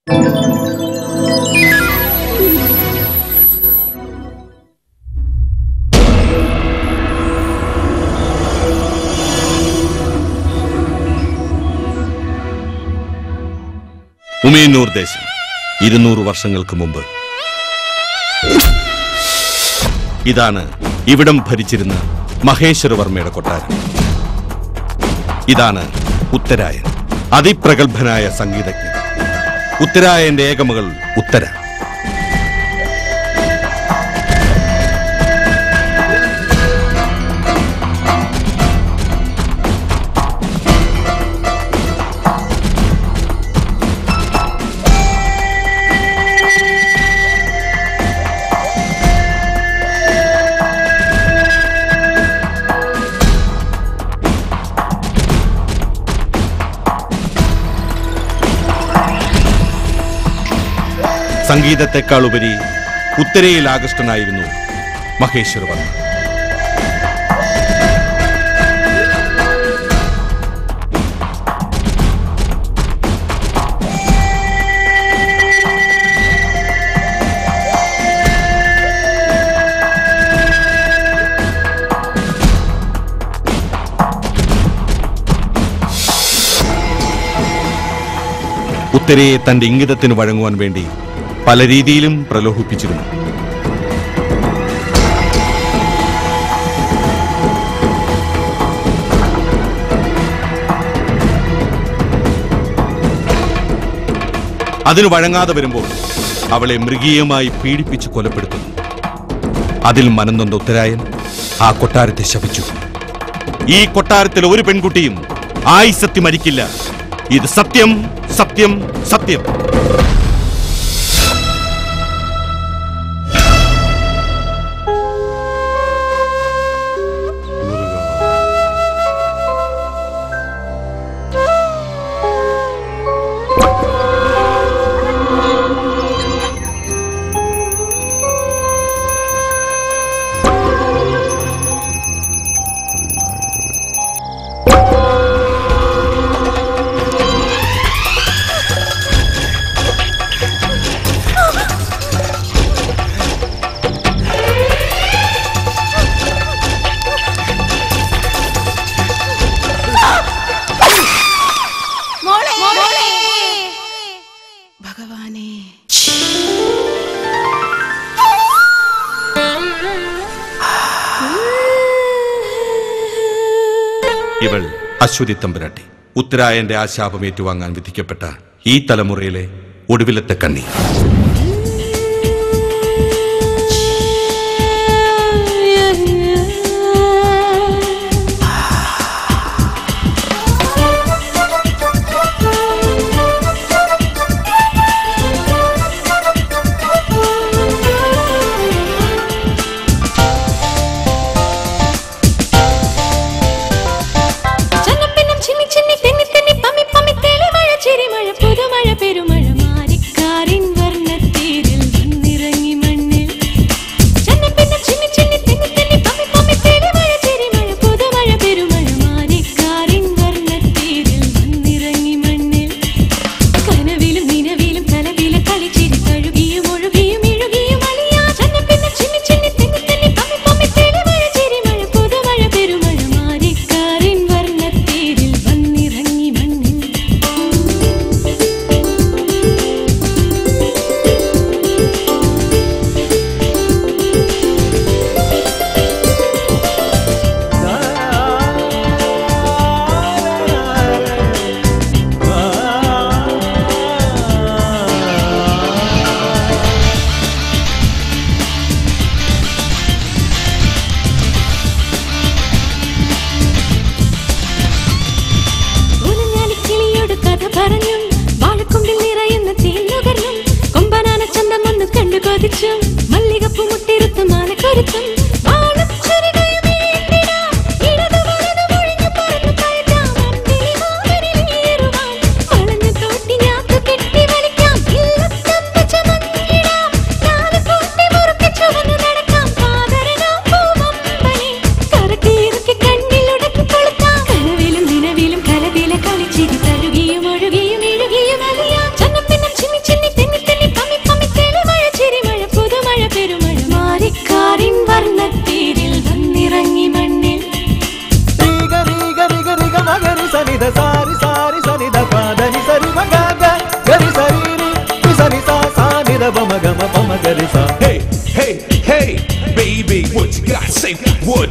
ഉമയന്നൂർ ദേശം ഇരുന്നൂറ് വർഷങ്ങൾക്ക് മുമ്പ് ഇതാണ് ഇവിടം ഭരിച്ചിരുന്ന മഹേശ്വരവർമ്മയുടെ കൊട്ടാരം ഇതാണ് ഉത്തരായൻ അതിപ്രഗത്ഭനായ സംഗീതജ്ഞൻ ഉത്തരായന്റെ ഏകമകൾ ഉത്തര സംഗീതത്തെക്കാൾ ഉപരി ഉത്തരയിൽ ആകൃഷ്ടനായിരുന്നു മഹേശ്വരവർമ്മ ഉത്തരയെ തന്റെ ഇംഗിതത്തിന് വഴങ്ങുവാൻ വേണ്ടി പല രീതിയിലും പ്രലോഭിപ്പിച്ചിരുന്നു അതിന് വഴങ്ങാതെ വരുമ്പോൾ അവളെ മൃഗീയമായി പീഡിപ്പിച്ച് കൊലപ്പെടുത്തുന്നു അതിൽ മനംനൊന്ന ഉത്തരായൻ ആ കൊട്ടാരത്തെ ശപിച്ചു ഈ കൊട്ടാരത്തിൽ ഒരു പെൺകുട്ടിയും ആയിസത്തി മരിക്കില്ല ഇത് സത്യം സത്യം സത്യം ഭഗവാനെ ഇവൾ അശ്വതി തമ്പുരാട്ടി ഉത്തരായന്റെ ആ ശാപം ഏറ്റുവാങ്ങാൻ വിധിക്കപ്പെട്ട ഈ തലമുറയിലെ ഒടുവിലത്തെ കണ്ണി ചന്നപ്പിന്നം ചിന്നി ചിന്നി തെന്നി തെന്നി പമ്മി പമ്മി തെളിമഴ ചിരിമഴ പുതുമഴ പെരുമഴ മാറിക്കാറിൻ വർണ്ണ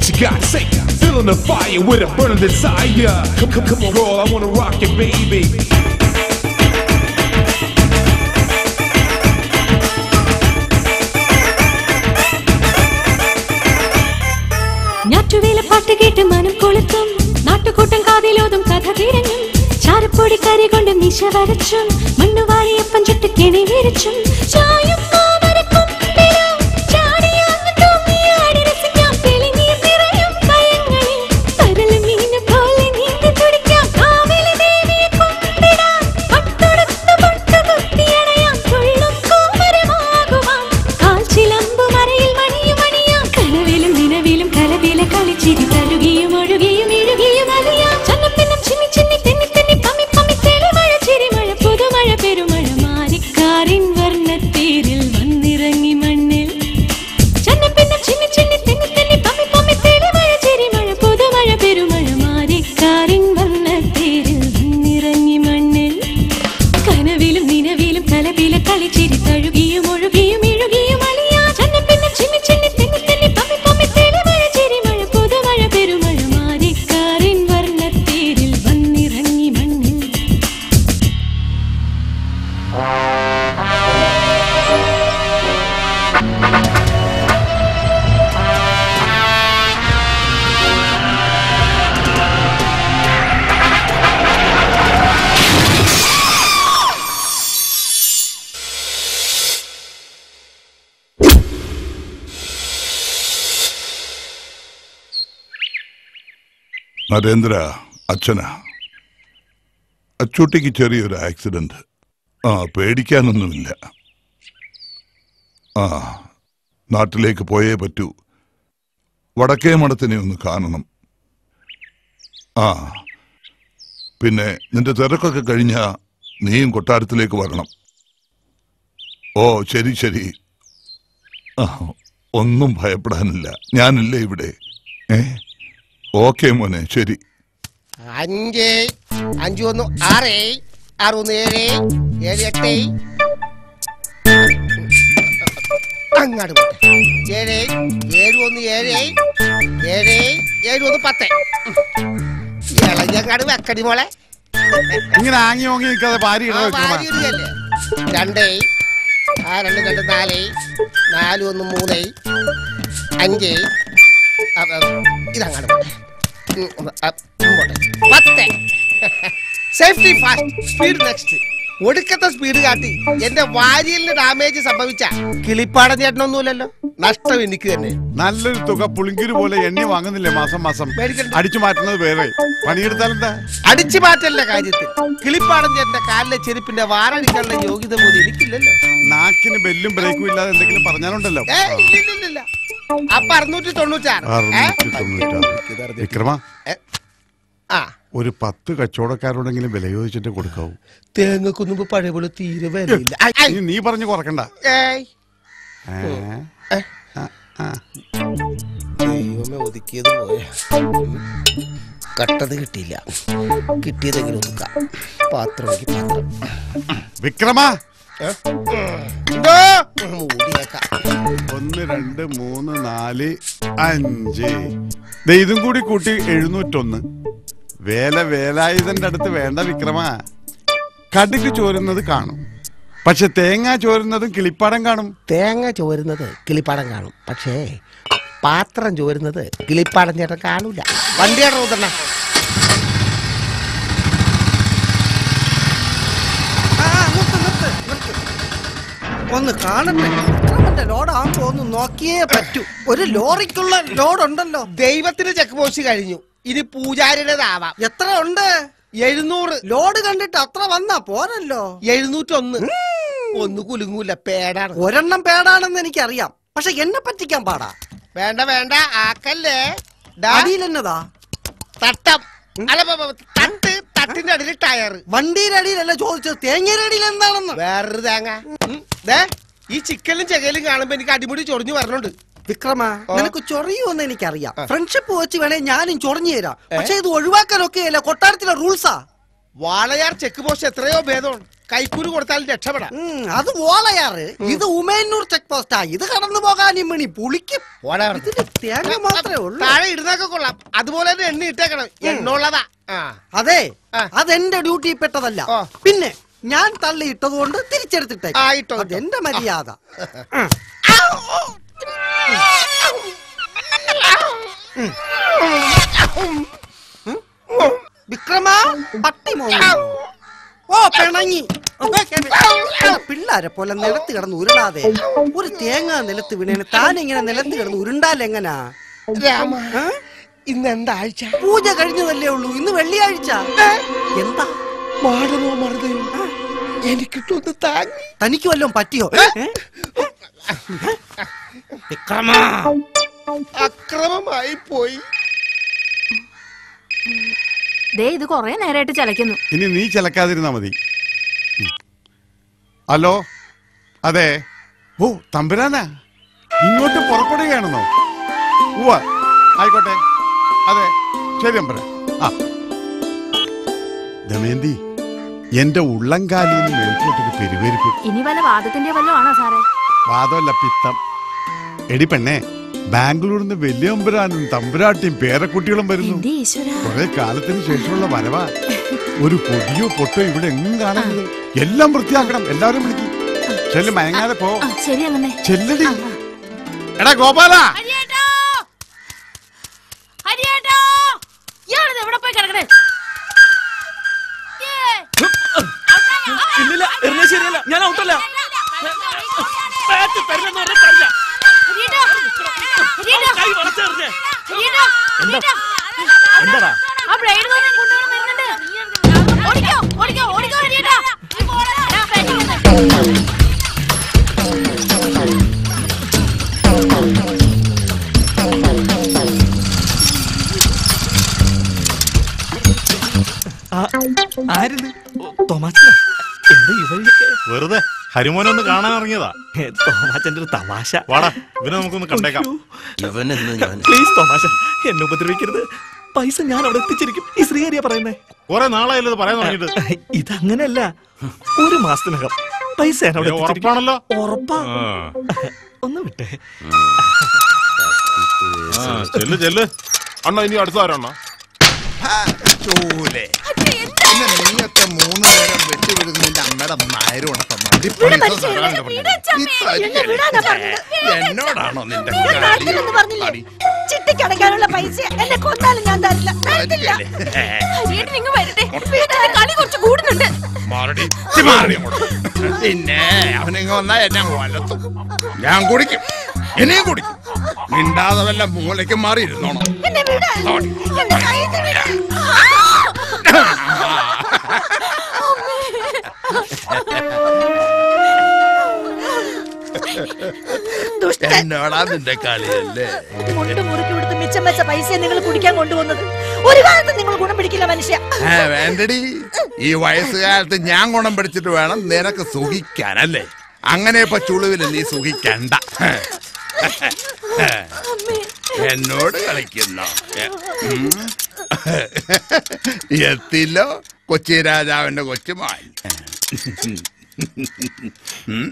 what you got to say. Feeling the fire with a burning desire. Come, come, come on, girl, I wanna rock you, baby. ഞാറ്റുവേല പാട്ട് കേട്ട് മനം കൊളുത്തും നാട്ടുകൂട്ടം കാതിലോതും കഥ തിരഞ്ഞും ചാരപ്പൊടി കരി കൊണ്ട് മിശ വരച്ചും മണ്ണുവാരിയപ്പം ചുട്ട് കെണി വിരിച്ചും ചായും മാമരക്കൊമ്പിലും ചാടിയാഞ്ഞു തൂങ്ങിയാടി രസിക്കാം തെളിനീർ നിറയും കയങ്ങളിൽ പരല് മീന് പോലെ നീന്തി തുടിക്കാം കാവിലെ ദേവിയെ കുമ്പിടാം പട്ടുടുത്ത് പൊട്ടുകുത്തിയണയാം തുള്ളും കോമരമാകുവാൻ കാൽച്ചിലമ്പു മറയിൽ മണിയും മണിയാം കനവിലും നിലവിലും കലവില കളിച്ചിരി തഴുകിയും ഒഴുകിയും ഇഴുകിയും അറിയാം ചന്നപ്പിന്നം ചിന്നി ചിന്നി തെന്നി തെന്നി പമ്മി പമ്മി തെളിമഴ ചിരിമഴ പുതുമഴ പെരുമഴ മാറിക്കാറിൻ വർണ്ണത്തേരിൽ വന്നിറങ്ങി മണ്ണിൽ ചന്നപ്പിന്നം ചിന്നി ചിന്നി തെന്നി തെന്നി പമ്മി പമ്മി തെളിമഴ ചിരിമഴ പുതുമഴ പെരുമഴ മാറിക്കാറിൻ വർണ്ണത്തേരിൽ വന്നിറങ്ങി മണ്ണിൽ കനവിലും നിലവിലും കലവില കളിച്ചിരി തഴുകിയും ഒഴുകിയും ഇഴുകിയും അലിയാ ചന്നപ്പിന്നം ചിന്നി ചിന്നി തെന്നി തെന്നി പമ്മി പമ്മി തെളിമഴ ചിരിമഴ പുതുമഴ പെരുമഴ മാറിക്കാറിൻ വർണ്ണത്തേരിൽ വന്നിറങ്ങി മണ്ണിൽ നരേന്ദ്ര അച്ഛനാ അച്ചൂട്ടിക്ക് ചെറിയൊരു ആക്സിഡന്റ് ആ പേടിക്കാനൊന്നുമില്ല ആ നാട്ടിലേക്ക് പോയേ പറ്റൂ വടക്കേ മഠത്തിനെ ഒന്ന് കാണണം ആ പിന്നെ നിന്റെ തിരക്കൊക്കെ കഴിഞ്ഞാ നീയും കൊട്ടാരത്തിലേക്ക് വരണം ഓ ശരി ശരി ആ ഒന്നും ഭയപ്പെടാനില്ല ഞാനില്ലേ ഇവിടെ ഏ ഓക്കെ മോനെ ശരി അഞ്ച് അഞ്ചു ഒന്ന് ആറ് ആറ് ഒന്ന് ഏഴ് ഏഴ് എട്ട് അങ്ങാട് പോട്ടെ ഏഴ് ഏഴ് ഒന്ന് ഏഴ് ഏഴ് ഏഴ് ഒന്ന് പത്ത് ഇളഞ്ഞങ്ങാട് വെക്കടി മോളെ ഇങ്ങനെ ആങ്ങി ഓങ്ങി നിൽക്കാതെ പാരി ആ, വാരി ഇടുകയല്ലേ? രണ്ട് ആ രണ്ട് രണ്ട് നാല് നാല് ഒന്ന് മൂന്ന് അഞ്ച് ആ, ആ, ഇതങ്ങാട് പോട്ടെ ഉം, ആ, ഇങ്ങോട്ട്. പത്ത് സേഫ്റ്റി ഫാസ്റ്റ് സ്പീഡ് നെക്സ്റ്റ് ഒടുക്കത്തെ സ്പീഡ് കാട്ടി എന്റെ വാരിയലിന് ഡാമേജ് സംഭവിച്ച കിളിപ്പാടൻ ചേട്ടനൊന്നുമില്ലല്ലോ നഷ്ടം എനിക്ക് തന്നെ നല്ലൊരു തുക പുളിങ്കിരി പോലെ എണ്ണി വാങ്ങുന്നില്ലേ മാസം മാസം മേടിക്കണ്ട. അടിച്ചു മാറ്റുന്നത് വേറെ പണിയെടുത്താലെന്താ അടിച്ചു മാറ്റല്ല കാര്യത്തിൽ കിളിപ്പാടൻ ചേട്ടന്റെ കാലിലെ ചെരുപ്പിന്റെ വാറടിക്കാനുള്ള യോഗ്യത പോലും എനിക്കില്ലല്ലോ നാക്കിന് ബെല്ലും ബ്രേക്കും ഇല്ലാതെ എന്തെങ്കിലും പറഞ്ഞാലുണ്ടല്ലോ ഏ ഇല്ലില്ലില്ല അപ്പൊ അറുന്നൂറ്റി തൊണ്ണൂറ്റാറ് ഏ? അറുന്നൂറ്റി തൊണ്ണൂറ്റാറ്. വിക്രമ ഏ? ആ ഒരു പത്ത് കച്ചവടക്കാരോടെങ്കിലും വില ചോദിച്ചിട്ട് കൊടുക്കാവൂ തേങ്ങക്ക് മുമ്പ് പഴയ പോലെ തീരെ വിലയില്ല ഐ, ഐ. ഇനി നീ പറഞ്ഞു കുറക്കണ്ട ഏയ്. ഏ? ഏ. ആ, ആ. ദൈവമേ ഒതുക്കിയത് പോയ കട്ടത് കിട്ടിയില്ല കിട്ടിയതെങ്കിലും ഒതുക്കാം പാത്രം എങ്കിൽ പാത്രം വിക്രമ ഏ? എന്തോ? മൂടിയേക്കാം ഒന്ന് രണ്ട് മൂന്ന് നാല് അഞ്ച് ദേ ഇതും കൂടി കൂട്ടി എഴുന്നൂറ്റൊന്ന് വേല വേലായുധന്റെ അടുത്ത് വേണ്ട വിക്രമ കടുക് ചോരുന്നത് കാണും പക്ഷെ തേങ്ങ ചോരുന്നതും കിളിപ്പാടം കാണും തേങ്ങ ചോരുന്നത് കിളിപ്പാടം കാണും പക്ഷേ പാത്രം ചോരുന്നത് കിളിപ്പാടം ചേട്ടൻ കാണൂല വണ്ടിയുടെ ഊതണ്ണ ഒന്ന് കാണട്ടെ വിക്രമന്റെ ലോഡാകുമ്പോ ഒന്ന് നോക്കിയേ പറ്റൂ ഒരു ലോറിക്കുള്ള ലോഡ് ഉണ്ടല്ലോ ദൈവത്തിന് ചെക്ക് പോസ്റ്റ് കഴിഞ്ഞു ഇനി പൂജാരിയുടേതാവാം എത്ര ഉണ്ട് എഴുന്നൂറ് ലോഡ് കണ്ടിട്ട് അത്ര വന്നാ പോരല്ലോ എഴുന്നൂറ്റൊന്ന് ഒന്ന് കുലുങ്ങൂല പേടാണ് ഒരെണ്ണം പേടാണെന്ന് എനിക്കറിയാം പക്ഷെ എന്നെ പറ്റിക്കാൻ പാടാ വേണ്ട വേണ്ട ആക്കല്ലേ ദാ, അടിയിൽ എന്നതാ തട്ടം അല്ല ബ- ബ- തട്ട് തട്ടിന്റെ അടിയിൽ ടയർ വണ്ടിയുടെ അടിയിലല്ല ചോദിച്ചത് തേങ്ങയുടെ അടിയിൽ എന്താണെന്ന് വേറൊരു തേങ്ങ ഉം, ദേ, ഈ ചിക്കനും ചെകലും കാണുമ്പോ എനിക്ക് അടിമുടി ചൊറിഞ്ഞു വരണുണ്ട് വിക്രമ ഓ. നിനക്ക് ചൊറിയുമെന്ന് എനിക്കറിയാം ഫ്രണ്ട്ഷിപ്പ് വെച്ച് വേണേ ഞാനും ചൊറിഞ്ഞു തരാം പക്ഷെ ഇത് ഒഴിവാക്കാനൊക്കെ അല്ല കൊട്ടാരത്തിലെ റൂൾസാ വാളയാർ ചെക്ക് പോസ്റ്റ് എത്രയോ ഭേദമാണ് കൈക്കൂലി കൊടുത്താൽ രക്ഷപ്പെടാം ഉം, അത് ഓളയാറ് ഇത് ഉമയന്നൂർ ചെക്ക് പോസ്റ്റാ ഇത് കടന്നു പോകാൻ മണി പുളിക്കും പോടാ അവിടുന്ന്. ഇതിന് തേങ്ങ മാത്രമേ ഉള്ളൂ താഴെ ഇടുന്നൊക്കെ കൊള്ളാം അതുപോലെ തന്നെ എണ്ണ ഇട്ടേക്കണം എണ്ണുള്ളതാ ആ അതെ ആ. അതെന്റെ ഡ്യൂട്ടി പെട്ടതല്ല ആ. പിന്നെ ഞാൻ തള്ളിയിട്ടത് കൊണ്ട് തിരിച്ചെടുത്തിട്ടേ ആ, ഇട്ടോ, ഇട്ടോ. അതെന്റെ മര്യാദ വിക്രമ പട്ടി മോങ്ങി ഓ പിണങ്ങി പിള്ളാരെ പോലെ നിലത്ത് കിടന്ന് ഉരുളാതെ ഒരു തേങ്ങ നിലത്ത് വീണേന് താൻ ഇങ്ങനെ നിലത്ത് കിടന്ന് ഉരുണ്ടാൽ എങ്ങനാ രാമ ഏ? ഇന്ന് എന്താ ആഴ്ച പൂജ കഴിഞ്ഞതല്ലേ ഉള്ളൂ ഇന്ന് വെള്ളിയാഴ്ച എന്താ മാടനോ മറുതയോ എനിക്കിട്ടൊന്ന് താങ്ങി തനിക്ക് വല്ലതും പറ്റിയോ ഏ? വിക്രമ അക്രമമായി പോയി ദേ ഇത് കൊറേ നേരമായിട്ട് ചലയ്ക്കുന്നു ഇനി നീ ചിലക്കാതിരുന്നാ മതി ഉം. ഹലോ അതെ ഓ തമ്പുരാനാ ഇങ്ങോട്ട് പുറപ്പെടുകയാണെന്നോ ഉവ്വ ആയിക്കോട്ടെ അതെ ശരി അമ്പര ആ ദമയന്തി എന്റെ ഉള്ളംകാലിൽ നിന്ന് മേൽപോട്ടൊരു പെരുപെരുപ്പ് ഇനി വല്ല വാദത്തിന്റെ വല്ലതും ആണോ സാറേ വാദമല്ല പിത്തം എടി പെണ്ണെ ബാംഗ്ലൂരിൽ നിന്ന് വലിയ അമ്പുരാനും തമ്പുരാട്ടിയും പേരക്കുട്ടികളും വരുന്നു എന്റെ ഈശ്വര കുറെ കാലത്തിന് ശേഷമുള്ള വരവാ ഒരു പൊടിയോ പൊട്ടോ ഇവിടെ എങ്ങും കാണരുത് എല്ലാം വൃത്തിയാക്കണം എല്ലാവരും വിളിക്കും ചെല്ലു മയങ്ങാതെ പോ ആ ശരി അങ്ങനെ ചെല്ലടി എടാ ഗോപാല ഇയാളിത് എവിടെ പോയി കിടക്കണേ ഇല്ലില്ല എറിഞ്ഞ ശരിയല്ല ഞാൻ ഔട്ടല്ല ബാറ്റ് തരില്ലെന്ന് പറഞ്ഞാൽ തരില്ല കൈ വളച്ചെറിഞ്ഞേ എന്താടാ ആ ബ്ലേഡ് തന്നെ കൊണ്ടുവന്ന് വരുന്നുണ്ട് ഓടിക്കോ ഓടിക്കോ ഓടിക്കോ ഹരിയേട്ടാ ഞാൻ പേടിക്കുന്നു. ആരിത് തോമാച്ച എന്താ ഇവയൊക്കെ വെറുതെ ഹരിമോനൊന്ന് കാണാൻ ഇറങ്ങിയതാ തോമാച്ചന്റെ ഒരു തമാശ വാടാ ഇവനെ നമുക്കൊന്ന് കണ്ടേക്കാം ഇവനെന്ന് ഞാൻ പ്ലീസ് തോമാശ എന്നെ ഉപദ്രവിക്കരുത് പൈസ ഞാൻ അവിടെ എത്തിച്ചിരിക്കും ഈ ശ്രീഹരിയാ പറയുന്നേ കുറെ നാളായല്ലോ ഇത് പറയാൻ തുടങ്ങിയിട്ട് ഇതങ്ങനല്ല ഒരു മാസത്തിനകം പൈസ ഞാൻ അവിടെ ഇത് എത്തിച്ചിരിക്കും. ഉറപ്പാണല്ലോ ഉറപ്പാ ആ. ഒന്ന് വിട്ടേ ആ, ചെല്ല് ചെല്ല് അണ്ണ ഇനി അടുത്ത ആരാണോ ചൂലേ പിന്നെ നീയൊക്കെ മൂന്ന് നേരം വെട്ടി വിടുന്ന നിന്റെ അമ്മയുടെ നായരും എന്നോടാണോ നിന്റെ കളി? കളി? ചിട്ടിക്കടക്കാനുള്ള പൈസ എന്നെ കൊന്നാലും ഞാൻ തരില്ല തരത്തില്ല. ഹരിയേട്ടൻ ഇങ്ങ് വരട്ടെ വീട്ടിലെ കളി കുറച്ച് കൂടുന്നുണ്ട് മാറടി. ഇച്ചി മാറി അങ്ങോട്ട്. പിന്നെ അവനിങ്ങ വന്നാ എന്നെ വലത്തും ഞാൻ കുടിക്കും ഇനിയും കുടിക്കും മിണ്ടാതെ വല്ല മൂലയ്ക്ക് മാറി ഇരുന്നോണം എന്നെ വിട്. എന്റെ കയ്യിൽ നിന്ന് വിട്. ദുഷ്ടൻ. എന്നോടാ നിന്റെ കളിയല്ലേ മുണ്ട് മുറുക്കി കൊടുത്ത് മിച്ചം വെച്ച പൈസ നിങ്ങൾ കുടിക്കാൻ കൊണ്ടുവന്നത് ഒരു കാലത്ത് നിങ്ങൾ ഗുണം പിടിക്കില്ല മനുഷ്യ ഏ, വേണ്ടടി ഈ വയസ്സുകാലത്ത് ഞാൻ ഗുണം പിടിച്ചിട്ട് വേണം നിനക്ക് സുഖിക്കാനല്ലേ അങ്ങനെ ഇപ്പൊ ചുളുവില് നീ സുഖിക്കണ്ട എന്നോട് കളിക്കുന്നോ ഉം. എത്തില്ലോ കൊച്ചി രാജാവിന്റെ കൊച്ചുമാൻ ഉം.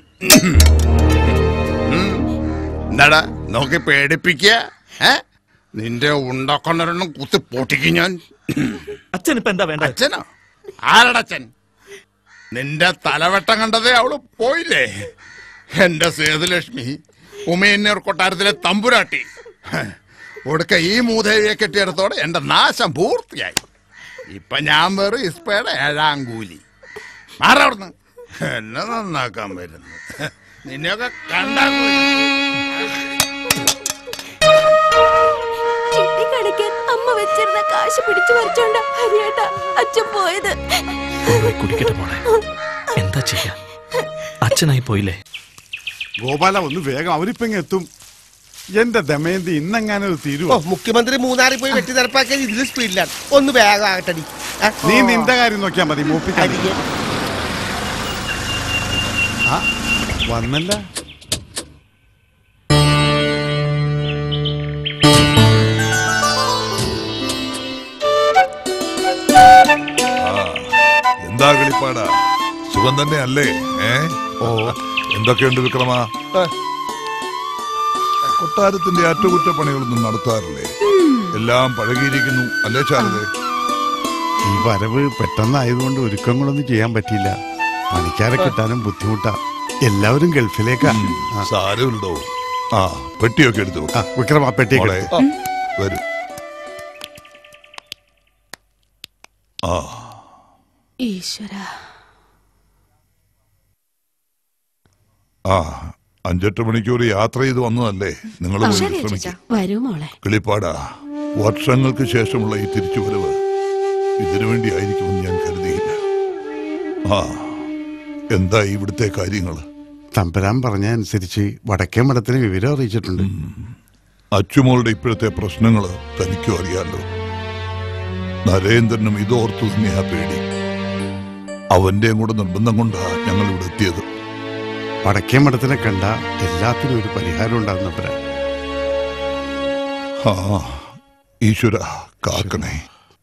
ഉം. എന്താടാ നോക്കി പേടിപ്പിക്ക ഏ നിന്റെ ഉണ്ടക്കൊണ്ടൊരെണ്ണം കുത്തി പൊട്ടിക്കും ഞാൻ അച്ഛൻ ഇപ്പൊ എന്താ വേണ്ട അച്ഛനോ ആരടച്ഛൻ നിന്റെ തലവെട്ടം കണ്ടതേ അവള് പോയില്ലേ എന്റെ സേതുലക്ഷ്മി ഉമയന്നൂർ കൊട്ടാരത്തിലെ തമ്പുരാട്ടി ഹ്, ഒടുക്ക ഈ മൂദേവിയെ കെട്ടിയെടുത്തോടെ എന്റെ നാശം പൂർത്തിയായി ഇപ്പൊ ഞാൻ വെറും ഇസ്പയുടെ ഏഴാം കൂലി മാറവിടുന്ന് എന്നെ നന്നാക്കാൻ വരുന്നു ഹ്, നിന്നെയൊക്കെ കണ്ടാ ചിട്ടിക്കടക്കാൻ അമ്മ വെച്ചിരുന്ന കാശ് പിടിച്ചു പറിച്ചോണ്ട ഹരിയേട്ട അച്ഛൻ പോയത് കൊണ്ടുപോയി കുടിക്കട്ടെ മോളെ എന്താ ചെയ്യാ അച്ഛനായി പോയില്ലേ ഗോപാല ഒന്ന് വേഗം അവരിപ്പോ ഇങ്ങ് എത്തും എന്റെ ദമയന്തി ഇന്നെങ്ങാനും അത് ഓ തീരുവോ മുഖ്യമന്ത്രി മൂന്നാറിൽ പോയി വെട്ടി നിരപ്പാക്കിയത് ഇതിൽ സ്പീഡിലാണ് ഒന്ന് വേഗം ആകട്ടടി ആ, നീ നിന്റെ കാര്യം നോക്കിയാ മതി മൂപ്പിക്കാൻ അരികെ. ആ വന്നല്ല എന്താ കളിപ്പാടാ സുഖം തന്നെ അല്ലേ ഏ ഓ എന്തൊക്കെയുണ്ട് വിക്രമ കൊട്ടാരത്തിന്റെ അറ്റകുറ്റപ്പണികളൊന്നും നടത്താറില്ലേ എല്ലാം പഴകിയിരിക്കുന്നു അല്ലേ ശാരദേ ഈ വരവ് പെട്ടെന്നായതുകൊണ്ട് ഒരുക്കങ്ങളൊന്നും ചെയ്യാൻ പറ്റിയില്ല പണിക്കാരെ കിട്ടാനും ബുദ്ധിമുട്ടാ എല്ലാവരും ഗൾഫിലേക്കാ ആ. സാരമില്ലടോ ആ പെട്ടിയൊക്കെ എടുത്തു ആ, വിക്രം ആ പെട്ടിയൊക്കെ മോളെ, എടുത്ത്. വരൂ ആ ഈശ്വര ആ അഞ്ചെട്ട് മണിക്കൂർ യാത്ര ചെയ്ത് വന്നതല്ലേ നിങ്ങൾ ശരി ശ്രമിക്കും അച്ഛാ വരൂ മോളെ കിളിപ്പാടാ വർഷങ്ങൾക്ക് ശേഷമുള്ള ഈ തിരിച്ചുവരവ് ഇതിനു വേണ്ടിയായിരിക്കുമെന്ന് ഞാൻ കരുതിയില്ല ആ എന്താ ഇവിടുത്തെ കാര്യങ്ങൾ തമ്പുരാൻ പറഞ്ഞ അനുസരിച്ച് വടക്കേ മഠത്തിന് വിവരം അറിയിച്ചിട്ടുണ്ട് അച്ചുമോളുടെ ഇപ്പോഴത്തെ പ്രശ്നങ്ങൾ തനിക്കും അറിയാലോ നരേന്ദ്രനും ഇതോർത്തു തന്നെയാ പേടി അവന്റെയും കൂടെ നിർബന്ധം കൊണ്ടാ ഞങ്ങൾ ഇവിടെ എത്തിയത് വടക്കേ മഠത്തിനെ കണ്ട എല്ലാത്തിനും ഒരു പരിഹാരം ഉണ്ടാകുന്നവരാ ആ ഈശ്വര കാക്കണേ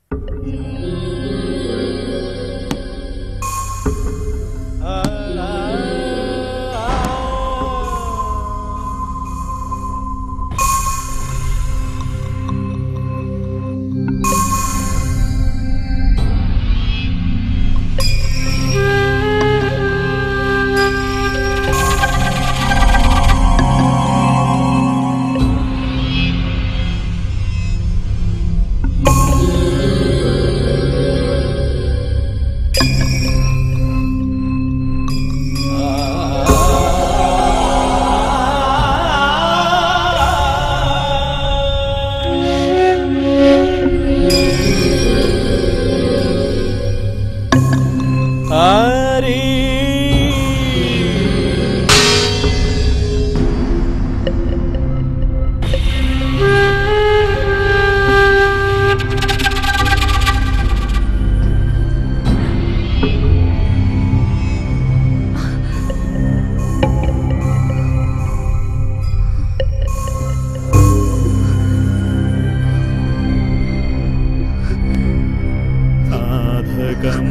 സാധകം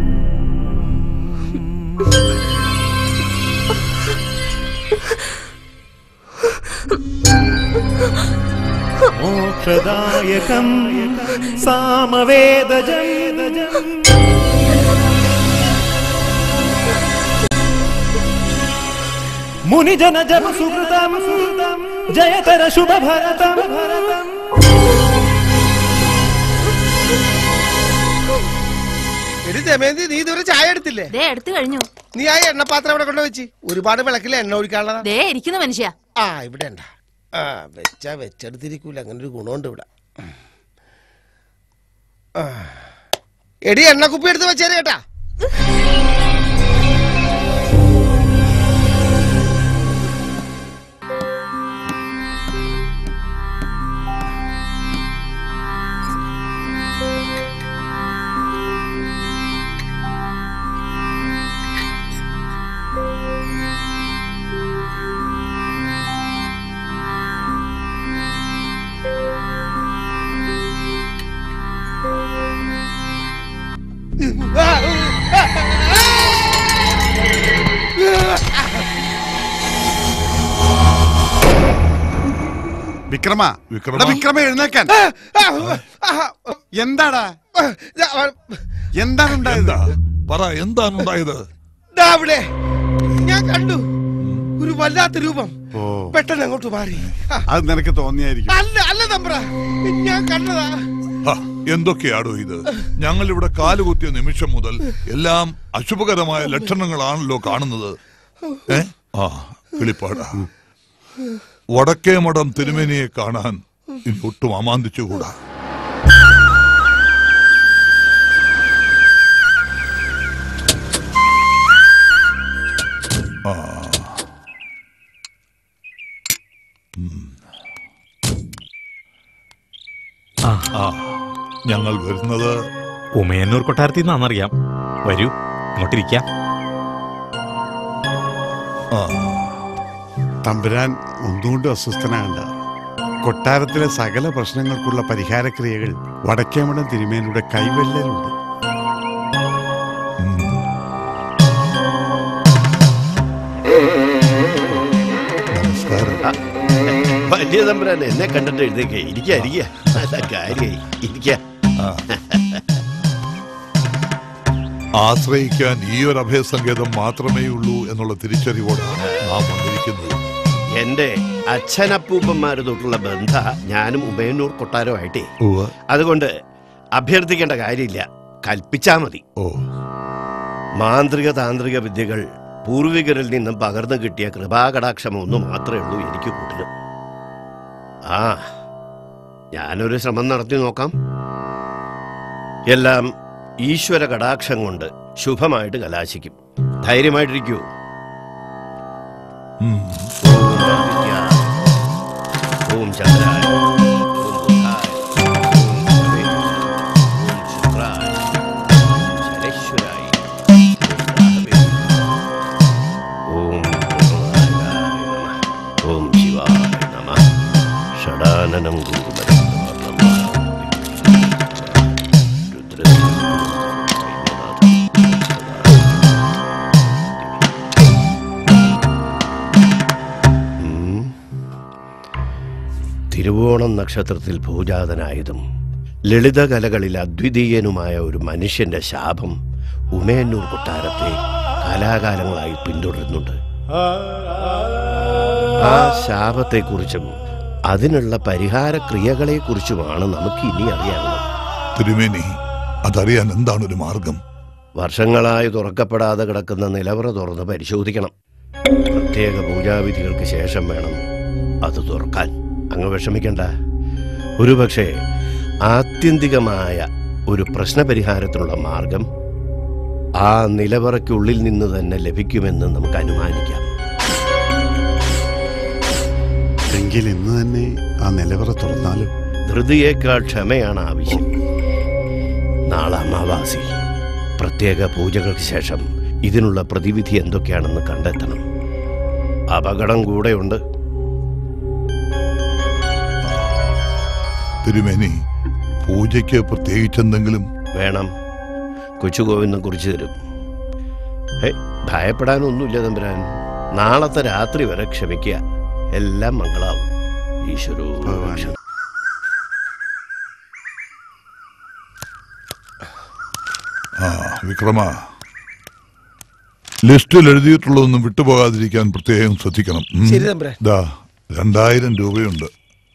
മോക്ഷദായകം സാമവേദജം മുനിജന ജപ സുഹൃതം ജയതര ശുഭഭരതം എടി ദമയന്തി നീ ഇതുവരെ ചായ എടുത്തില്ലേ ദേ എടുത്തു കഴിഞ്ഞു നീ ആ എണ്ണപാത്രം ഇവിടെ കൊണ്ട് വെച്ച് ഒരുപാട് വിളക്കിൽ എണ്ണ ഒഴിക്കാനുള്ളതാ ദേ ഇരിക്കുന്നു മനുഷ്യ ആ ഇവിടെ ഉണ്ടാ ആ വെച്ചാ വെച്ചെടുത്തിരിക്കൂല അങ്ങനെ ഒരു ഗുണമുണ്ട് ഇവിടെ ആ. എടി എണ്ണക്കുപ്പി എടുത്ത് വെച്ചേര് കേട്ടാ വിക്രമ വിക്രമ? എടാ, വിക്രമ എഴുന്നേക്കാൻ എന്താടാ എന്താണ് ഉണ്ടായത് എന്താ പറ എന്താണ് ഉണ്ടായത് ദാ അവിടെ ഞാൻ കണ്ടു ഒരു വല്ലാത്ത രൂപം ഓ പെട്ടെന്ന് അങ്ങോട്ട് മാറി ആ, അത് നിനക്ക് തോന്നിയായിരിക്കും അല്ല അല്ല തമ്പ്ര ഞാൻ കണ്ടതാ ഹ, എന്തൊക്കെയാടോ ഇത് ഞങ്ങൾ ഇവിടെ കാലുകുത്തിയ നിമിഷം മുതൽ എല്ലാം അശുഭകരമായ ലക്ഷണങ്ങളാണല്ലോ കാണുന്നത് ഏ ആ കിളിപ്പാടാ വടക്കേ മഠം തിരുമേനിയെ കാണാൻ ഇനി ഒട്ടും അമാന്തിച്ചുകൂടാ ആ ആ ആ ഞങ്ങൾ വരുന്നത് ഉമയന്നൂർ കൊട്ടാരത്തിൽ നിന്നാണെന്നറിയാം വരൂ അങ്ങോട്ടിരിക്കാം ആ തമ്പുരാൻ ഒന്നുകൊണ്ടും അസ്വസ്ഥനാകണ്ട കൊട്ടാരത്തിലെ സകല പ്രശ്നങ്ങൾക്കുള്ള പരിഹാരക്രിയകൾ വടക്കേമഠം തിരുമേനിയുടെ കൈവെള്ളലുണ്ട് ഉം. വലിയ തമ്പുരാൻ എന്നെ കണ്ടിട്ട് എഴുതേക്കേ ഇരിക്ക ഇരിക്ക നല്ല കാര്യായി ഇരിക്ക ആശ്രയിക്കാൻ ഈ ഒരു അഭയസങ്കേതം മാത്രമേ ഉള്ളൂ എന്നുള്ള തിരിച്ചറിവോടാണ് നാം വന്നിരിക്കുന്നത് എന്റെ അച്ഛനപ്പൂപ്പന്മാര് തൊട്ടുള്ള ബന്ധ ഞാനും ഉമയന്നൂർ കൊട്ടാരമായിട്ടേ ഉവ്വ്. അതുകൊണ്ട് അഭ്യർത്ഥിക്കേണ്ട കാര്യമില്ല കൽപ്പിച്ചാ മതി ഓ മാന്ത്രിക താന്ത്രിക വിദ്യകൾ പൂർവികരിൽ നിന്നും പകർന്നു കിട്ടിയ കൃപാകടാക്ഷം ഒന്ന് മാത്രമേ ഉള്ളൂ എനിക്ക് കൂട്ടിന് ആ ഞാനൊരു ശ്രമം നടത്തി നോക്കാം എല്ലാം ഈശ്വര കടാക്ഷം കൊണ്ട് ശുഭമായിട്ട് കലാശിക്കും ധൈര്യമായിട്ടിരിക്കൂ ഉം. ഓം ചന്ദ്രായ ഓം ബുധായ ഓം ശരേ, ഓം ശുക്രായ ഓം ശനൈശ്വരായ ഓം ഗുരുവായൂരായ നമഃ. ഓം ശിവായ നമ ഷടാനനം തിരുവോണം നക്ഷത്രത്തിൽ പൂജാതനായതും ലളിതകലകളിൽ അദ്വിതീയനുമായ ഒരു മനുഷ്യന്റെ ശാപം ഉമയന്നൂർ കൊട്ടാരത്തെ കാലാകാലങ്ങളായി പിന്തുടരുന്നുണ്ട് ആ ശാപത്തെക്കുറിച്ചും അതിനുള്ള പരിഹാര ക്രിയകളെക്കുറിച്ചുമാണ് നമുക്ക് ഇനി അറിയാനുള്ളത് തിരുമേനി അതറിയാൻ എന്താണ് ഒരു മാർഗം വർഷങ്ങളായി തുറക്കപ്പെടാതെ കിടക്കുന്ന നിലവറ തുറന്ന് പരിശോധിക്കണം പ്രത്യേക പൂജാവിധികൾക്ക് ശേഷം വേണം അത് തുറക്കാൻ അങ്ങ് വിഷമിക്കണ്ട ഒരുപക്ഷെ ആത്യന്തികമായ ഒരു പ്രശ്നപരിഹാരത്തിനുള്ള മാർഗം ആ നിലവറയ്ക്കുള്ളിൽ നിന്ന് തന്നെ ലഭിക്കുമെന്ന് നമുക്ക് അനുമാനിക്കാം എങ്കിൽ ഇന്ന് തന്നെ ആ നിലവറ തുറന്നാലും ധൃതിയേക്കാൾ ക്ഷമയാണ് ആവശ്യം നാളെ അമാവാസി പ്രത്യേക പൂജകൾക്ക് ശേഷം ഇതിനുള്ള പ്രതിവിധി എന്തൊക്കെയാണെന്ന് കണ്ടെത്തണം അപകടം കൂടെയുണ്ട് തിരുമേനി പൂജയ്ക്ക് പ്രത്യേകിച്ചെന്തെങ്കിലും വേണം കൊച്ചുഗോവിന്ദം കുറിച്ച് തരും ഹേ ഭയപ്പെടാനൊന്നുമില്ല തമ്പുരാൻ നാളത്തെ രാത്രി വരെ ക്ഷമിക്കുക എല്ലാം മംഗളാവും ഈശ്വരോ രക്ഷ. ആ വിക്രമ ലിസ്റ്റിൽ എഴുതിയിട്ടുള്ളതൊന്നും വിട്ടുപോകാതിരിക്കാൻ പ്രത്യേകം ശ്രദ്ധിക്കണം ഉം. ശരി, തമ്പുരാൻ. ദാ രണ്ടായിരം രൂപയുണ്ട്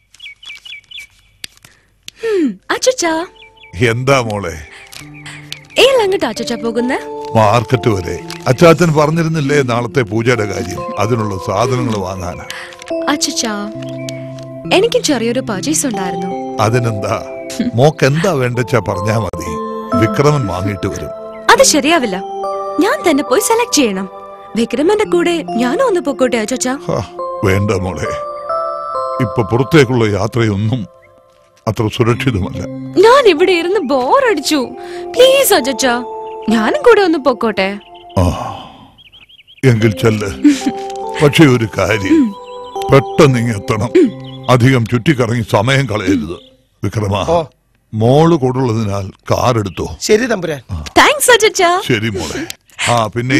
അച്ചുച്ചാ എന്താ മോളെ ഏലങ്ങട്ട് അച്ചുച്ചാ പോകുന്ന മാർക്കറ്റ് വരെ അച്ചാച്ചൻ പറഞ്ഞിരുന്നില്ലേ നാളത്തെ പൂജയുടെ കാര്യം അതിനുള്ള സാധനങ്ങൾ വാങ്ങാനാ അച്ചുച്ചാ എനിക്കും ചെറിയൊരു പർച്ചേസ് ഉണ്ടായിരുന്നു അതിനെന്താ മോക്ക് എന്താ വേണ്ടച്ചാ പറഞ്ഞാ മതി വിക്രമൻ വാങ്ങിയിട്ട് വരും അത് ശരിയാവില്ല ഞാൻ തന്നെ പോയി സെലക്ട് ചെയ്യണം വിക്രമന്റെ കൂടെ ഞാനും ഒന്ന് പൊക്കോട്ടെ അച്ചുച്ചാ ഹാ, വേണ്ട മോളെ ഇപ്പൊ പുറത്തേക്കുള്ള യാത്രയൊന്നും അത്ര സുരക്ഷിതമല്ല ഞാൻ ഇവിടെ ഇരുന്ന് ബോറടിച്ചു പ്ലീസ് അച്ചുച്ചാ ഞാനും കൂടെ ഒന്ന് പൊക്കോട്ടെ ആ എങ്കിൽ ചെല്ല് പക്ഷെ ഒരു കാര്യം പെട്ടെന്ന് ഇങ്ങ് എത്തണം അധികം ചുറ്റിക്കറങ്ങി സമയം കളയരുത് വിക്രമ മോള് കൂടുള്ളതിനാൽ കാർ എടുത്തോ ശരി തമ്പുരാൻ താങ്ക്സ് അച്ചുച്ചാ ശരി മോളെ ആ പിന്നെ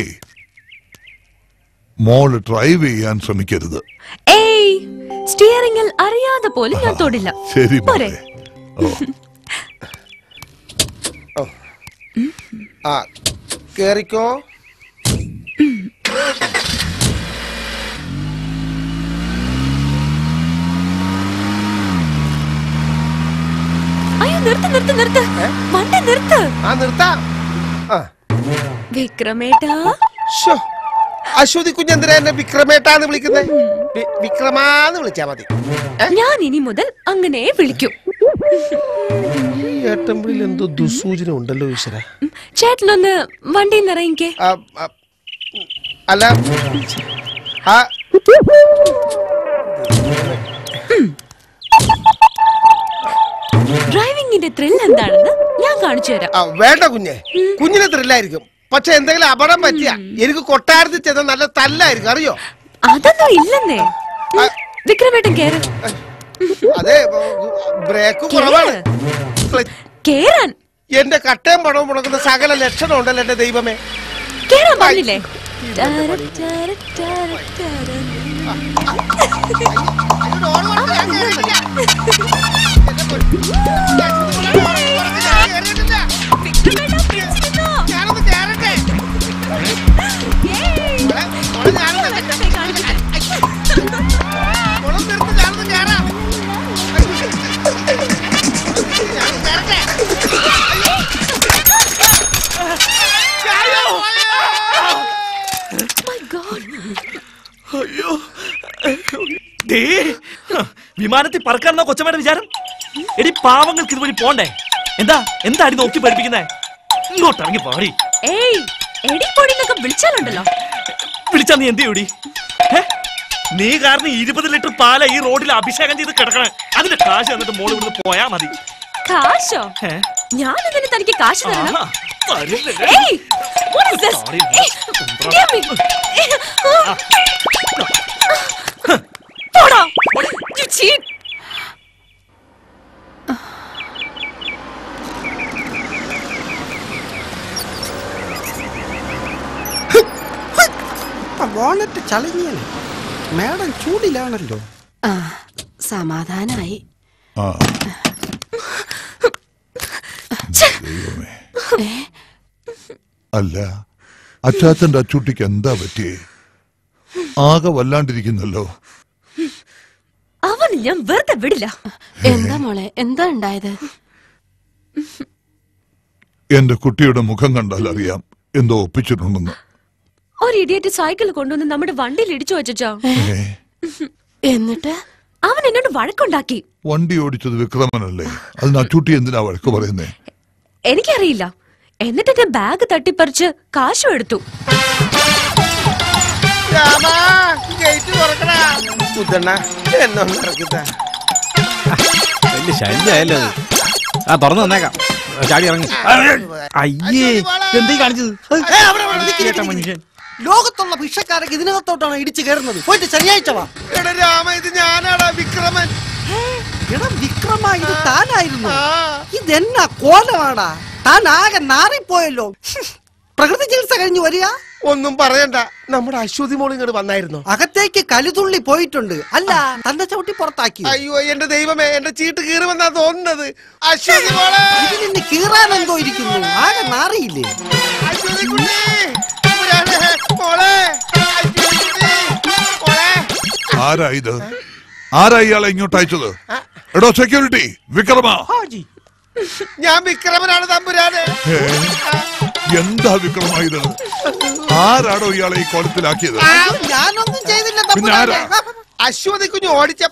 മോള് ഡ്രൈവ് ചെയ്യാൻ ശ്രമിക്കരുത് ഏയ് സ്റ്റിയറിംഗിൽ അറിയാതെ പോലും ഞാൻ തൊടില്ല ശരി പോരെ മോളെ ഓ ആ കേറിക്കോ അയ്യോ നിർത്ത് നിർത്ത് നിർത്ത് വണ്ടി നിർത്ത് ആ നിർത്താം ആ വിക്രമേട്ടാ ശ്ശോ, അശ്വതി കുഞ്ഞെന്തിനാ എന്നെ വിക്രമേട്ടാന്ന് വിളിക്കുന്നേ വി- വിക്രമാന്ന് വിളിച്ചാ മതി ഞാൻ ഇനി മുതൽ അങ്ങനെ വിളിക്കും ഈ ഏട്ടമ്പിളിൽ എന്തോ ദുസൂചന ഉണ്ടല്ലോ ഈശ്വര ചേട്ടനൊന്ന് വണ്ടിയിൽ നിന്ന് ഇറങ്ങിക്കേ അല്ല ആ ഡ്രൈവിംഗിന്റെ ത്രിൽ എന്താണെന്ന് ഞാൻ കാണിച്ചു തരാം ആ, വേണ്ട കുഞ്ഞെ കുഞ്ഞിന് ത്രില്ലായിരിക്കും പക്ഷെ എന്തെങ്കിലും അപകടം പറ്റിയ എനിക്ക് കൊട്ടാരത്തിൽ ചെന്ന നല്ല തല്ലായിരിക്കും അറിയോ അതൊന്നും ഇല്ലെന്നേ വിക്രമേട്ടൻ കേറ് അതെ ബ്രേക്ക് കുറവാണ് കേറാൻ എന്റെ കട്ടയും പണവും മുടക്കുന്ന സകല ലക്ഷണം ഉണ്ടല്ലോ എന്റെ ദൈവമേ കേറാൻ പറഞ്ഞില്ലേ ഞാനൊന്ന് കേറട്ടെ മോളെ, മോളെ ഞാനൊന്ന് കുളം തീർത്ത് ഞാനൊന്ന് കേറാം ഞാനൊന്ന് കേറട്ടെ അയ്യോ ദേ, വിമാനത്തിൽ പറക്കാണെന്നോ കൊച്ചമ്മയുടെ വിചാരം എടി പാവങ്ങൾക്ക് ഇതുവഴി പോണ്ടേ എന്താ എന്താ അടി നോക്കി പഠിപ്പിക്കുന്നേ ഇങ്ങോട്ട് ഇറങ്ങി പാടി ഏയ് എടിപ്പൊടിന്നൊക്കെ വിളിച്ചാലുണ്ടല്ലോ വിളിച്ചാ നീ എന്ത് ചെയ്യൂടി ഏ? നീ കാരണം ഇരുപത് ലിറ്റർ പാല ഈ റോഡിൽ അഭിഷേകം ചെയ്ത് കിടക്കണേ അതിന്റെ കാശ് എന്നിട്ട് മോള് ഇവിടുന്ന് പോയാ മതി കാശോ ഏ? ഞാൻ എന്തിനു തനിക്ക് കാശ് തരണം ആഹാ, തരില്ലേ? ഏയ് what is this? Sorry. ഏയ്, give me. ഏയ്, ആ. പോടാ you cheat ബോണറ്റ് ചളിഞ്ഞേനെ മേഡം ചൂടിലാണല്ലോ ആ സമാധാനായി ആ ഏ അല്ല അച്ചാച്ചന്റെ അച്ചൂട്ടിക്ക് എന്താ പറ്റിയേ ആകെ വല്ലാണ്ടിരിക്കുന്നല്ലോ അവൻ ഞാൻ വെറുതെ വിടില്ല എന്താ മോളെ എന്താ ഉണ്ടായത് എന്റെ കുട്ടിയുടെ മുഖം കണ്ടാൽ അറിയാം എന്തോ ഒപ്പിച്ചിട്ടുണ്ടെന്ന് ഒരു ഇഡിയറ്റ് സൈക്കിൾ കൊണ്ടുവന്ന് നമ്മുടെ വണ്ടിയിൽ ഇടിച്ചു വെച്ചോ ഏ, എന്നിട്ട് അവൻ എന്നോട് വഴക്കുണ്ടാക്കി വണ്ടി ഓടിച്ചത് വിക്രമനല്ലേ അതിന് അച്ചൂട്ടി എന്തിനാ വഴക്ക് പറയുന്നേ എനിക്കറിയില്ല എന്നിട്ട് ഞാൻ ബാഗ് തട്ടിപ്പറിച്ച് കാശും എടുത്തു രാമാ ഗേറ്റ് തുറക്കടാ മുത്തണ്ണ എന്നൊന്ന് ഇറക്കിത്താ വലിയ ശല്യായല്ലോ അത്. ആ തുറന്നു തന്നേക്കാം ചാടി ഇറങ്ങി അയ്യേ എന്തീ കാണിച്ചത് ഏയ്, അവിടെ, അവിടെ, നിക്ക്, നിക്ക്, നിക്ക്. ലോകത്തുള്ള ഭിക്ഷക്കാരൊക്കെ ഇതിനകത്തോട്ടാണ് ഇടിച്ചു കയറുന്നത് പോയിട്ട് ശനിയാഴ്ച വാ എടാ രാമ ഇത് ഞാനാടാ വിക്രമൻ എടാ വിക്രമ ഇത് താനായിരുന്നു ഇതെന്നാ കോലമാടാ താൻ ആകെ നാറിപ്പോയല്ലോ ഹും. പ്രകൃതി ചികിത്സ കഴിഞ്ഞു വരിക ഒന്നും പറയണ്ട നമ്മുടെ അശ്വതി മോൾ ഇങ്ങോട്ട് വന്നായിരുന്നു അകത്തേക്ക് കലിതുള്ളി പോയിട്ടുണ്ട് അല്ല തന്റെ ചവിട്ടി പുറത്താക്കി അയ്യോ എന്റെ ദൈവമേ എന്റെ ചീട്ട് കീറി വന്നാ തോന്നുന്നത് അശ്വതി മോളെ ഇത് നിന്ന് കീറാൻ എന്തോ ഇരിക്കുന്നു ആകെ നാറിയില്ലേ അശ്വതി കുട്ടി പുരാണേ, മോളെ അശ്വതി കുട്ടി മോളെ ആരാ ഇത് ആരാ ഇയാളെ ഇങ്ങോട്ട് അയച്ചത് എടോ സെക്യൂരിറ്റി വിക്രമ ഞാൻ വിക്രമനാണ് തമ്പുരാനെ ഏ, എന്താ വിക്രമ ഇത് ആരാടോ ഇയാളെ ഈ കോലത്തിലാക്കിയത് ആ, ഞാനൊന്നും ചെയ്തില്ല പിന്നെ ആരാ? തമ്പുരാനെ. അശ്വതി കുഞ്ഞ് ഓടിച്ച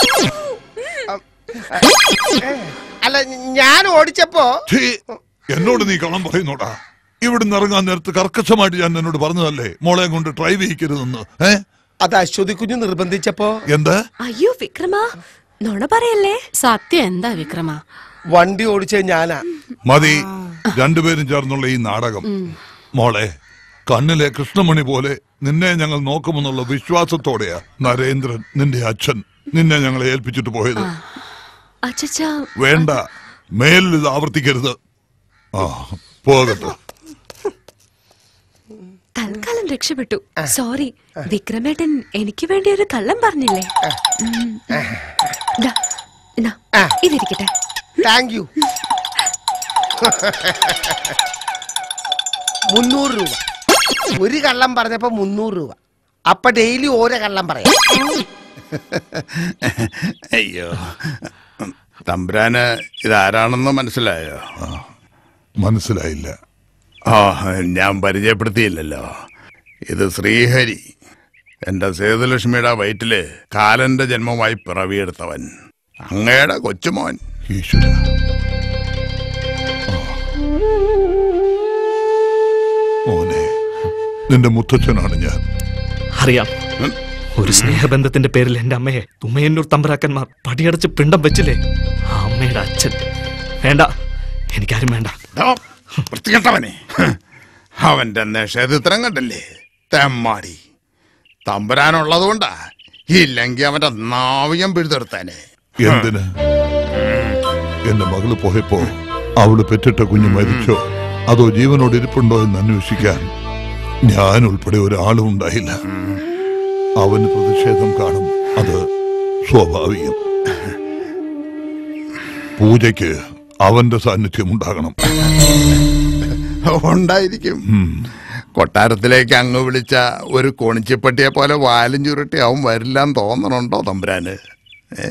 അല്ല ഞാൻ ഓടിച്ചപ്പോ ഛീ, എന്നോട് നീ കള്ളം പറയുന്നോടാ ഇവിടുന്ന് ഇറങ്ങാൻ നേരത്ത് കർക്കശമായിട്ട് ഞാൻ എന്നോട് പറഞ്ഞതല്ലേ മോളെ കൊണ്ട് ഡ്രൈവ് ചെയ്യിക്കരുതെന്ന് ഏ അത് അശ്വതി കുഞ്ഞ് നിർബന്ധിച്ചപ്പോ എന്താ അയ്യോ വിക്രമ നുണ പറയല്ലേ സത്യം എന്താ വിക്രമ വണ്ടി ഓടിച്ചത് ഞാനാ മതി രണ്ടുപേരും ചേർന്നുള്ള ഈ നാടകം മോളെ കണ്ണിലെ കൃഷ്ണമണി പോലെ നിന്നെ ഞങ്ങൾ നോക്കുമെന്നുള്ള വിശ്വാസത്തോടെയാ നരേന്ദ്രൻ നിന്റെ അച്ഛൻ നിന്നെ ഞങ്ങളെ ഏൽപ്പിച്ചിട്ട് പോയത് അച്ഛച്ച വേണ്ട മേലിൽ ഇത് ആവർത്തിക്കരുത് ആ പോകട്ടെ തൽക്കാലം രക്ഷപ്പെട്ടു സോറി വിക്രമേട്ടൻ എനിക്ക് വേണ്ടി ഒരു കള്ളം പറഞ്ഞില്ലേ ഉം. ദാ, നാ, ഇതിരിക്കട്ടെ താങ്ക് യു മുന്നൂറ് രൂപ ഒരു കള്ളം പറഞ്ഞപ്പോ മുന്നൂറ് രൂപ അപ്പൊ ഡെയിലി ഓരോ കള്ളം പറയാം അയ്യോ തമ്പുരാന് ഇതാരാണെന്ന് മനസ്സിലായോ മനസ്സിലായില്ല ആ ഞാൻ പരിചയപ്പെടുത്തിയില്ലല്ലോ ഇത് ശ്രീഹരി എന്റെ സേതുലക്ഷ്മിയുടെ വയറ്റില് കാലന്റെ ജന്മമായി പിറവിയെടുത്തവൻ അങ്ങയുടെ കൊച്ചുമോൻ ഈശ്വര മോനെ നിന്റെ മുത്തച്ഛനാണ് ഞാൻ അറിയാം ഒരു സ്നേഹബന്ധത്തിന്റെ പേരിൽ എന്റെ അമ്മയെ തുമ്മയന്നൂർ തമ്പരാക്കന്മാർ പടിയടച്ച് പിണ്ടം വെച്ചില്ലേ ആ അമ്മയുടെ അച്ഛൻ വേണ്ട എനിക്കാരും വേണ്ട ദോ, വൃത്തികെട്ടവനെ ഹ്. അവന്റെ നിഷേധിത്രം കണ്ടില്ലേ തെമ്മാടി തമ്പുരാനുള്ളത് കൊണ്ടാ ഇല്ലെങ്കി അവന്റെ നാവികം പിഴുതെടുത്താനെ എന്തിന് എന്റെ മകള് പോയപ്പോ അവള് പെറ്റിട്ട കുഞ്ഞ് മരിച്ചോ അതോ ജീവനോട് ഇരിപ്പുണ്ടോ എന്ന് അന്വേഷിക്കാൻ ഞാൻ ഉൾപ്പെടെ ഒരാളും ഉണ്ടായില്ല അവന് പ്രതിഷേധം കാണും അത് സ്വാഭാവികം പൂജയ്ക്ക് അവന്റെ സാന്നിധ്യം ഉണ്ടാകണം ഉണ്ടായിരിക്കും കൊട്ടാരത്തിലേക്ക് അങ്ങ് വിളിച്ച ഒരു കൊണിച്ചിപ്പട്ടിയെ പോലെ വാലും ചുരുട്ടി അവൻ വരില്ലാന്ന് തോന്നണുണ്ടോ തമ്പുരാന് ഏ?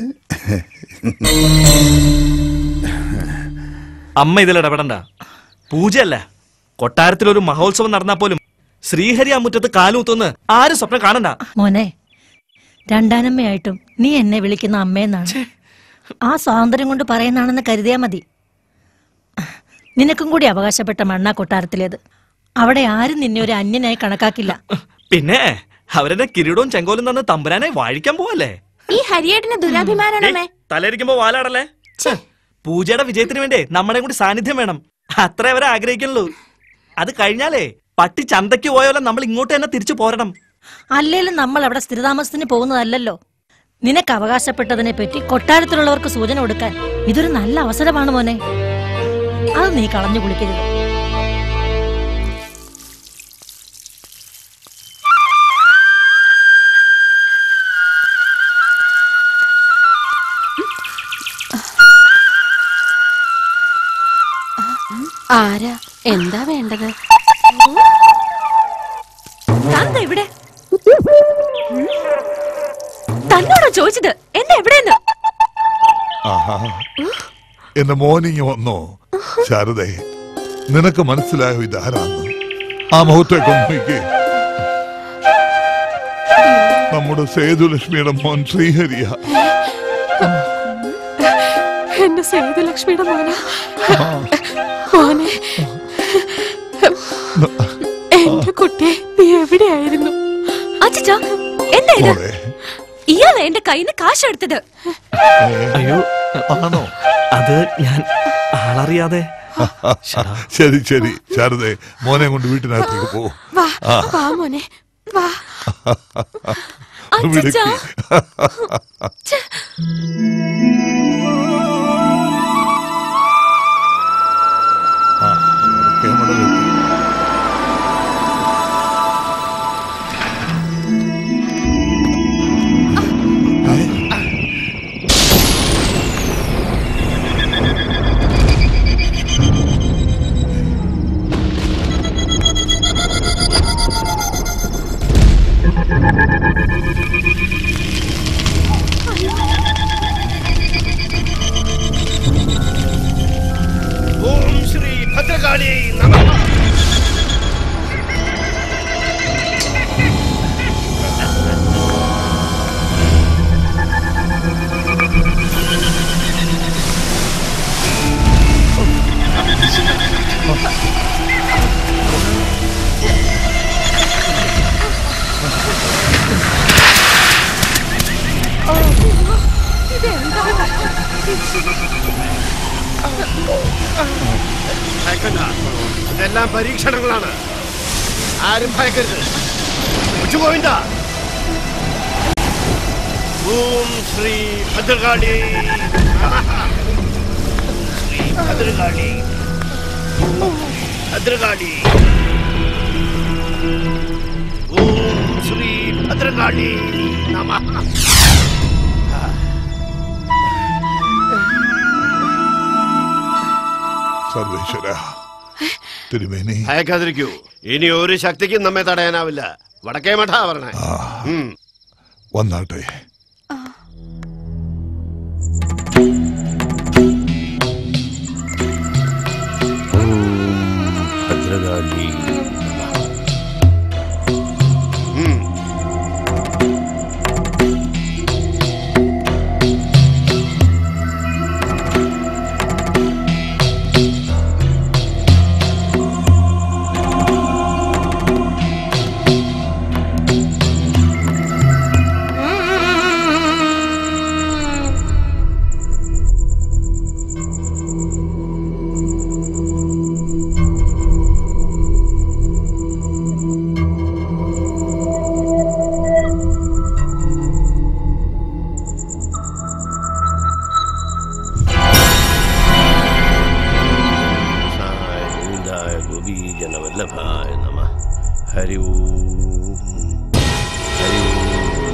അമ്മ ഇതിൽ ഇടപെടണ്ട പൂജയല്ല കൊട്ടാരത്തിൽ ഒരു മഹോത്സവം നടന്നാൽ പോലും ശ്രീഹരി ആ മുറ്റത്ത് കാലുകുത്തുന്ന് ആരും സ്വപ്നം കാണണ്ട മോനെ രണ്ടാനമ്മയായിട്ടും നീ എന്നെ വിളിക്കുന്ന അമ്മയെന്നാണ് ആ സ്വാതന്ത്ര്യം കൊണ്ട് പറയുന്നതാണെന്ന് കരുതിയാ മതി നിനക്കും കൂടി അവകാശപ്പെട്ട മണ്ണാ കൊട്ടാരത്തിലേത് അവിടെ ആരും നിന്നെ ഒരു അന്യനായി കണക്കാക്കില്ല പിന്നെ അവരെന്നെ കിരീടവും ചെങ്കോലും തന്ന് തമ്പുരാനെ വാഴിക്കാൻ പോവല്ലേ ഈ ഹരിയേട്ടന് ദുരാഭിമാനമേ തലയിരിക്കുമ്പോ വാലാടല്ലേ ഛെ, പൂജയുടെ വിജയത്തിന് വേണ്ടി നമ്മുടെ കൂടി സാന്നിധ്യം വേണം അത്രേ അവരെ ആഗ്രഹിക്കുള്ളൂ അത് കഴിഞ്ഞാലേ പട്ടി ചന്തയ്ക്ക് പോയോലെ നമ്മൾ ഇങ്ങോട്ട് തന്നെ തിരിച്ചു പോരണം അല്ലേലും നമ്മൾ അവിടെ സ്ഥിരതാമസത്തിന് പോകുന്നതല്ലല്ലോ നിനക്ക് അവകാശപ്പെട്ടതിനെ പറ്റി കൊട്ടാരത്തിലുള്ളവർക്ക് സൂചന കൊടുക്കാൻ ഇതൊരു നല്ല അവസരമാണ് മോനെ അത് നീ കളഞ്ഞു കുളിക്കരുത് ആരാ എന്താ വേണ്ടത് താങ്കൾ ഇവിടെ തന്നോടാ ചോദിച്ചത് എന്താ എവിടെയെന്ന് ആഹാ എന്റെ മോനിങ് വന്നോ ശാരദേ നിനക്ക് മനസ്സിലായോ ഇതാരാന്ന് ആ മുഖത്തേക്ക് നോക്കി നമ്മുടെ സേതുലക്ഷ്മിയുടെ മോൻ ശ്രീഹരിയ എന്റെ സേതുലക്ഷ്മിയുടെ മോനെ മോനെ എന്റെ കുട്ടി നീ എവിടെയായിരുന്നു അച്ഛാ എന്താ ഇത് ഇയാളെ എന്റെ കയ്യിൽ നിന്ന് കാശ് എടുത്തത് അയ്യോ ആണോ അത് ഞാൻ ആളറിയാതെ ശരി ശരി ശാരദേ മോനെ കൊണ്ട് വീട്ടിനകത്തേക്ക് പോ വാ ആ. വാ മോനെ വാ വിളിക്ക്. ആ, ക്യാമറ വെക്ക്. ഓം ശ്രീ ഭദ്രകാളി നമഃ ഭയക്കണ്ട ഇതെല്ലാം പരീക്ഷണങ്ങളാണ് ആരും ഭയക്കരുത് ഉച്ചുപോയിണ്ട ഓം ശ്രീ ഭദ്രകാളി നമഃ. ശ്രീ ഭദ്രകാളി ഭദ്രകാളി ഓം ശ്രീ ഭദ്രകാളി നമഃ സർവേശ്വര തിരുമേനി ഭയക്കാതിരിക്കൂ ഇനി ഒരു ശക്തിക്കും നമ്മെ തടയാനാവില്ല വടക്കേ മഠാ പറഞ്ഞേ ഉം. വന്നാട്ടെ ഭദ്രകാളി ഗോവിന്ദായ ഗോപീജനവല്ലഭായ നമ ഹരി ഓം ഹരി ഓം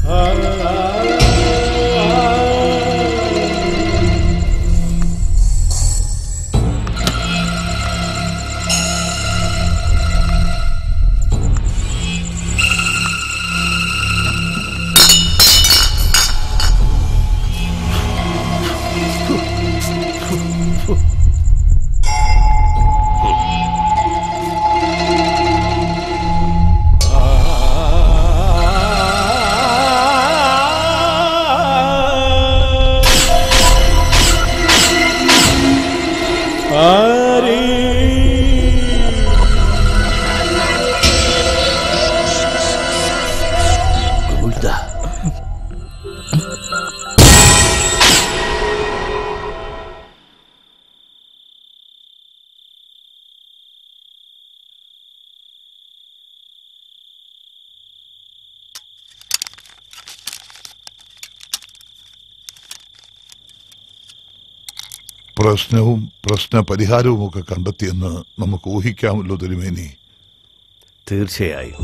പ്രശ്നവും പ്രശ്ന പരിഹാരവും ഒക്കെ കണ്ടെത്തിയെന്ന് നമുക്ക് ഊഹിക്കാമല്ലോ തിരുമേനി തീർച്ചയായും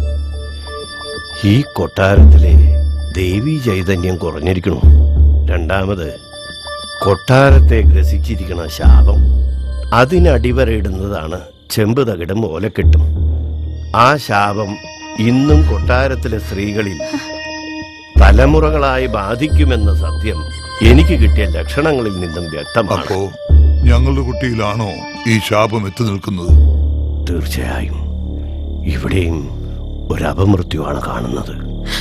ഈ കൊട്ടാരത്തിലെ ദേവീ ചൈതന്യം കുറഞ്ഞിരിക്കണു രണ്ടാമത് കൊട്ടാരത്തെ ഗ്രസിച്ചിരിക്കണ ശാപം അതിനടിവരയിടുന്നതാണ് ചെമ്പ് തകിടും ഓലക്കെട്ടും ആ ശാപം ഇന്നും കൊട്ടാരത്തിലെ സ്ത്രീകളിൽ തലമുറകളായി ബാധിക്കുമെന്ന സത്യം എനിക്ക് കിട്ടിയ ലക്ഷണങ്ങളിൽ നിന്നും വ്യക്തമാണ് അപ്പോ ഞങ്ങളുടെ കുട്ടിയിലാണോ ഈ ശാപം എത്തി നിൽക്കുന്നത് തീർച്ചയായും ഇവിടെയും ഒരു അപമൃത്യുവാണ് കാണുന്നത്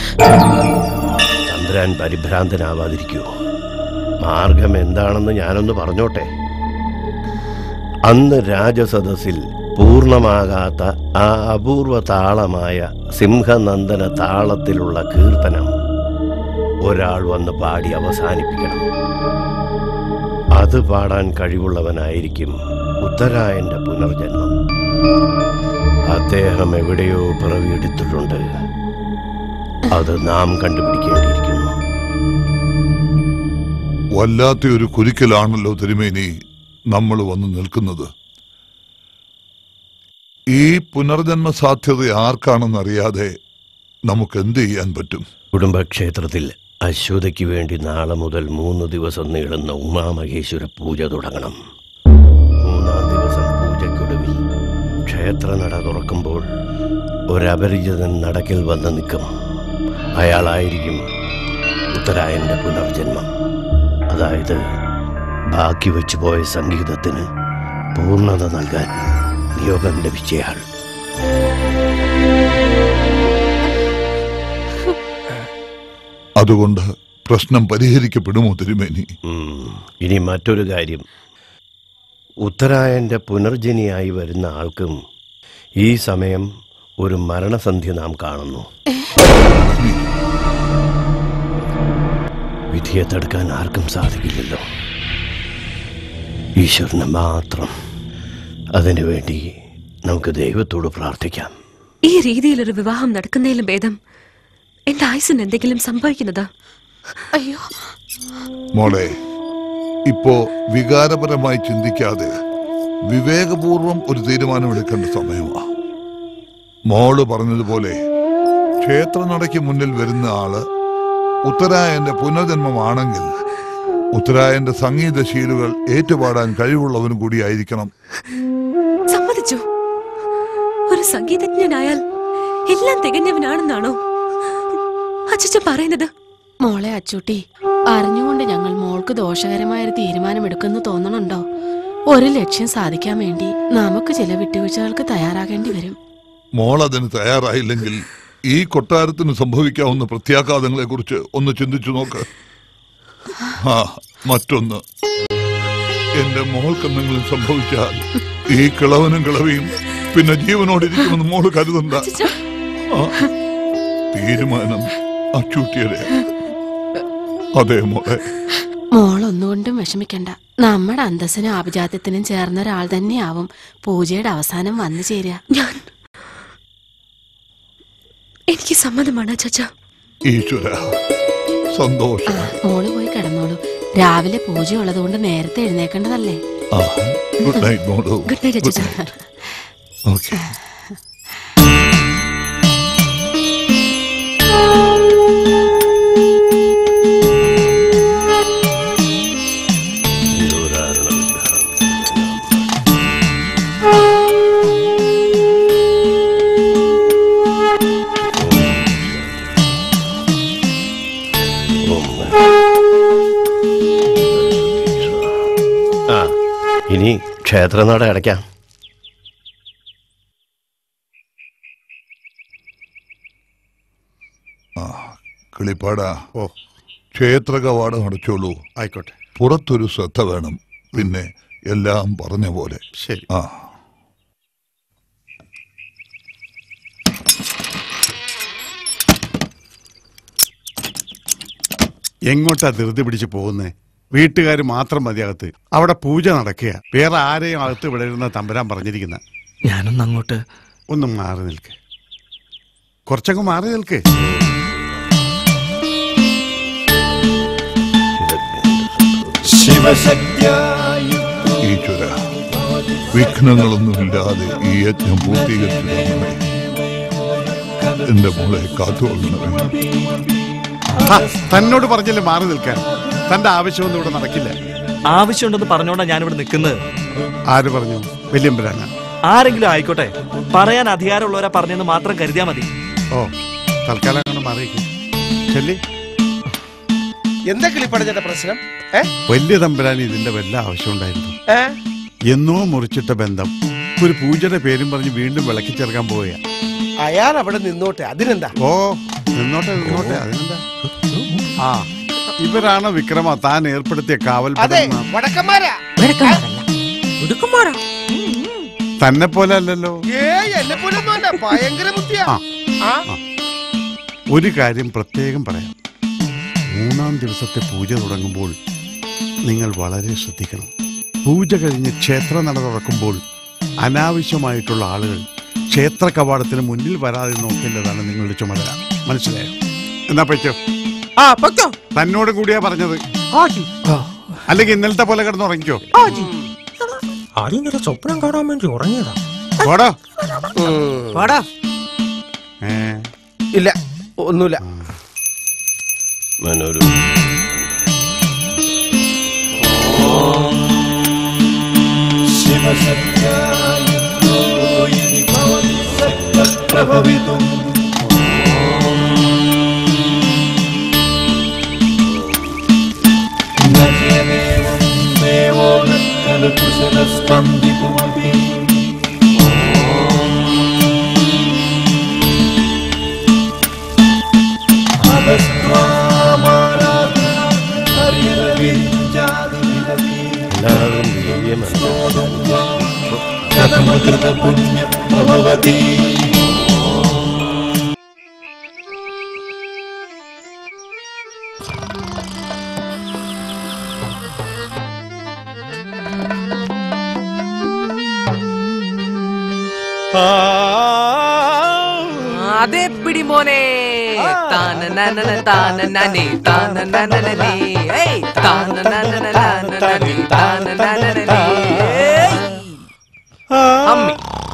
ചന്ദ്രൻ പരിഭ്രാന്തനാവാതിരിക്കൂ മാർഗം എന്താണെന്ന് ഞാനൊന്ന് പറഞ്ഞോട്ടെ അന്ന് രാജസദസ്സിൽ പൂർണ്ണമാകാത്ത ആ അപൂർവ താളമായ സിംഹനന്ദന താളത്തിലുള്ള കീർത്തനം ഒരാൾ വന്ന് പാടി അവസാനിപ്പിക്കണം അത് പാടാൻ കഴിവുള്ളവനായിരിക്കും ഉത്തരായന്റെ പുനർജന്മം അദ്ദേഹം എവിടെയോ പിറവിയെടുത്തിട്ടുണ്ട് അത് നാം കണ്ടുപിടിക്കേണ്ടിയിരിക്കുന്നു വല്ലാത്ത ഒരു കുരുക്കലാണല്ലോ തിരുമേനി നമ്മൾ വന്ന് നിൽക്കുന്നത് ഈ പുനർജന്മ സാധ്യത ആർക്കാണെന്നറിയാതെ നമുക്ക് എന്ത് ചെയ്യാൻ പറ്റും കുടുംബക്ഷേത്രത്തിൽ അശ്വതയ്ക്ക് വേണ്ടി നാളെ മുതൽ മൂന്ന് ദിവസം നീളുന്ന ഉമാമഹേശ്വര പൂജ തുടങ്ങണം മൂന്നാം ദിവസം പൂജയ്ക്കൊടുവിൽ ക്ഷേത്രനട തുറക്കുമ്പോൾ ഒരപരിചിതൻ നടക്കിൽ വന്ന് നിൽക്കും അയാളായിരിക്കും ഉത്തരായന്റെ പുനർജന്മം അതായത് ബാക്കി വെച്ചു പോയ സംഗീതത്തിന് പൂർണ്ണത നൽകാൻ നിയോഗം ലഭിച്ചയാൾ അതുകൊണ്ട് പ്രശ്നം പരിഹരിക്കപ്പെടുമോ തിരുമേനി ഉം. ഇനി മറ്റൊരു കാര്യം ഉത്തരായന്റെ പുനർജനിയായി വരുന്ന ആൾക്കും ഈ സമയം ഒരു മരണസന്ധ്യ നാം കാണുന്നു വിധിയെ തടുക്കാൻ ആർക്കും സാധിക്കില്ലല്ലോ ഈശ്വരന് മാത്രം അതിനുവേണ്ടി നമുക്ക് ദൈവത്തോട് പ്രാർത്ഥിക്കാം ഈ രീതിയിലൊരു വിവാഹം നടക്കുന്നതിലും ഭേദം എന്റെ ആയുസിന് എന്തെങ്കിലും സംഭവിക്കുന്നതാ അയ്യോ മോളെ ഇപ്പോ വികാരപരമായി ചിന്തിക്കാതെ വിവേകപൂർവം ഒരു തീരുമാനമെടുക്കേണ്ട സമയമാ മോള് പറഞ്ഞതുപോലെ ക്ഷേത്രനടയ്ക്ക് മുന്നിൽ വരുന്ന ആള് ഉത്തരായന്റെ പുനർജന്മമാണെങ്കിൽ ഉത്തരായന്റെ സംഗീത ശീലുകൾ ഏറ്റുപാടാൻ കഴിവുള്ളവനും കൂടിയായിരിക്കണം സമ്മതിച്ചു ഒരു സംഗീതജ്ഞനായാൽ എല്ലാം തികഞ്ഞവനാണെന്നാണോ അച്ഛൻ പറയുന്നത് മോളെ അച്ചൂട്ടി അറിഞ്ഞുകൊണ്ട് ഞങ്ങൾ മോൾക്ക് ദോഷകരമായ ഒരു തീരുമാനമെടുക്കുന്നു തോന്നണുണ്ടോ ഒരു ലക്ഷ്യം സാധിക്കാൻ വേണ്ടി നമുക്ക് ചില വിട്ടുവീഴ്ചകൾക്ക് തയ്യാറാകേണ്ടി വരും മോൾ അതിന് തയ്യാറായില്ലെങ്കിൽ ഈ കൊട്ടാരത്തിന് സംഭവിക്കാവുന്ന പ്രത്യാഘാതങ്ങളെ കുറിച്ച് ഒന്ന് ചിന്തിച്ചു നോക്ക് ആ മറ്റൊന്ന് എന്റെ മോൾക്ക് എന്തെങ്കിലും സംഭവിച്ചാൽ ഈ കിളവനും കിളവിയും പിന്നെ ജീവനോടിരിക്കുമെന്ന് മോള് കരുതണ്ട ആ, തീരുമാനം അച്ചൂട്ടിയുടെ അതെ മോളെ മോൾ ഒന്നുകൊണ്ടും വിഷമിക്കണ്ട നമ്മുടെ അന്തസ്സിനും ആഭിജാത്യത്തിനും ചേർന്ന ഒരാൾ തന്നെയാവും പൂജയുടെ അവസാനം വന്നു ചേരുക ഞാൻ എനിക്ക് സമ്മതമാണ് ചച്ച ഈശ്വര സന്തോഷം മോള് പോയി കിടന്നോളൂ രാവിലെ പൂജ ഉള്ളതുകൊണ്ട് നേരത്തെ എഴുന്നേക്കേണ്ടതല്ലേ ആ ഗുഡ് നൈറ്റ് മോളു ഗുഡ് നൈറ്റ് Good അച്ഛാ night. ഓക്കെ ആ ക്ഷേത്രനട അടയ്ക്കാം കിളിപ്പാടാ ഓ ക്ഷേത്ര കവാടം അടച്ചോളൂ ആയിക്കോട്ടെ പുറത്തൊരു ശ്രദ്ധ വേണം പിന്നെ എല്ലാം പറഞ്ഞ പോലെ ശരി ആ എങ്ങോട്ടാ ധൃതി പിടിച്ച് പോകുന്നേ വീട്ടുകാർ മാത്രം മതി അകത്ത് അവിടെ പൂജ നടക്കുക വേറെ ആരെയും അകത്ത് വിടരുന്ന തമ്പുരാൻ പറഞ്ഞിരിക്കുന്ന ഞാനൊന്ന് അങ്ങോട്ട് ഒന്ന് മാറി നിൽക്ക് കുറച്ചങ്ങ് മാറി നിൽക്ക് ഈശ്വര വിഘ്നങ്ങളൊന്നുമില്ലാതെ ഈ യജ്ഞം പൂർത്തീകരിച്ചു തരണമേ. എന്റെ മോളെ കാത്തുകൊള്ളണമേ ആ, തന്നോട് പറഞ്ഞില്ലേ മാറി നിൽക്കാൻ തന്റെ ആവശ്യമൊന്നും ഇവിടെ നടക്കില്ല ആവശ്യമുണ്ടെന്ന് പറഞ്ഞോണ്ടാ ഞാനിവിടെ നിൽക്കുന്നത് ആര് പറഞ്ഞു വല്യമ്പരാന ആരെങ്കിലും ആയിക്കോട്ടെ പറയാൻ അധികാരമുള്ളവരാ പറഞ്ഞെന്ന് മാത്രം കരുതിയാ മതി ഓ തൽക്കാലം അങ്ങനെ മാറിയിരിക്കും ചെല്ലി എന്താ കിളിപ്പടഞ്ഞ പ്രശ്നം ഏ വലിയ തമ്പുരാൻ ഇതിന്റെ വല്ല ആവശ്യമുണ്ടായിരുന്നു ഏ എന്നോ മുറിച്ചിട്ട ബന്ധം ഒരു പൂജയുടെ പേരും പറഞ്ഞ് വീണ്ടും വിളക്കി ചേർക്കാൻ പോവുക അയാൾ അവിടെ നിന്നോട്ടെ അതിനെന്താ ഓ നിന്നോട്ടെ നിന്നോട്ടെ അതിനെന്താ ആ ഇവരാണ് വിക്രമ താൻ ഏർപ്പെടുത്തിയ കാവൽ അതെ പദം നാം- വടക്കന്മാരാ തന്നെ പോലെ അല്ലല്ലോ ഏയ് എന്നെ പോലൊന്നും അല്ല ഭയങ്കര ബുദ്ധിയാ ആ. ആ ഒരു കാര്യം പ്രത്യേകം പറയാം മൂന്നാം ദിവസത്തെ പൂജ തുടങ്ങുമ്പോൾ നിങ്ങൾ വളരെ ശ്രദ്ധിക്കണം പൂജ കഴിഞ്ഞ് ക്ഷേത്ര നട തുറക്കുമ്പോൾ അനാവശ്യമായിട്ടുള്ള ആളുകൾ ക്ഷേത്ര കവാടത്തിന് മുന്നിൽ വരാതെ നോക്കേണ്ടതാണ് നിങ്ങളുടെ ചുമതല മനസ്സിലായോ എന്നാ പറ്റോ ആ പൊയ്ക്കോ തന്നോട് കൂടിയാ പറഞ്ഞത് ആജി അല്ലെങ്കിൽ ഇന്നലത്തെ പോലെ കിടന്നുറങ്ങിക്കോ ആജി ആദ്യം ഇന്നലെ സ്വപ്നം കാണാൻ വേണ്ടി ഉറങ്ങിയതാ പോടോ വാടാ ഏ ഇല്ല ഒന്നുമില്ല മനോരു എല്ലാവരും ദേവിയെ അതെ പിടി മോനെ താനനനന താനനനെ താനനനനനെ ഏയ് താനനനനനനനെ താനനനനനെ ഏയ് അമ്മി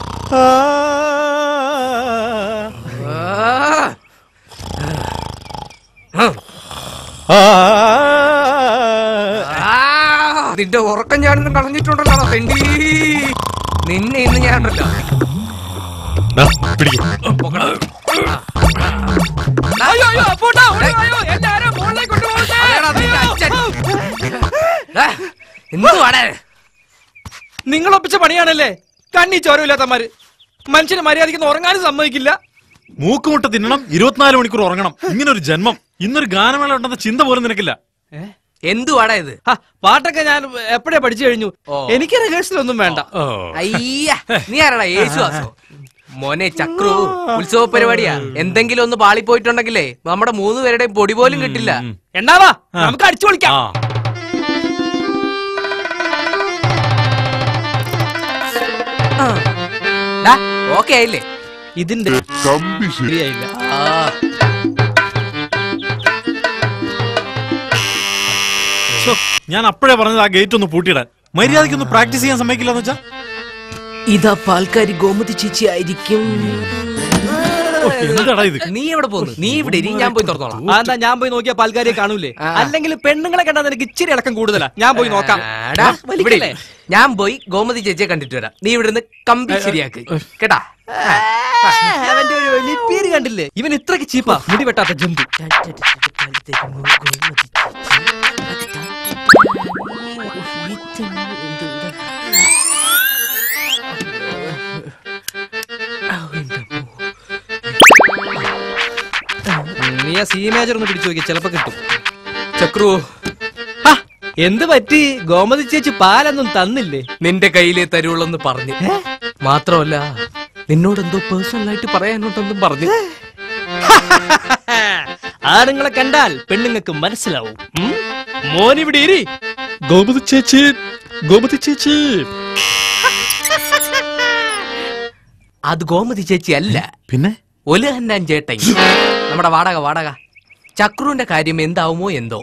നിന്റെ ഉറക്കം ഞാനൊന്നും കളഞ്ഞിട്ടുണ്ടല്ലോ തെണ്ടി നിന്നെ ഇന്ന് ഞാനുണ്ടല്ലോ അയ്യോ, അയ്യോ, പോട്ടാ, ഓടി വായോ, എല്ലാരും മുകളിലേക്ക് കൊണ്ടുപോകട്ടെ. ദാ, എന്തുവാടെ നിങ്ങൾ ഒപ്പിച്ച പണിയാണല്ലേ കണ്ണി ചോരമില്ലാത്തമാര് മനുഷ്യന് മര്യാദയ്ക്ക് ഉറങ്ങാനും സമ്മതിക്കില്ല മൂക്കുമുട്ട തിന്നണം ഇരുപത്തിനാല് മണിക്കൂർ ഉറങ്ങണം ഇങ്ങനെ ഒരു ജന്മം ഇന്നൊരു ഗാനമേള ഉണ്ടെന്ന ചിന്ത പോലും നിനക്കില്ല എന്തുവാടാ ഇത് ഹ, പാട്ടൊക്കെ ഞാൻ എപ്പോഴേ പഠിച്ചു കഴിഞ്ഞു ഓ. എനിക്ക് റിഹേഴ്സൽ ഒന്നും വേണ്ട അയ്യ നീ ആരാടാ യേശുദാസോ മോനെ ചക്രു ഉത്സവ പരിപാടിയാ എന്തെങ്കിലും ഒന്ന് പാളിപ്പോയിട്ടുണ്ടെങ്കിലേ നമ്മുടെ മൂന്ന് പേരുടെയും പൊടി പോലും കിട്ടില്ല എന്നാവാ നമുക്ക് അടിച്ചു പൊളിക്കാം ഓക്കെ ആയില്ലേ ഇതിന്റെ കമ്പി ശരിയായില്ല ആ ശ്ശോ, ഞാൻ അപ്പോഴേ പറഞ്ഞത് ആ ഗേറ്റ് ഒന്ന് പൂട്ടിയിടാൻ മര്യാദയ്ക്ക് ഒന്ന് പ്രാക്ടീസ് ചെയ്യാൻ സമ്മതിക്കില്ലെന്ന് വെച്ചാ ഇതാ പാൽക്കാരി ഗോമതി ചേച്ചി ആയിരിക്കും എന്താടാ ഇത് നീ എവിടെ പോകുന്നു നീ ഇവിടെ ഇരി ഞാൻ പോയി തുറന്നോളാം അതെന്താ ഞാൻ പോയി നോക്കിയാ പാൽക്കാരിയെ കാണൂലേ അല്ലെങ്കിൽ പെണ്ണുങ്ങളെ കണ്ടാൽ നിനക്ക് ഇച്ചിരി ഇളക്കം കൂടുതലാ ഞാൻ പോയി നോക്കാം എടാ, ഇവിടെ ഇരി. ഞാൻ പോയി ഗോമതി ചേച്ചിയെ കണ്ടിട്ട് വരാം നീ ഇവിടെ നിന്ന് കമ്പി ശരിയാക്ക് കേട്ടാ അവന്റെ ഒരു ലിപ്പിയര് കണ്ടില്ലേ ഇവൻ ഇത്രക്ക് ചീപ്പാ മുടി വെട്ടാത്ത ജന്തു നീ ആ സി മേജർ ഒന്ന് പിടിച്ചു നോക്കി ചിലപ്പോ കിട്ടും ചക്രു എന്ത് പറ്റി ഗോമതി ചേച്ചി പാലൊന്നും തന്നില്ലേ നിന്റെ കയ്യിലേ തരുള്ളെന്ന് പറഞ്ഞു മാത്രമല്ല നിന്നോട് എന്തോ പേഴ്സണൽ ആയിട്ട് പറയാനുണ്ടെന്നും പറഞ്ഞു ആണുങ്ങളെ കണ്ടാൽ പെണ്ണുങ്ങൾക്ക് മനസ്സിലാവും ഉം? മോനിവിടെ ഇരി ഗോമതി ചേച്ചി ഗോമതി ചേച്ചി അത് ഗോമതി ചേച്ചി അല്ല പിന്നെ ഒലുഹന്നാൻ ചേട്ടൻ നമ്മുടെ വാടക വാടക ചക്രുവിന്റെ കാര്യം എന്താവുമോ എന്തോ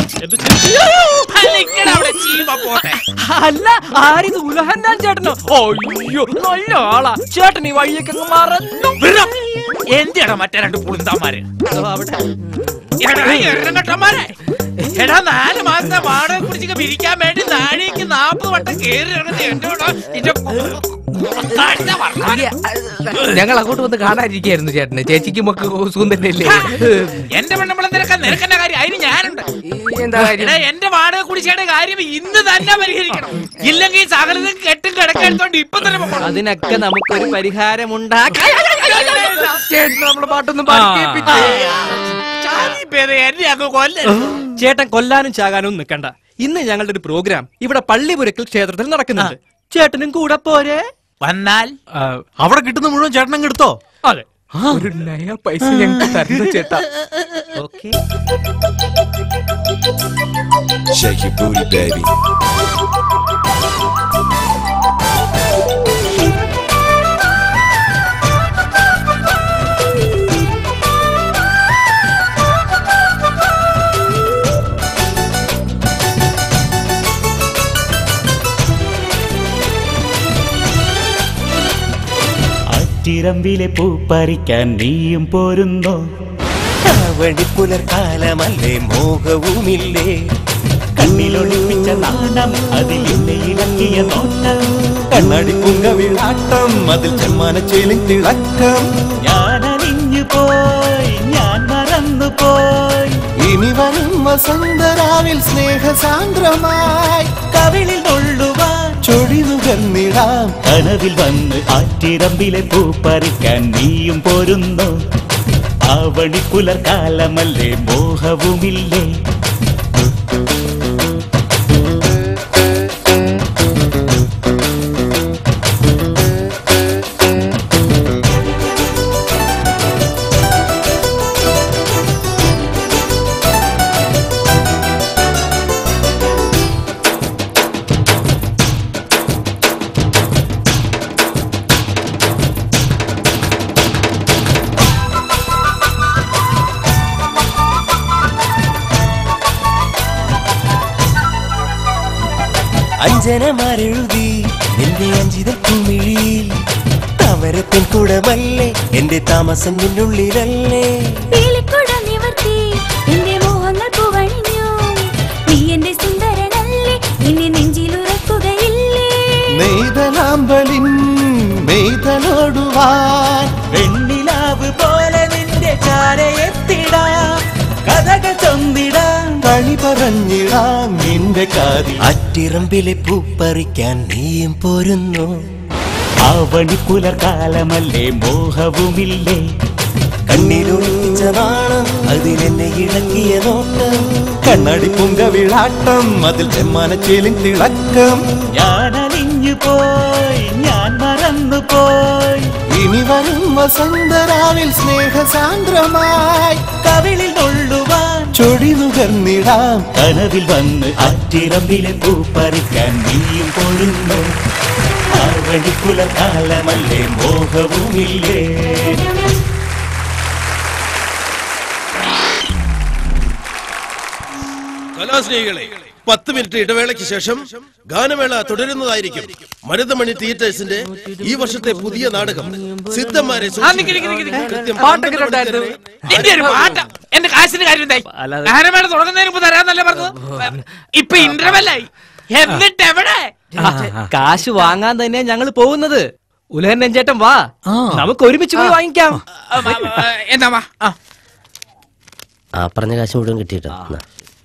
അല്ല ആരിത് ഉലഹന്നാൻ ചേട്ടനോ അയ്യോ നല്ല ആളാ ചേട്ടൻ ഈ വഴിയൊക്കെ അങ്ങ് മറന്നു എന്തിനാ മറ്റേ രണ്ട് പുളിന്താമാര് എടാ, ഈ എണ്ണക്കട്ടന്മാരെ. എടാ നാല് മാസത്തെ വാടക കുടിച്ചൊക്കെ പിരിക്കാൻ വേണ്ടി നാഴേക്ക് നാപ്പത് വട്ടം കേറി ഇറങ്ങുന്ന എന്റെ കൂടെ നിന്റെ താഴ്ന്ന വർത്താനം. ഞങ്ങൾ അങ്ങോട്ട് വന്ന് കാണാതിരിക്കായിരുന്നു ചേട്ടന് ചേച്ചിക്കും ഒക്കെ സുഖം തന്നെയല്ലേ എന്റെ പെണ്ണുമ്പളം നിനക്ക് നിനക്കെന്റെ കാര്യം അതിന് ഞാനുണ്ട് എന്താ കാര്യം? എടാ, എന്റെ വാടക കുടിശ്ശിയുടെ കാര്യം ഇന്ന് തന്നെ പരിഹരിക്കണം ഇല്ലെങ്കിൽ സകലതും കെട്ടും കിടക്കെടുത്തോണ്ട് ഇപ്പൊ തന്നെ പൊക്കോണം. അതിനൊക്കെ നമുക്കൊരു പരിഹാരം ഉണ്ടാക്കാം ചേട്ടൻ നമ്മളെ പാട്ടൊന്നും ചാരിപ്പേരെ എന്നെ അങ്ങ് കൊല്ലരുത്. ചേട്ടൻ കൊല്ലാനും ചാകാനും നിൽക്കണ്ട ഇന്ന് ഞങ്ങളുടെ ഒരു പ്രോഗ്രാം ഇവിടെ പള്ളിപുരക്കൽ ക്ഷേത്രത്തിൽ നടക്കുന്നുണ്ട് ചേട്ടനും കൂടെ പോരെ വന്നാൽ അവിടെ കിട്ടുന്ന മുഴുവൻ ചേട്ടനും എടുത്തോ അതെ ഒരു നയ പൈസ ഞങ്ങൾക്ക് തരുന്നു ചേട്ടാ okay Shake your booty, baby. ആറ്റിറമ്പിലെ പൂ പറിക്കാൻ നീയും പോരുന്നോ വഴിപ്പുലർക്കാലമല്ലേ മോഹവുമില്ലേ കണ്ണിലൊളിപ്പിച്ച നാണം അതിൽ എന്നെ ഇളക്കിയ നോട്ടം കണ്ണാടി പുങ്കവിളാട്ടം അതിൽ ചെമ്മാനച്ചേലിൻ തിളക്കം ഞാൻ അലിഞ്ഞു പോയി ഞാൻ മറന്നു പോയി ഇനി വരും വസന്തരാവിൽ സ്നേഹസാന്ദ്രമായി കവിളിൽ നുള്ളുവാൻ ചൊടിനുകർന്നിടാം കനവിൽ വന്ന് ആറ്റിറമ്പിലെ പൂ പറിക്കാൻ നീയും പോരുന്നു ആവണി പുലർക്കാലമല്ലേ മോഹവുമില്ലേ അഞ്ജനമാരെഴുതി എന്റെ അഞ്ചിത കുമിഴിയിൽ താമരത്തിൻ കുടമല്ലേ എന്റെ താമസം നിന്നുള്ളിലല്ലേ പീലിക്കുട നിവർത്തി എന്റെ മോഹങ്ങൾ പൂവണിഞ്ഞു നീ എന്റെ സുന്ദരനല്ലേ എന്നെ നെഞ്ചിലുറക്കുകയില്ലേ നെയ്തലാമ്പലിൻ നെയ്തലോടുവാൻ വെണ്ണിലാവ് പോലെ നിന്റെ ചാരയെത്തിടാം കഥകൾ ചൊന്നിടാം കളി പറഞ്ഞിടാം നിന്റെ കാതിൽ അറ്റിറമ്പിലെ പൂപ്പറിക്കാൻ നീയും പോരുന്നു ആവണി പുലർക്കാലമല്ലേ മോഹവുമില്ലേ കണ്ണിലൊളിച്ച നാണം അതിലെന്നെ ഇളക്കിയ നോട്ടം കണ്ണാടി പുങ്കവിളാട്ടം അതിൽ ചെമ്മാനച്ചേലിൻ തിളക്കം ഞാൻ അലിഞ്ഞു പോയി ഞാൻ മറന്നു പോയി ഇനി വരും വസന്തരാവിൽ സ്നേഹസാന്ദ്രമായി കവിളിൽ നുള്ളുവാൻ ചൊടിനുകർന്നിടാം കനവിൽ വന്ന് ആറ്റിറമ്പിലെ പൂ പറിക്കാൻ നീയും പോരുന്നു ആവണി പുലർക്കാലമല്ലേ മോഹവുമില്ലേ കലാസ്നേഹികളെ പത്ത് മിനിറ്റ് ഇടവേളയ്ക്ക് ശേഷം ഗാനമേള തുടരുന്നതായിരിക്കും മരുതമണി തിയേറ്റേഴ്സിന്റെ ഈ വർഷത്തെ പുതിയ നാടകം സിദ്ധന്മാരെ ആ, നിക്ക്, നിക്ക്, നിക്ക്, നിക്ക്. പാട്ടൊക്കെ ഉണ്ടായിരുന്നു. എന്റെ ഒരു പാട്ട എന്റെ കാശിന്റെ കാര്യം എന്തായി ഗാനമേള തുടങ്ങുന്നതിന് മുമ്പ് തരാന്നല്ലേ പറഞ്ഞത് ഇപ്പൊ ഇന്റർവെല്ലായി എന്നിട്ട് എവിടെ കാശ് വാങ്ങാൻ തന്നെ ഞങ്ങൾ പോകുന്നത് ഉലഹന്നൻ ചേട്ടൻ വാ നമുക്ക് ഒരുമിച്ച് പോയി വാങ്ങിക്കാം എന്നാ വാ ആ. ആ പറഞ്ഞ കാശ് മുഴുവൻ കിട്ടിയിട്ടോ എന്നാ.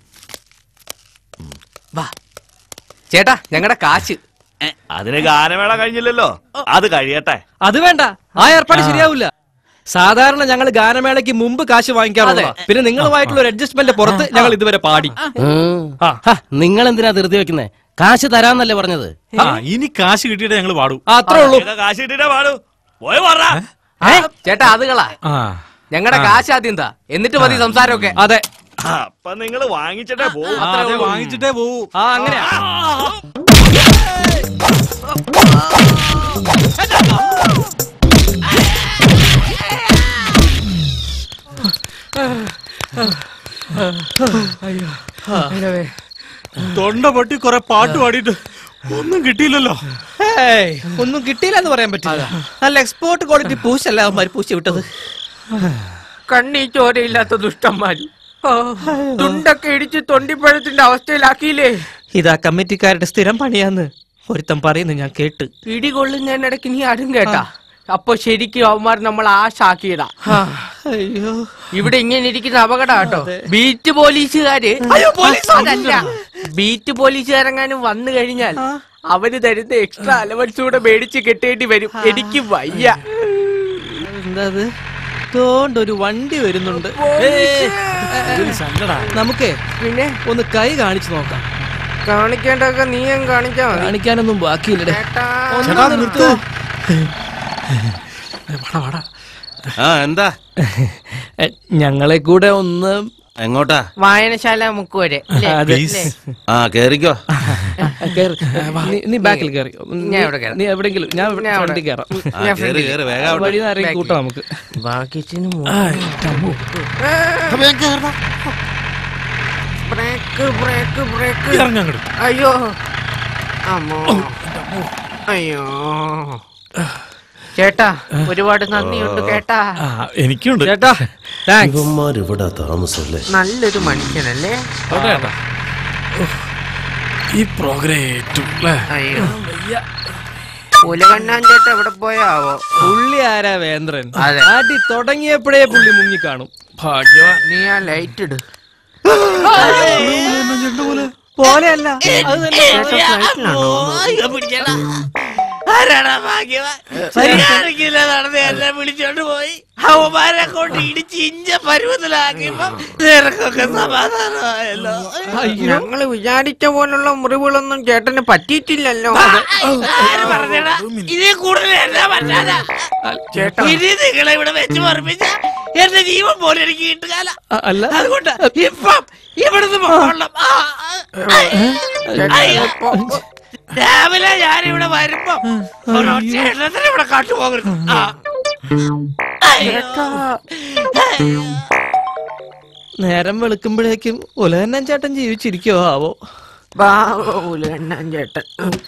വാ ചേട്ടാ ഞങ്ങളുടെ കാശ് അതിന് ഗാനമേള കഴിഞ്ഞില്ലല്ലോ അത് കഴിയട്ടെ അത് വേണ്ട ആ ഏർപ്പാട് ശരിയാവില്ല സാധാരണ ഞങ്ങൾ ഗാനമേളയ്ക്ക് മുമ്പ് കാശ് വാങ്ങിക്കാറുള്ള പിന്നെ നിങ്ങളുമായിട്ടുള്ള ഒരു അഡ്ജസ്റ്റ്മെന്റ് പുറത്ത് ഞങ്ങൾ ഇതുവരെ പാടി നിങ്ങൾ എന്തിനാ ധൃതി വെക്കുന്നേ കാശ് തരാന്നല്ലേ പറഞ്ഞത് ആ ഇനി കാശ് കിട്ടിയിട്ട് ഞങ്ങൾ പാടും അത്രേ ഉള്ളൂ കാശ് കിട്ടിട്ടേ പാടൂ പോയി പറ ചേട്ടാ അത് കളാ ഞങ്ങളുടെ കാശ് ആദ്യം എന്താ എന്നിട്ട് മതി സംസാരമൊക്കെ അതെ അപ്പൊ നിങ്ങൾ വാങ്ങിച്ചിട്ടേ പോകും ആ, അതെ, വാങ്ങിച്ചിട്ടേ പോവൂ ആ അങ്ങനെയാ തൊണ്ട പൊട്ടി കുറെ പാട്ട് പാടിയിട്ട് ഒന്നും കിട്ടിയില്ലല്ലോ ഏയ്, ഒന്നും കിട്ടിയില്ല എന്ന് പറയാൻ പറ്റില്ല നല്ല എക്സ്പോർട്ട് ക്വാളിറ്റി പൂശല്ല അവന്മാര് പൂശി വിട്ടത് കണ്ണീ ചോരയില്ലാത്ത ദുഷ്ടന്മാര് ഓ, തുണ്ടൊക്കെ ഇടിച്ച് തൊണ്ടിപ്പഴത്തിന്റെ അവസ്ഥയിലാക്കിയില്ലേ ഇതാ കമ്മിറ്റിക്കാരുടെ സ്ഥിരം പണിയാന്ന് ഒരുത്തൻ പറയുന്നു ഞാൻ കേട്ട് ഇടികൊള്ളുന്നതിനിടയ്ക്ക് നീ ആരും കേട്ടാ അപ്പൊ ശരിക്കും അവന്മാർ നമ്മൾ ആശാക്കിയതാ അയ്യോ ഇവിടെ ഇങ്ങനെ ഇരിക്കുന്ന അപകടം കേട്ടോ ബീറ്റ് പോലീസുകാര് അതല്ല ബീറ്റ് പോലീസുകാരെങ്ങാനും വന്നു കഴിഞ്ഞാൽ അവര് തരുന്ന എക്സ്ട്രാ അലവൻസ് കൂടെ മേടിച്ച് കെട്ടേണ്ടി വരും എനിക്ക് വയ്യ എന്താ അത് തോണ്ടൊരു വണ്ടി വരുന്നുണ്ട് നമുക്കേ പിന്നെ ഒന്ന് കൈ കാണിച്ചു നോക്കാം കാണിക്കേണ്ടതൊക്കെ നീയും കാണിച്ചാ മതി കാണിക്കാനൊന്നും ബാക്കിയില്ലടേ ഒന്ന് ചേട്ടാ, നിർത്ത്. ആ എന്താ ഞങ്ങളെ കൂടെ ഒന്ന് എങ്ങോട്ടാ വായനശാല മുക്കുവരെ അല്ലേ? അതെ. അല്ലേ? ആ കേറിക്കോ കേറ്. നീ- നീ ബാക്കിൽ കയറി ഞാൻ ഇവിടെ കയറാം. നീ എവിടെങ്കിലും ഞാൻ ഞാൻ അവിടെ. ഫ്രണ്ടിൽ കയറാം ആ, കേറ്, കേറ്, വേഗം ആവട്ടെ. വഴി നേരം കൂട്ടാം നമുക്ക് ഭാഗ്യത്തിന് ബ്രേക്ക് ബ്രേക്ക് ബ്രേക്ക് ഇറങ്ങങ്ങട്. അയ്യോ അമ്മോ അയ്യോ ചേട്ടാ ഒരുപാട് നന്ദിയുണ്ട് കേട്ടാ എനിക്കുണ്ട് ചേട്ടാ ഇവന്മാരിവിടെ താമസമല്ലേ നല്ലൊരു മനുഷ്യനല്ലേ ഈ പ്രോഗ്രേറ്റും അയ്യോ ഉലകണ്ണാൻ ചേട്ടാ എവിടെ പോയാവോ പുള്ളി ആരാ വേന്ദ്രൻ അതെ. അടി തുടങ്ങിയപ്പോഴേ പുള്ളി മുങ്ങിക്കാണും ഭാഗ്യവാൻ നീ ആ ലൈറ്റ് ഇട് പോലെയല്ല അത് തന്നെ ആരാടാ ഭാഗ്യവാൻ ശരിയാണെങ്കിലേ നടന്ന് എന്നെ വിളിച്ചോണ്ട് പോയി അവന്മാരെ കൊണ്ട് ഇടിച്ച് ഇഞ്ച പരുവത്തിലാക്കിയപ്പോ നിനക്കൊക്കെ സമാധാനമായല്ലോ ഞങ്ങള് വിചാരിച്ച പോലുള്ള മുറിവുകളൊന്നും ചേട്ടന് പറ്റിയിട്ടില്ലല്ലോ ആര് പറഞ്ഞടാ ഇതിൽ കൂടുതൽ എന്നാ പറ്റാനാ ചേട്ടാ. ഇനി നിങ്ങളെ ഇവിടെ വെച്ച് പറപ്പിച്ച എന്റെ ജീവൻ പോലെ എനിക്ക് കിട്ടുകാല അല്ല അതുകൊണ്ട് ഇപ്പം ഇവിടുന്ന് പോകണം ആ, ആ, അയ്യോ. രാവിലെ ഞാനിവിടെ വരുമ്പോ ഒരൊറ്റ എണ്ണത്തിന് ഇവിടെ കാട്ടുപോകരുത് ആ നേരം വെളുക്കുമ്പോഴേക്കും ഉലകന്നൻ ചേട്ടൻ ജീവിച്ചിരിക്കോ ആവോ ഉലകണ്ണാൻ ചേട്ടൻ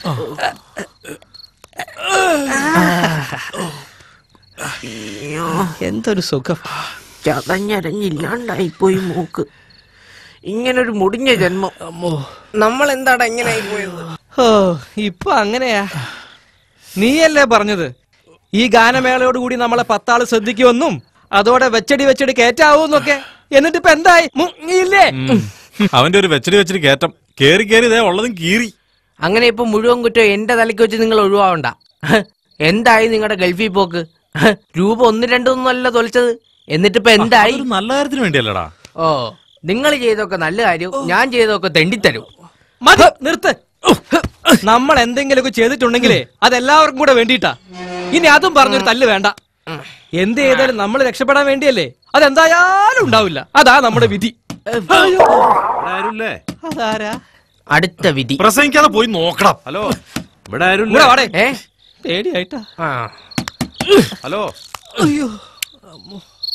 അയ്യോ എന്തൊരു സുഖം ചതഞ്ഞരഞ്ഞില്ലാണ്ടായിപ്പോയി മൂക്ക് ഇങ്ങനൊരു മുടിഞ്ഞ ജന്മം നമ്മൾ എന്താടാ ഇങ്ങനെ പോയത് ഓ ഇപ്പൊ അങ്ങനെയാ നീയല്ലേ പറഞ്ഞത് ഈ ഗാനമേളയോട് കൂടി നമ്മളെ പത്താള് ശ്രദ്ധിക്കുമെന്നും അതോടെ വെച്ചടി വെച്ചടി കയറ്റാവൂന്നൊക്കെ എന്നിട്ട് ഇപ്പൊ എന്തായി മുങ്ങിയില്ലേ അവന്റെ ഒരു വെച്ചടി വെച്ചിട്ട് കയറ്റം കേറി കേറി ഇതേ ഉള്ളതും കീറി അങ്ങനെ ഇപ്പൊ മുഴുവൻ കുറ്റം എന്റെ തലയ്ക്ക് വെച്ച് നിങ്ങൾ ഒഴിവാവണ്ട എന്തായി നിങ്ങളുടെ ഗൾഫിൽ പോക്ക് രൂപ ഒന്ന് രണ്ടൊന്നും അല്ല തൊലിച്ചത് എന്നിട്ടിപ്പോ എന്തായി അതൊരു നല്ല കാര്യത്തിന് വേണ്ടിയല്ലടാ ഓ നിങ്ങൾ ചെയ്തൊക്കെ നല്ല കാര്യവും ഞാൻ ചെയ്തൊക്കെ തെണ്ടിത്തരും മതി നിർത്ത് നമ്മൾ എന്തെങ്കിലുമൊക്കെ ചെയ്തിട്ടുണ്ടെങ്കിലേ അതെല്ലാവർക്കും കൂടെ വേണ്ടിയിട്ടാ ഇനി അതും പറഞ്ഞൊരു തല്ല് വേണ്ട എന്ത് ചെയ്താലും നമ്മൾ രക്ഷപ്പെടാൻ വേണ്ടിയല്ലേ അതെന്തായാലും ഉണ്ടാവില്ല അതാ നമ്മുടെ വിധി ആരുല്ലേ അതാരാ അടുത്ത വിധി പ്രസംഗിക്കാതെ പോയി നോക്കണം ഹലോ ഇവിടെ ആരുല്ലേ ഇവിടെ വാടേ പേടിയായിട്ടാ ഹലോ അയ്യോ അമ്മോ.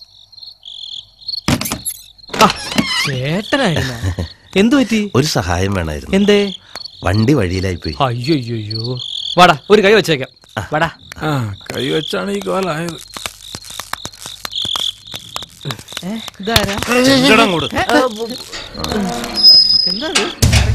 ആ, ചേട്ടനായിരുന്ന എന്തു പറ്റി ഒരു സഹായം വേണമായിരുന്നു എന്തേ വണ്ടി വഴിയിലായി പോയി അയ്യോ വാടാ ഒരു കൈ വെച്ചേക്കാം വാടാ ആ കൈ വെച്ചാണ് ഈ കോലായത് ഏ, ഇതാരാ ചെല്ലടാ അങ്ങോട്ട്. ഏ, എന്താ ഇത്?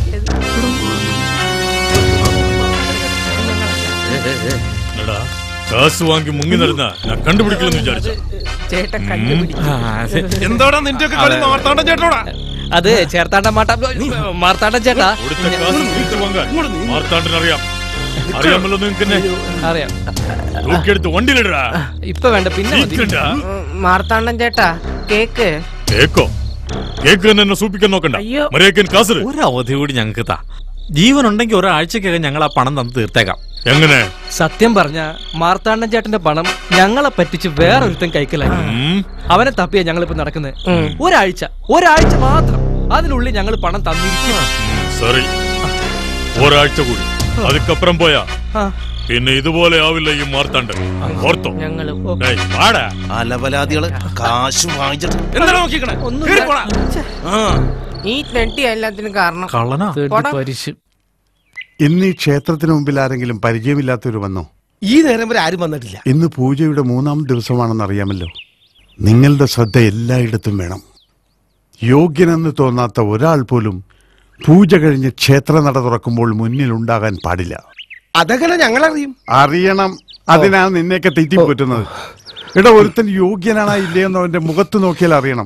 എടാ കാസ് വാങ്ങി മുങ്ങി നടന്ന ഞാൻ കണ്ടുപിടിക്കില്ലെന്ന് വിചാരിച്ചു ചേട്ടൻ എന്താടാ നിന്റെ ഒക്കെ കളി മാർത്താണ്ഡൻ ചേട്ടനോടാ അത് ചേർത്താണ്ട മാട്ട മാർത്താണ്ഡൻ ചേട്ടാ കൊടുത്ത കാസ് വീട്ടിൽ വാങ്ങാൻ മാർത്താണ്ഡൻ അറിയാം അറിയാമല്ലോ നിങ്ങക്ക് എന്നെ അറിയാം തൂക്കിയെടുത്ത് വണ്ടിയിലിടാ ഇപ്പൊ വേണ്ട പിന്നെ മതി. നീക്കണ്ടാ. മാർത്താണ്ഡൻ ചേട്ടാ കേക്ക് കേക്കോ കേക്ക് തന്നെ എന്നെ സൂപ്പിക്കാൻ നോക്കണ്ട അയ്യോ. മര്യാദക്കൻ കാസറ് ഒരു അവധി കൂടി ഞങ്ങൾക്ക് താ ജീവൻ ഉണ്ടെങ്കിൽ ഒരാഴ്ചക്കകം ഞങ്ങൾ ആ പണം തന്ന് തീർത്തേക്കാം എങ്ങനെ സത്യം പറഞ്ഞ മാർത്താണ്ഡൻ ചേട്ടന്റെ പണം ഞങ്ങളെ പറ്റിച്ച് വേറൊരുത്തൻ കൈക്കലാക്കി അവനെ തപ്പിയാ ഞങ്ങളിപ്പോ നടക്കുന്നത് ഒരാഴ്ച ഒരാഴ്ച മാത്രം അതിനുള്ളിൽ ഞങ്ങൾ പണം തന്നിരിക്കും സോറി ഒരാഴ്ച കൂടി അതുക്കപ്പുറം പോയാ ആ. പിന്നെ ഇതുപോലെ ആവില്ല ഈ മാർത്താണ്ട് ഓർത്തോ ഡേയ്, വാടാ അലവലാദികള് കാശ് വാങ്ങിച്ചിട്ട് എന്താണ് നോക്കിക്കണേ കേറി പോടാ. ഈ നെട്ടി എല്ലാത്തിനും കാരണം കള്ളനാ പോടാ. ഇന്ന് ഈ ക്ഷേത്രത്തിന് മുമ്പിൽ ആരെങ്കിലും പരിചയമില്ലാത്തവർ വന്നോ ഈ നേരം വരെ ആരും വന്നിട്ടില്ല ഇന്ന് പൂജയുടെ മൂന്നാം ദിവസമാണെന്ന് അറിയാമല്ലോ നിങ്ങളുടെ ശ്രദ്ധ എല്ലായിടത്തും വേണം യോഗ്യനെന്ന് തോന്നാത്ത ഒരാൾ പോലും പൂജ കഴിഞ്ഞ് ക്ഷേത്ര നട തുറക്കുമ്പോൾ മുന്നിൽ ഉണ്ടാകാൻ പാടില്ല അതെങ്ങനെ ഞങ്ങളറിയും അറിയണം അതിനാണ് നിന്നെയൊക്കെ തെറ്റിപ്പറ്റുന്നത് എടാ ഒരുത്തൻ യോഗ്യനാണോ ഇല്ലയെന്ന് അവന്റെ മുഖത്ത് നോക്കിയാൽ അറിയണം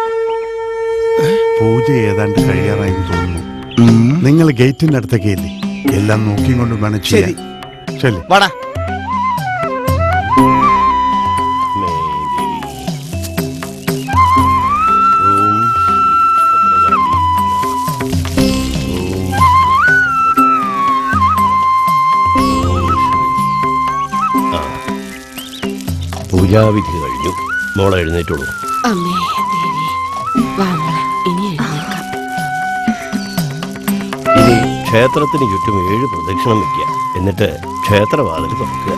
പൂജ ഏതാണ്ട് കഴിയാറായി എന്ന് തോന്നുന്നു നിങ്ങൾ ഗേറ്റിന്റെ അടുത്തൊക്കെ ഇല്ലേ എല്ലാം നോക്കിക്കൊണ്ടും വേണം ചെയ്യാൻ ശരി വാടാ പൂജാവിധി കഴിഞ്ഞു മോളെ എഴുന്നേറ്റുള്ളൂ അമ്മേ ദേവി വാ മോളെ ഇനി എഴുന്നേൽക്കാം ഇനി ക്ഷേത്രത്തിന് ചുറ്റും ഏഴ് പ്രദക്ഷിണം വയ്ക്കുക എന്നിട്ട് ക്ഷേത്രവാതിൽ തുറക്കുക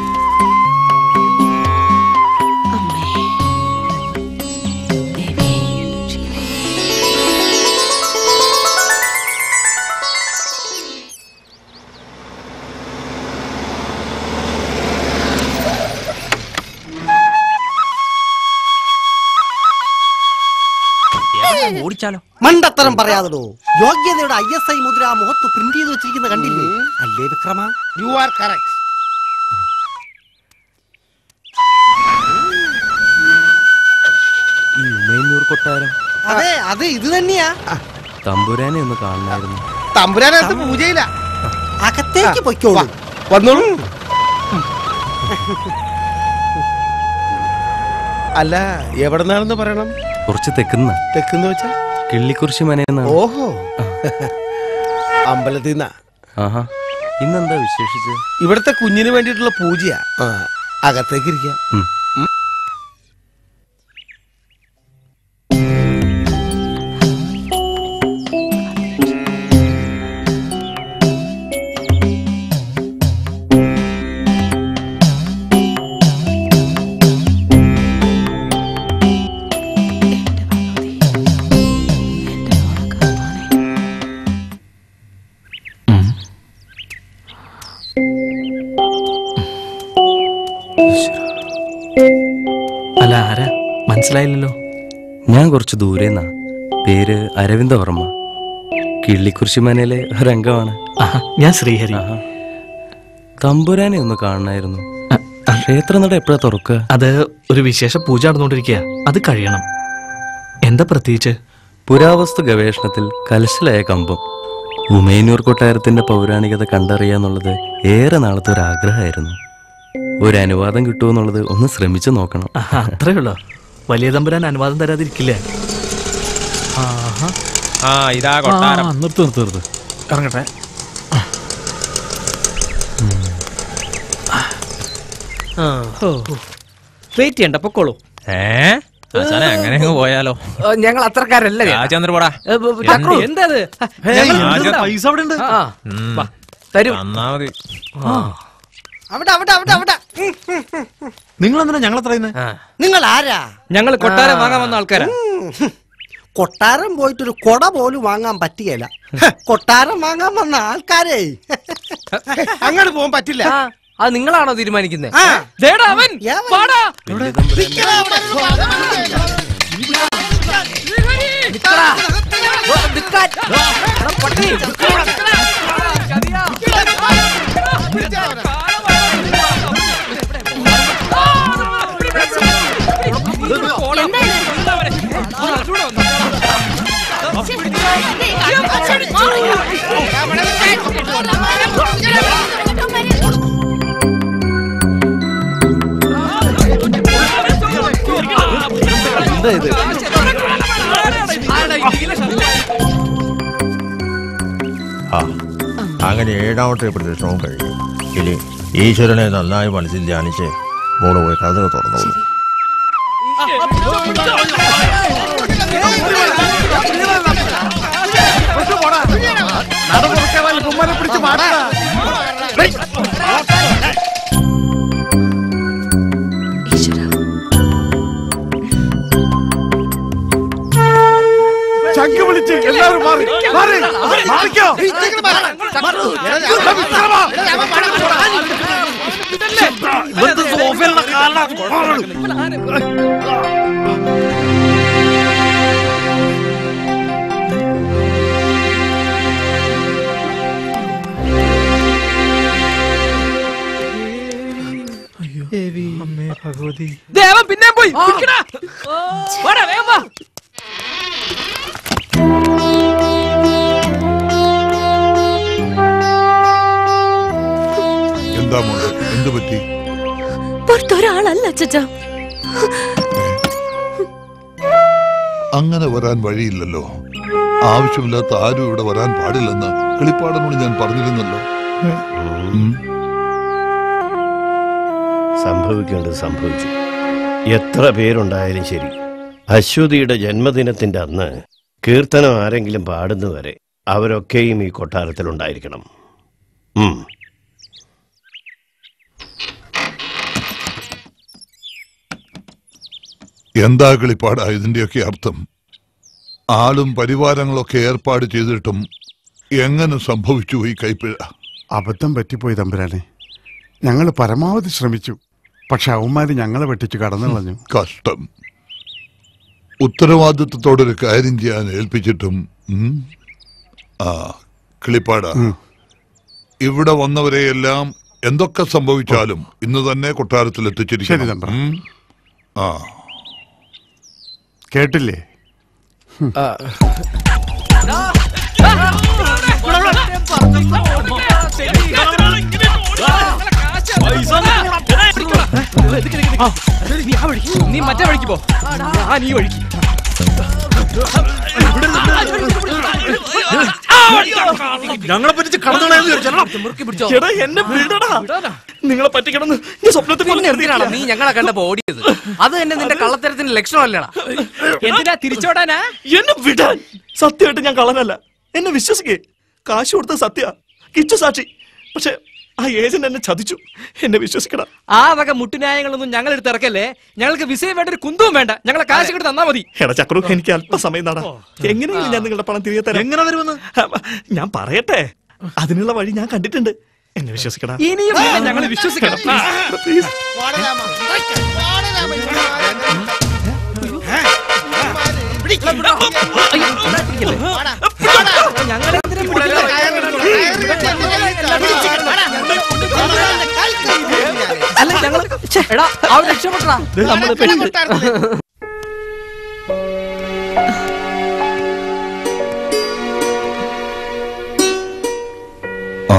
ഓടിച്ചാലോ മണ്ടത്തരം പറയാതടോ യോഗ്യതയുടെ ഐ എസ് ഐ മുദ്ര ആ മുഖത്ത് പ്രിന്റ് ചെയ്ത് വെച്ചിരിക്കുന്ന കണ്ടില്ലേ അല്ലേ വിക്രമ യു ആർ കറക്റ്റ് ഈ ഉമയന്നൂർ കൊട്ടാരം അതെ അത് ഇത് തന്നെയാ തമ്പുരാനെ ഒന്ന് കാണണമായിരുന്നു തമ്പുരാനകത്ത് പൂജയില്ല അകത്തേക്ക് പൊയ്ക്കോളൂ വന്നോളൂ അല്ല എവിടെ നിന്നാണെന്ന് പറയണം കുറച്ച് തെക്കുന്ന തെക്കെന്ന് വെച്ചാ കിള്ളിക്കുറിശി മനയെന്നാണ് ഓഹോ അമ്പലത്തിൽ നിന്നാ ആഹാ ഇന്നെന്താ വിശേഷിച്ച് ഇവിടുത്തെ കുഞ്ഞിന് വേണ്ടിയിട്ടുള്ള പൂജയാ ആ, അകത്തേക്ക് ഇരിക്കാം ഉം. അല്ല ആരാ മനസ്സിലായില്ലല്ലോ ഞാൻ കുറച്ച് ദൂരേന്നാ പേര് അരവിന്ദവർമ്മ കിള്ളിക്കുറിശി മനയിലെ ഒരംഗമാണ് ഞാൻ ശ്രീഹരി തമ്പുരാനെ ഒന്ന് കാണണമായിരുന്നു ക്ഷേത്രനട എപ്പോഴാ തുറക്കുക അത് ഒരു വിശേഷ പൂജ നടന്നുകൊണ്ടിരിക്കുക അത് കഴിയണം എന്താ പ്രത്യേകിച്ച് പുരാവസ്തു ഗവേഷണത്തിൽ കലശലായ കമ്പം ഉമയന്നൂർ കൊട്ടാരത്തിന്റെ പൗരാണികത കണ്ടറിയാന്നുള്ളത് ഏറെ നാളത്തെ ഒരു ആഗ്രഹമായിരുന്നു ഒരു അനുവാദം കിട്ടുമെന്നുള്ളത് ഒന്ന് ശ്രമിച്ചു നോക്കണം ആഹാ, അത്രേ ഉള്ളോ വലിയ തമ്പുരാൻ അനുവാദം തരാതിരിക്കില്ല ആ ഇതാ കൊട്ടാരം നിർത്ത് നിർത്ത് നിർത്ത് ഇറങ്ങട്ടെ വെയിറ്റ് ചെയ്യണ്ട പൊക്കോളൂ ഏ ആശാനെ അങ്ങനെ അങ്ങ് പോയാലോ ഏ, ഞങ്ങൾ അത്രക്കാരല്ല ചേട്ടാ. രാജേന്ദ്ര പോടാ ഏ, ബ- ബ- ചക്രു. എന്താ അത് ഞങ്ങൾ ആശാൻ ഇവിടുന്നാ. പൈസ അവിടെ ഉണ്ട് ആ, വാ, തരും തന്നാ മതി അവിടെ അവിടെ അവിടെ അവിടെ ഉം, ഉം, ഉം, ഉം. നിങ്ങൾ എന്തിനാ ഞങ്ങളെ പറയുന്നത് നിങ്ങൾ ആരാ ഞങ്ങൾ കൊട്ടാരം വാങ്ങാൻ വന്ന ആൾക്കാരാ ഉം, ഹും. കൊട്ടാരം പോയിട്ടൊരു കൊട പോലും വാങ്ങാൻ പറ്റുകയില്ല ഹ, കൊട്ടാരം വാങ്ങാൻ വന്ന ആൾക്കാരെ അങ്ങോട്ട് പോകാൻ പറ്റില്ല ആ, അത് നിങ്ങളാണോ തീരുമാനിക്കുന്നത് ആ, ദേടാ അവൻ ഏവൻ? വാടാ നിക്കടാ. ഓ, നിക്കാൻ. എടാ, പട്ടി, നിക്കടാ. അങ്ങനെ ഏഴാമത്തെ പ്രദർശനവും കഴിഞ്ഞു ഇനി ഈശ്വരനെ നന്നായി മനസ്സിൽ ധ്യാനിച്ച് മോള് പോയി കഥകൾ തുറന്നോളൂ ചങ്ക് വിളിച്ച് എല്ലാവരും മാറി മാറി മാറിക്കോ ദേവൻ പിന്നെ പോയി പിടിക്കടാ. വാടാ, വേഗം വാ. എന്താ മോളെ എന്ത് പറ്റി പുറത്തൊരാളല്ല അച്ഛച്ച അങ്ങനെ വരാൻ വഴിയില്ലല്ലോ ആവശ്യമില്ലാത്ത ആരും ഇവിടെ വരാൻ പാടില്ലെന്ന് കിളിപ്പാടനോട് ഞാൻ പറഞ്ഞിരുന്നല്ലോ ഉം. സംഭവിക്കേണ്ടത് സംഭവിച്ചു എത്ര പേരുണ്ടായാലും ശരി അശ്വതിയുടെ ജന്മദിനത്തിന്റെ അന്ന് കീർത്തനം ആരെങ്കിലും പാടുന്നവരെ അവരൊക്കെയും ഈ കൊട്ടാരത്തിലുണ്ടായിരിക്കണം ഉം. എന്താ കിളിപ്പാടാ ഇതിന്റെയൊക്കെ അർത്ഥം ആളും പരിവാരങ്ങളൊക്കെ ഏർപ്പാട് ചെയ്തിട്ടും എങ്ങനെ സംഭവിച്ചു ഈ കൈപ്പിഴ അബദ്ധം പറ്റിപ്പോയി തമ്പുരാനെ ഞങ്ങൾ പരമാവധി ശ്രമിച്ചു പക്ഷെ അവന്മാര് ഞങ്ങളെ വെട്ടിച്ച് കടന്നു കളഞ്ഞു കഷ്ടം ഉത്തരവാദിത്വത്തോടൊരു കാര്യം ചെയ്യാൻ ഏൽപ്പിച്ചിട്ടും ഉം, ആ കിളിപ്പാട ഇവിടെ വന്നവരെയെല്ലാം എന്തൊക്കെ സംഭവിച്ചാലും ഇന്ന് തന്നെ കൊട്ടാരത്തിൽ ശരി, എത്തിച്ചിരിക്കണം തമ്പ്ര. ഉം. ആ കേട്ടില്ലേ നീ മറ്റേ വഴിക്ക് പോ ഞാൻ ഈ വഴിക്ക് ഞങ്ങളെ പറ്റിച്ച് കടന്നു എടാ എന്നെ വിടടാ നിങ്ങളെ പറ്റിക്കണമെന്ന് ഞാൻ സ്വപ്നത്തിൽ പോലും പിന്നെ എന്തിനാണ് നീ ഞങ്ങളെ കണ്ടപ്പോ ഓടിയത് അത് തന്നെ നിന്റെ കള്ളത്തരത്തിന്റെ ലക്ഷണമല്ലടാ എന്തിനാ തിരിച്ചോടാനാ എന്നെ വിടാൻ സത്യമായിട്ട് ഞാൻ കള്ളനല്ല എന്നെ വിശ്വസിക്കേ കാശ് കൊടുത്ത സത്യ കിച്ചു സാക്ഷി പക്ഷെ ആ ഏജന്റ് എന്നെ ചതിച്ചു എന്നെ വിശ്വസിക്കണം ആ വക മുട്ടുന്യായങ്ങളൊന്നും ഞങ്ങൾ എടുത്ത് ഇറക്കല്ലേ ഞങ്ങൾക്ക് വിസയും വേണ്ട ഒരു കുന്തവും വേണ്ട ഞങ്ങളെ കാശ് കിട്ടി തന്നാ മതി എടാ ചക്രു എനിക്ക് അല്പസമയം നടാ എങ്ങനെയാണ് ഞാൻ നിങ്ങളുടെ പണം തിരികെ തരാം എങ്ങനെ വരുമെന്ന് ഞാൻ പറയട്ടെ അതിനുള്ള വഴി ഞാൻ കണ്ടിട്ടുണ്ട് എന്നെ വിശ്വസിക്കണം ഇനിയും ഞങ്ങൾ വിശ്വസിക്കണം പ്ലീസ് അല്ല ഞങ്ങള് ഛെ, എടാ അവൻ രക്ഷപ്പെട്ടടാ നമ്മള് പെട്ട് ആ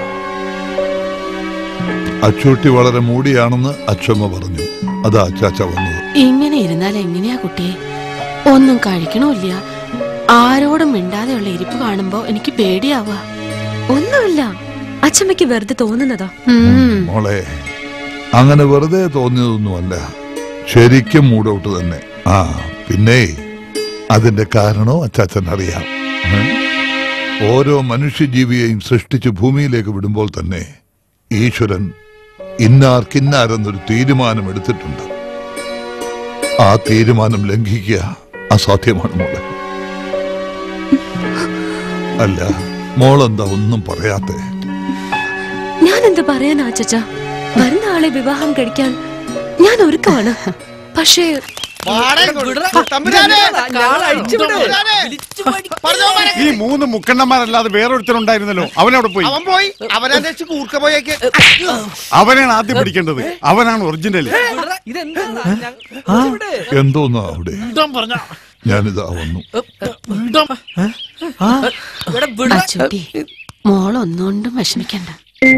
അച്ചൂട്ടി വളരെ മൂടിയാണെന്ന് അച്ചമ്മ പറഞ്ഞു അതാ അച്ചാച്ച വന്നത് ഇങ്ങനെ ഇരുന്നാൽ എങ്ങനെയാ കുട്ടിയെ ഒന്നും കഴിക്കണമില്ല ആരോടും മിണ്ടാതെയുള്ള ഇരിപ്പ് കാണുമ്പോ എനിക്ക് പേടിയാവുക ഒന്നുമില്ല അച്ഛമ്മയ്ക്ക് വെറുതെ തോന്നുന്നതാ മോളെ അങ്ങനെ വെറുതെ തോന്നിയതൊന്നുമല്ല ശരിക്കും മൂടൗട്ട് തന്നെ ആ പിന്നെ അതിന്റെ കാരണവും അച്ചാച്ചൻ അറിയാം ഏ? ഓരോ മനുഷ്യജീവിയെയും സൃഷ്ടിച്ച് ഭൂമിയിലേക്ക് വിടുമ്പോൾ തന്നെ ഈശ്വരൻ ഇന്നാർക്കിന്നാരെന്നൊരു തീരുമാനം എടുത്തിട്ടുണ്ട് ആ തീരുമാനം ലംഘിക്കുക അസാധ്യമാണ് മോളെ അല്ല മോളെന്താ ഒന്നും പറയാത്തേ ഞാൻ എന്ത് പറയാനാ അച്ഛച്ച വരുന്ന ആളെ വിവാഹം കഴിക്കാൻ ഞാൻ ഒരുക്കമാണ് പക്ഷേ ഈ മൂന്ന് മുക്കണ്ണന്മാരല്ലാതെ വേറൊരുത്തരുണ്ടായിരുന്നല്ലോ അവനവിടെ പോയി അവൻ പോയി അവനന്വേഷിച്ച് കൂർക്ക പോയേക്ക് അവനാണ് ആദ്യം പിടിക്കേണ്ടത് അവനാണ് ഒറിജിനൽ എന്തോന്നാ അവിടെ ഞാനിതാ വന്നു അച്ചുട്ടി മോളൊന്നുകൊണ്ടും വിഷമിക്കണ്ട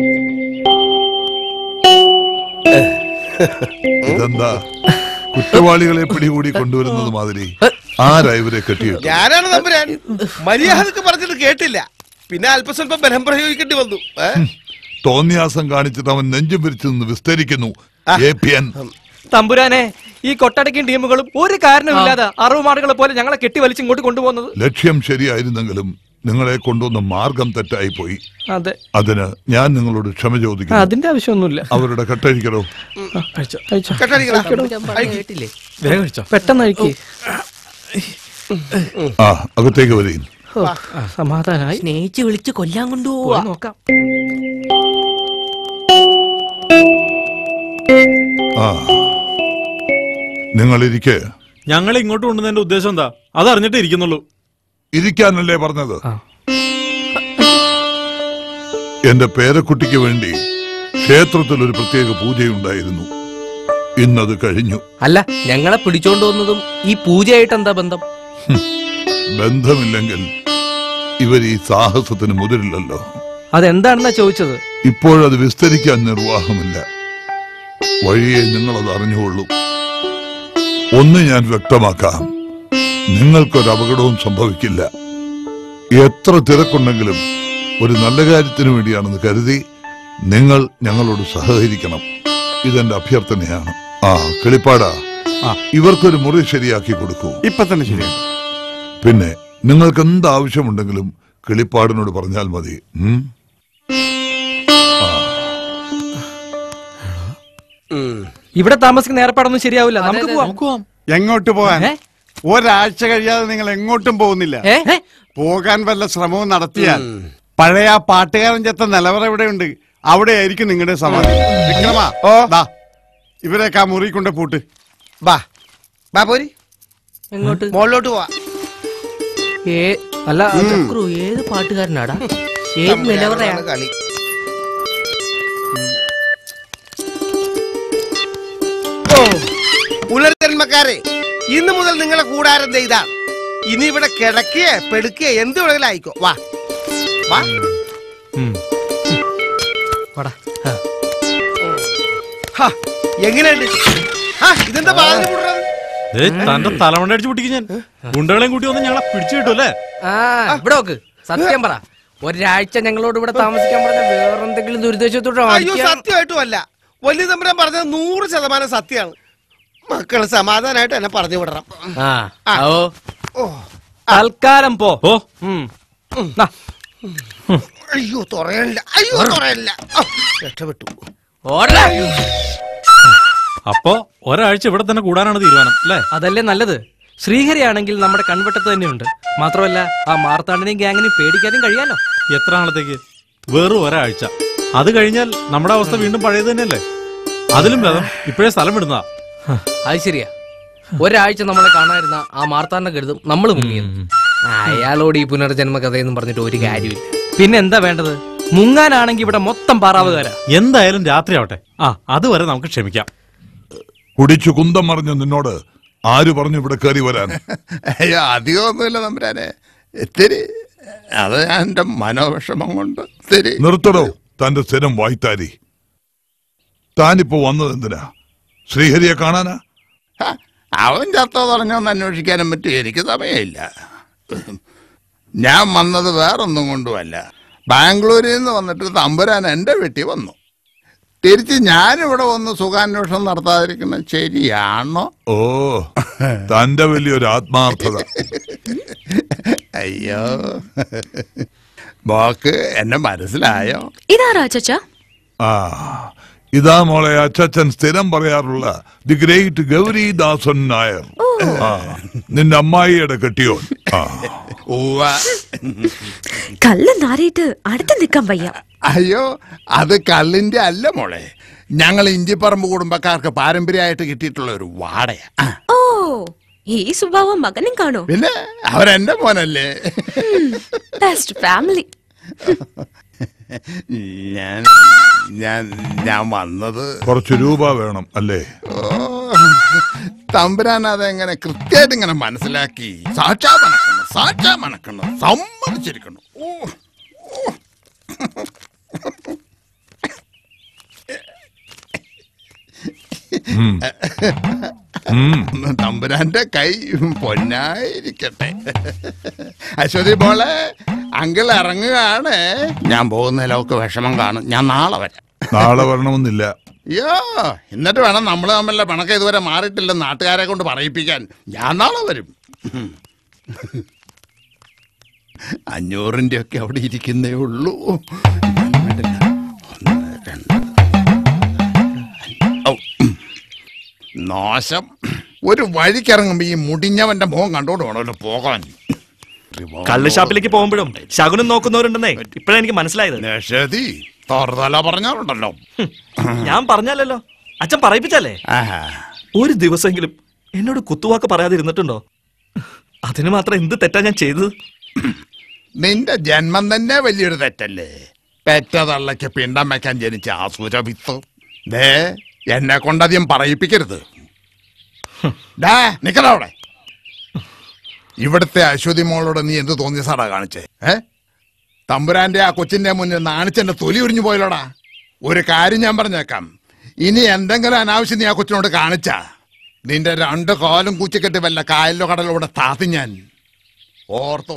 ഇതെന്താ കുറ്റവാളികളെ പിടികൂടി കൊണ്ടുവരുന്നത് മാതിരി ആരാ ഇവരെ കെട്ടിയിട്ട് ഞാനാണ് തമ്പുരാൻ മര്യാദക്ക് പറഞ്ഞിട്ട് കേട്ടില്ല പിന്നെ അല്പസ്വല്പം ബലം പ്രയോഗിക്കേണ്ടി വന്നു ഏ? തോന്നിയാസം കാണിച്ചിട്ട് അവൻ നെഞ്ചും വിരിച്ചു നിന്ന് വിസ്തരിക്കുന്നു ഏപ്യൻ തമ്പുരാനെ ഈ കൊട്ടടക്കും ടീമുകളും ഒരു കാരണമില്ലാതെ അറുമാടുകളെ പോലെ ഞങ്ങളെ കെട്ടി വലിച്ച് ഇങ്ങോട്ട് കൊണ്ടുപോകുന്നത് ലക്ഷ്യം ശരിയായിരുന്നെങ്കിലും നിങ്ങളെ കൊണ്ടുവന്ന മാർഗം തെറ്റായി പോയി അതെ അതിന് ഞാൻ നിങ്ങളോട് ക്ഷമ ചോദിക്കുന്നു അതിന്റെ ആവശ്യമൊന്നുമില്ല അവരുടെ കെട്ടഴിക്കലോ കഴിച്ചോ കഴിച്ചോ കെട്ടടിക്കടാ. കഴിക്കടോ. വേഗം കഴിച്ചോ പെട്ടെന്ന് കഴിക്കേ ആ അകത്തേക്ക് വരീൻ സമാധാനായി സ്നേഹിച്ച് വിളിച്ച് കൊല്ലാൻ കൊണ്ടുപോവാ നോക്കാം ആ നിങ്ങളിരിക്കെ ഞങ്ങളെ ഇങ്ങോട്ട് കൊണ്ടുവന്നതിന്റെ ഉദ്ദേശം എന്താ അത് അറിഞ്ഞിട്ടേ ഇരിക്കുന്നുള്ളൂ ഇരിക്കാനല്ലേ പറഞ്ഞത് എന്റെ പേരക്കുട്ടിക്ക് വേണ്ടി ക്ഷേത്രത്തിൽ ഒരു പ്രത്യേക പൂജയുണ്ടായിരുന്നു ഇന്നത് കഴിഞ്ഞു അല്ല ഞങ്ങളെ പിടിച്ചോണ്ട് വന്നതും ഈ പൂജയായിട്ട് എന്താ ബന്ധം ബന്ധമില്ലെങ്കിൽ ഇവർ ഈ സാഹസത്തിന് മുതിരില്ലല്ലോ അതെന്താണെന്നാ ചോദിച്ചത് ഇപ്പോഴത് വിസ്തരിക്കാൻ നിർവാഹമില്ല വഴിയെ നിങ്ങളത് അറിഞ്ഞുകൊള്ളൂ ഒന്ന് ഞാൻ വ്യക്തമാക്കാം നിങ്ങൾക്കൊരു അപകടവും സംഭവിക്കില്ല എത്ര തിരക്കുണ്ടെങ്കിലും ഒരു നല്ല കാര്യത്തിന് വേണ്ടിയാണെന്ന് കരുതി നിങ്ങൾ ഞങ്ങളോട് സഹകരിക്കണം ഇതെന്റെ അഭ്യർത്ഥനയാണ് ആ കിളിപ്പാടാ ഇവർക്കൊരു മുറി ശരിയാക്കി കൊടുക്കൂ ഇപ്പൊ തന്നെ ശരിയാണ് പിന്നെ നിങ്ങൾക്ക് എന്ത് ആവശ്യമുണ്ടെങ്കിലും കിളിപ്പാടിനോട് പറഞ്ഞാൽ മതി ഉം? ഇവിടെ താമസിക്കുന്ന ഏർപ്പാടൊന്നും ശരിയാവില്ല നമുക്ക് പോവാം എങ്ങോട്ട് പോകാൻ ഒരാഴ്ച കഴിയാതെ നിങ്ങൾ എങ്ങോട്ടും പോകുന്നില്ല പോകാൻ വല്ല ശ്രമവും നടത്തിയാൽ പഴയ ആ പാട്ടുകാരൻ ചെത്ത നിലവറ ഇവിടെയുണ്ട് അവിടെ ആയിരിക്കും നിങ്ങളുടെ സമാധി വിക്രമാ ഓ ദാ ഇവരെയൊക്കെ ആ മുറി കൊണ്ട് പൂട്ട് ബാ ബാ പോരി എങ്ങോട്ട് മുകളിലോട്ട് പോവാ ഏ അല്ല ചക്രു ഏത് പാട്ടുകാരനാടാ ഏത് നിലവറയാ കളി ഓ പുലർജന്മക്കാരെ ഇന്ന് മുതൽ നിങ്ങളെ കൂടാരം ചെയ്താ ഇനി ഇവിടെ കിടക്കുകയെ പെടുക്കുകയെ എന്ത് വേണമെങ്കിലും ആയിക്കോ വാ വാ ഹാ, എങ്ങനെയുണ്ട് ഹാ, ഇതെന്താ വാതിൽ മുട്ടുന്നത്? ഏ, തന്റെ തലമണ്ട അടിച്ച് പൊട്ടിക്കും ഞാൻ ഗുണ്ടകളെയും കൂട്ടി വന്ന് ഞങ്ങളെ പിടിച്ചു കിട്ടും അല്ലേ ആ ഇവിടെ നോക്ക് സത്യം പറ ഒരാഴ്ച ഞങ്ങളോട് ഇവിടെ താമസിക്കാൻ പറഞ്ഞ വേറെന്തെങ്കിലും ദുരിതാശ്വാസത്തോടെ അയ്യോ സത്യമായിട്ടും അല്ല വലിയ തമ്പുരാൻ പറഞ്ഞത് നൂറ് ശതമാനം സത്യമാണ് മക്കള് സമാധാനമായിട്ട് എന്നെ പറഞ്ഞു വിടണം ആ ഓ ഓ തൽക്കാലം പോ ഓ അയ്യോ തുറയല്ല അയ്യോ തുറയല്ല ആ, രക്ഷപ്പെട്ടു ഓടാ അപ്പോ ഒരാഴ്ച ഇവിടെ തന്നെ കൂടാനാണ് തീരുമാനം അല്ലേ അതല്ലേ നല്ലത് ശ്രീഹരിയാണെങ്കിൽ നമ്മുടെ കൺവട്ടത്ത് തന്നെയുണ്ട് മാത്രമല്ല ആ മാർത്താണ്ടിനെയും ഗ്യാങ്ങിനെയും പേടിക്കാതെയും കഴിയാലോ എത്ര നാളത്തേക്ക് വെറും ഒരാഴ്ച അത് കഴിഞ്ഞാൽ നമ്മുടെ അവസ്ഥ വീണ്ടും പഴയത് തന്നെയല്ലേ അതിലും ഭേദം ഇപ്പോഴേ സ്ഥലം വിടുന്നതാ അത് ശരിയാ ഒരാഴ്ച നമ്മളെ കാണാതിരുന്ന ആ മാർത്താണ്ഡ കരുതും നമ്മൾ മുങ്ങിയത് അയാളോട് ഈ പുനർജന്മ കഥയെന്നും പറഞ്ഞിട്ട് ഒരു കാര്യമില്ല പിന്നെ എന്താ വേണ്ടത് മുങ്ങാനാണെങ്കിൽ ഇവിടെ മൊത്തം പാറാവുകാരാ എന്തായാലും രാത്രി ആവട്ടെ ആ അതുവരെ നമുക്ക് ക്ഷമിക്കാം കുടിച്ചു കുന്തം മറിഞ്ഞ നിന്നോട് ആര് പറഞ്ഞു ഇവിടെ കയറി വരാൻ അയ്യോ അധികമൊന്നുമില്ല തമ്പുരാനെ ഇത്തിരി അത് ഞാൻ എൻ്റെ മനോവിഷമം കൊണ്ട് ഇത്തിരി നിർത്തടോ തന്റെ സ്ഥിരം വായ്ത്താരി താനിപ്പോ വന്നത് എന്തിനാ ശ്രീഹരിയെ കാണാനാ ഹ, അവൻ ചത്തോ തുടങ്ങോന്ന് അന്വേഷിക്കാനും പറ്റും എനിക്ക് സമയമില്ല ഞാൻ വന്നത് വേറൊന്നും കൊണ്ടുമല്ല ബാംഗ്ലൂരിൽ നിന്ന് വന്നിട്ട് തമ്പുരാൻ എൻ്റെ വീട്ടിൽ വന്നു തിരിച്ച് ഞാനിവിടെ വന്ന് സുഖാന്വേഷണം നടത്താതിരിക്കുന്നത് ശരിയാണോ ഓ തന്റെ വലിയൊരു ആത്മാർത്ഥത അയ്യോ മോക്ക് എന്നെ മനസ്സിലായോ ഇതാരാ ചച്ച ആ ഇതാ മോളെ അച്ചച്ചൻ സ്ഥിരം പറയാറുള്ള ദി ഗ്രേറ്റ് ഗൗരിദാസൻ നായർ ആ, നിന്റെ അമ്മായിയുടെ കെട്ടിയോൻ ആ കല്ല് നാറിയിട്ട് അടുത്ത് നിൽക്കാൻ വയ്യ അയ്യോ അത് കള്ളിന്റെ അല്ല മോളെ ഞങ്ങൾ ഇഞ്ചിപ്പറമ്പ് കുടുംബക്കാർക്ക് പാരമ്പര്യമായിട്ട് കിട്ടിയിട്ടുള്ള ഒരു വാടയാ ഓ ഈ സ്വഭാവം മകനും കാണോ പിന്നെ അവരെന്റെ മോനല്ലേ ബെസ്റ്റ് ഫാമിലി ഞാൻ ഞാൻ ഞാൻ വന്നത് കുറച്ച് രൂപ വേണം അല്ലേ ഓ, തമ്പുരാൻ അതെങ്ങനെ കൃത്യമായിട്ട് ഇങ്ങനെ മനസ്സിലാക്കി സാക്ഷാ മണക്കണം സാക്ഷാ മണക്കണം സമ്മതിച്ചിരിക്കണം ഓ ഉം. ഉം. തമ്പുരാന്റെ കൈ പൊന്നായിരിക്കട്ടെ അശ്വതി മോളെ അങ്കിൾ ഇറങ്ങുകയാണ് ഞാൻ പോകുന്നതിലൊക്കെ വിഷമം കാണും ഞാൻ നാളെ വരാം നാളെ വരണമെന്നില്ല അയ്യോ എന്നിട്ട് വേണം നമ്മൾ തമ്മിലുള്ള പിണക്കം ഇതുവരെ മാറിയിട്ടില്ല നാട്ടുകാരെ കൊണ്ട് പറയിപ്പിക്കാൻ ഞാൻ നാളെ വരും ഉം. അഞ്ഞൂറിൻ്റെ ഒക്കെ അവിടെ ഇരിക്കുന്നേ ഉള്ളൂ ഒന്ന്, രണ്ട്. ഔ, ഉം. നാശം ഒരു വഴിക്കിറങ്ങുമ്പോ ഈ മുടിഞ്ഞവന്റെ മുഖം കണ്ടോണ്ട് വേണമല്ലോ പോകാൻ കള്ള് ഷാപ്പിലേക്ക് പോകുമ്പോഴും ശകുനം നോക്കുന്നവരുണ്ടെന്നേ ഇപ്പഴാ എനിക്ക് മനസ്സിലായത് നിഷേധി തോർതല പറഞ്ഞാലുണ്ടല്ലോ ഞാൻ പറഞ്ഞല്ലോ അച്ഛൻ പറയിപ്പിച്ചല്ലേ ഒരു ദിവസമെങ്കിലും എന്നോട് കുത്തുവാക്ക് പറയാതെ ഇരുന്നിട്ടുണ്ടോ അതിന് മാത്രം എന്ത് തെറ്റാ ഞാൻ ചെയ്തത് നിന്റെ ജന്മം തന്നെ വലിയൊരു തെറ്റല്ലേ പെറ്റ തള്ളയ്ക്ക് പിണ്ടം വെക്കാൻ ജനിച്ച ആസുര വിത്ത് ദേ എന്നെ കൊണ്ടധികം പറയിപ്പിക്കരുത് ഡാ നിക്കടാ അവിടെ ഇവിടുത്തെ അശ്വതി മോളോട് നീ എന്ത് തോന്നിയ സാടാ കാണിച്ചേ ഏ തമ്പുരാന്റെ ആ കൊച്ചിന്റെ മുന്നിൽ നാണിച്ചെന്റെ തൊലി ഉരിഞ്ഞു പോയല്ലോടാ ഒരു കാര്യം ഞാൻ പറഞ്ഞേക്കാം ഇനി എന്തെങ്കിലും അനാവശ്യം നീ ആ കൊച്ചിനോട് കാണിച്ചാ നിന്റെ രണ്ട് കാലും കൂച്ചിക്കെട്ടി വല്ല കായലിലോ കടലോ ഇവിടെ താത്തി ഞാൻ ഓർത്തോ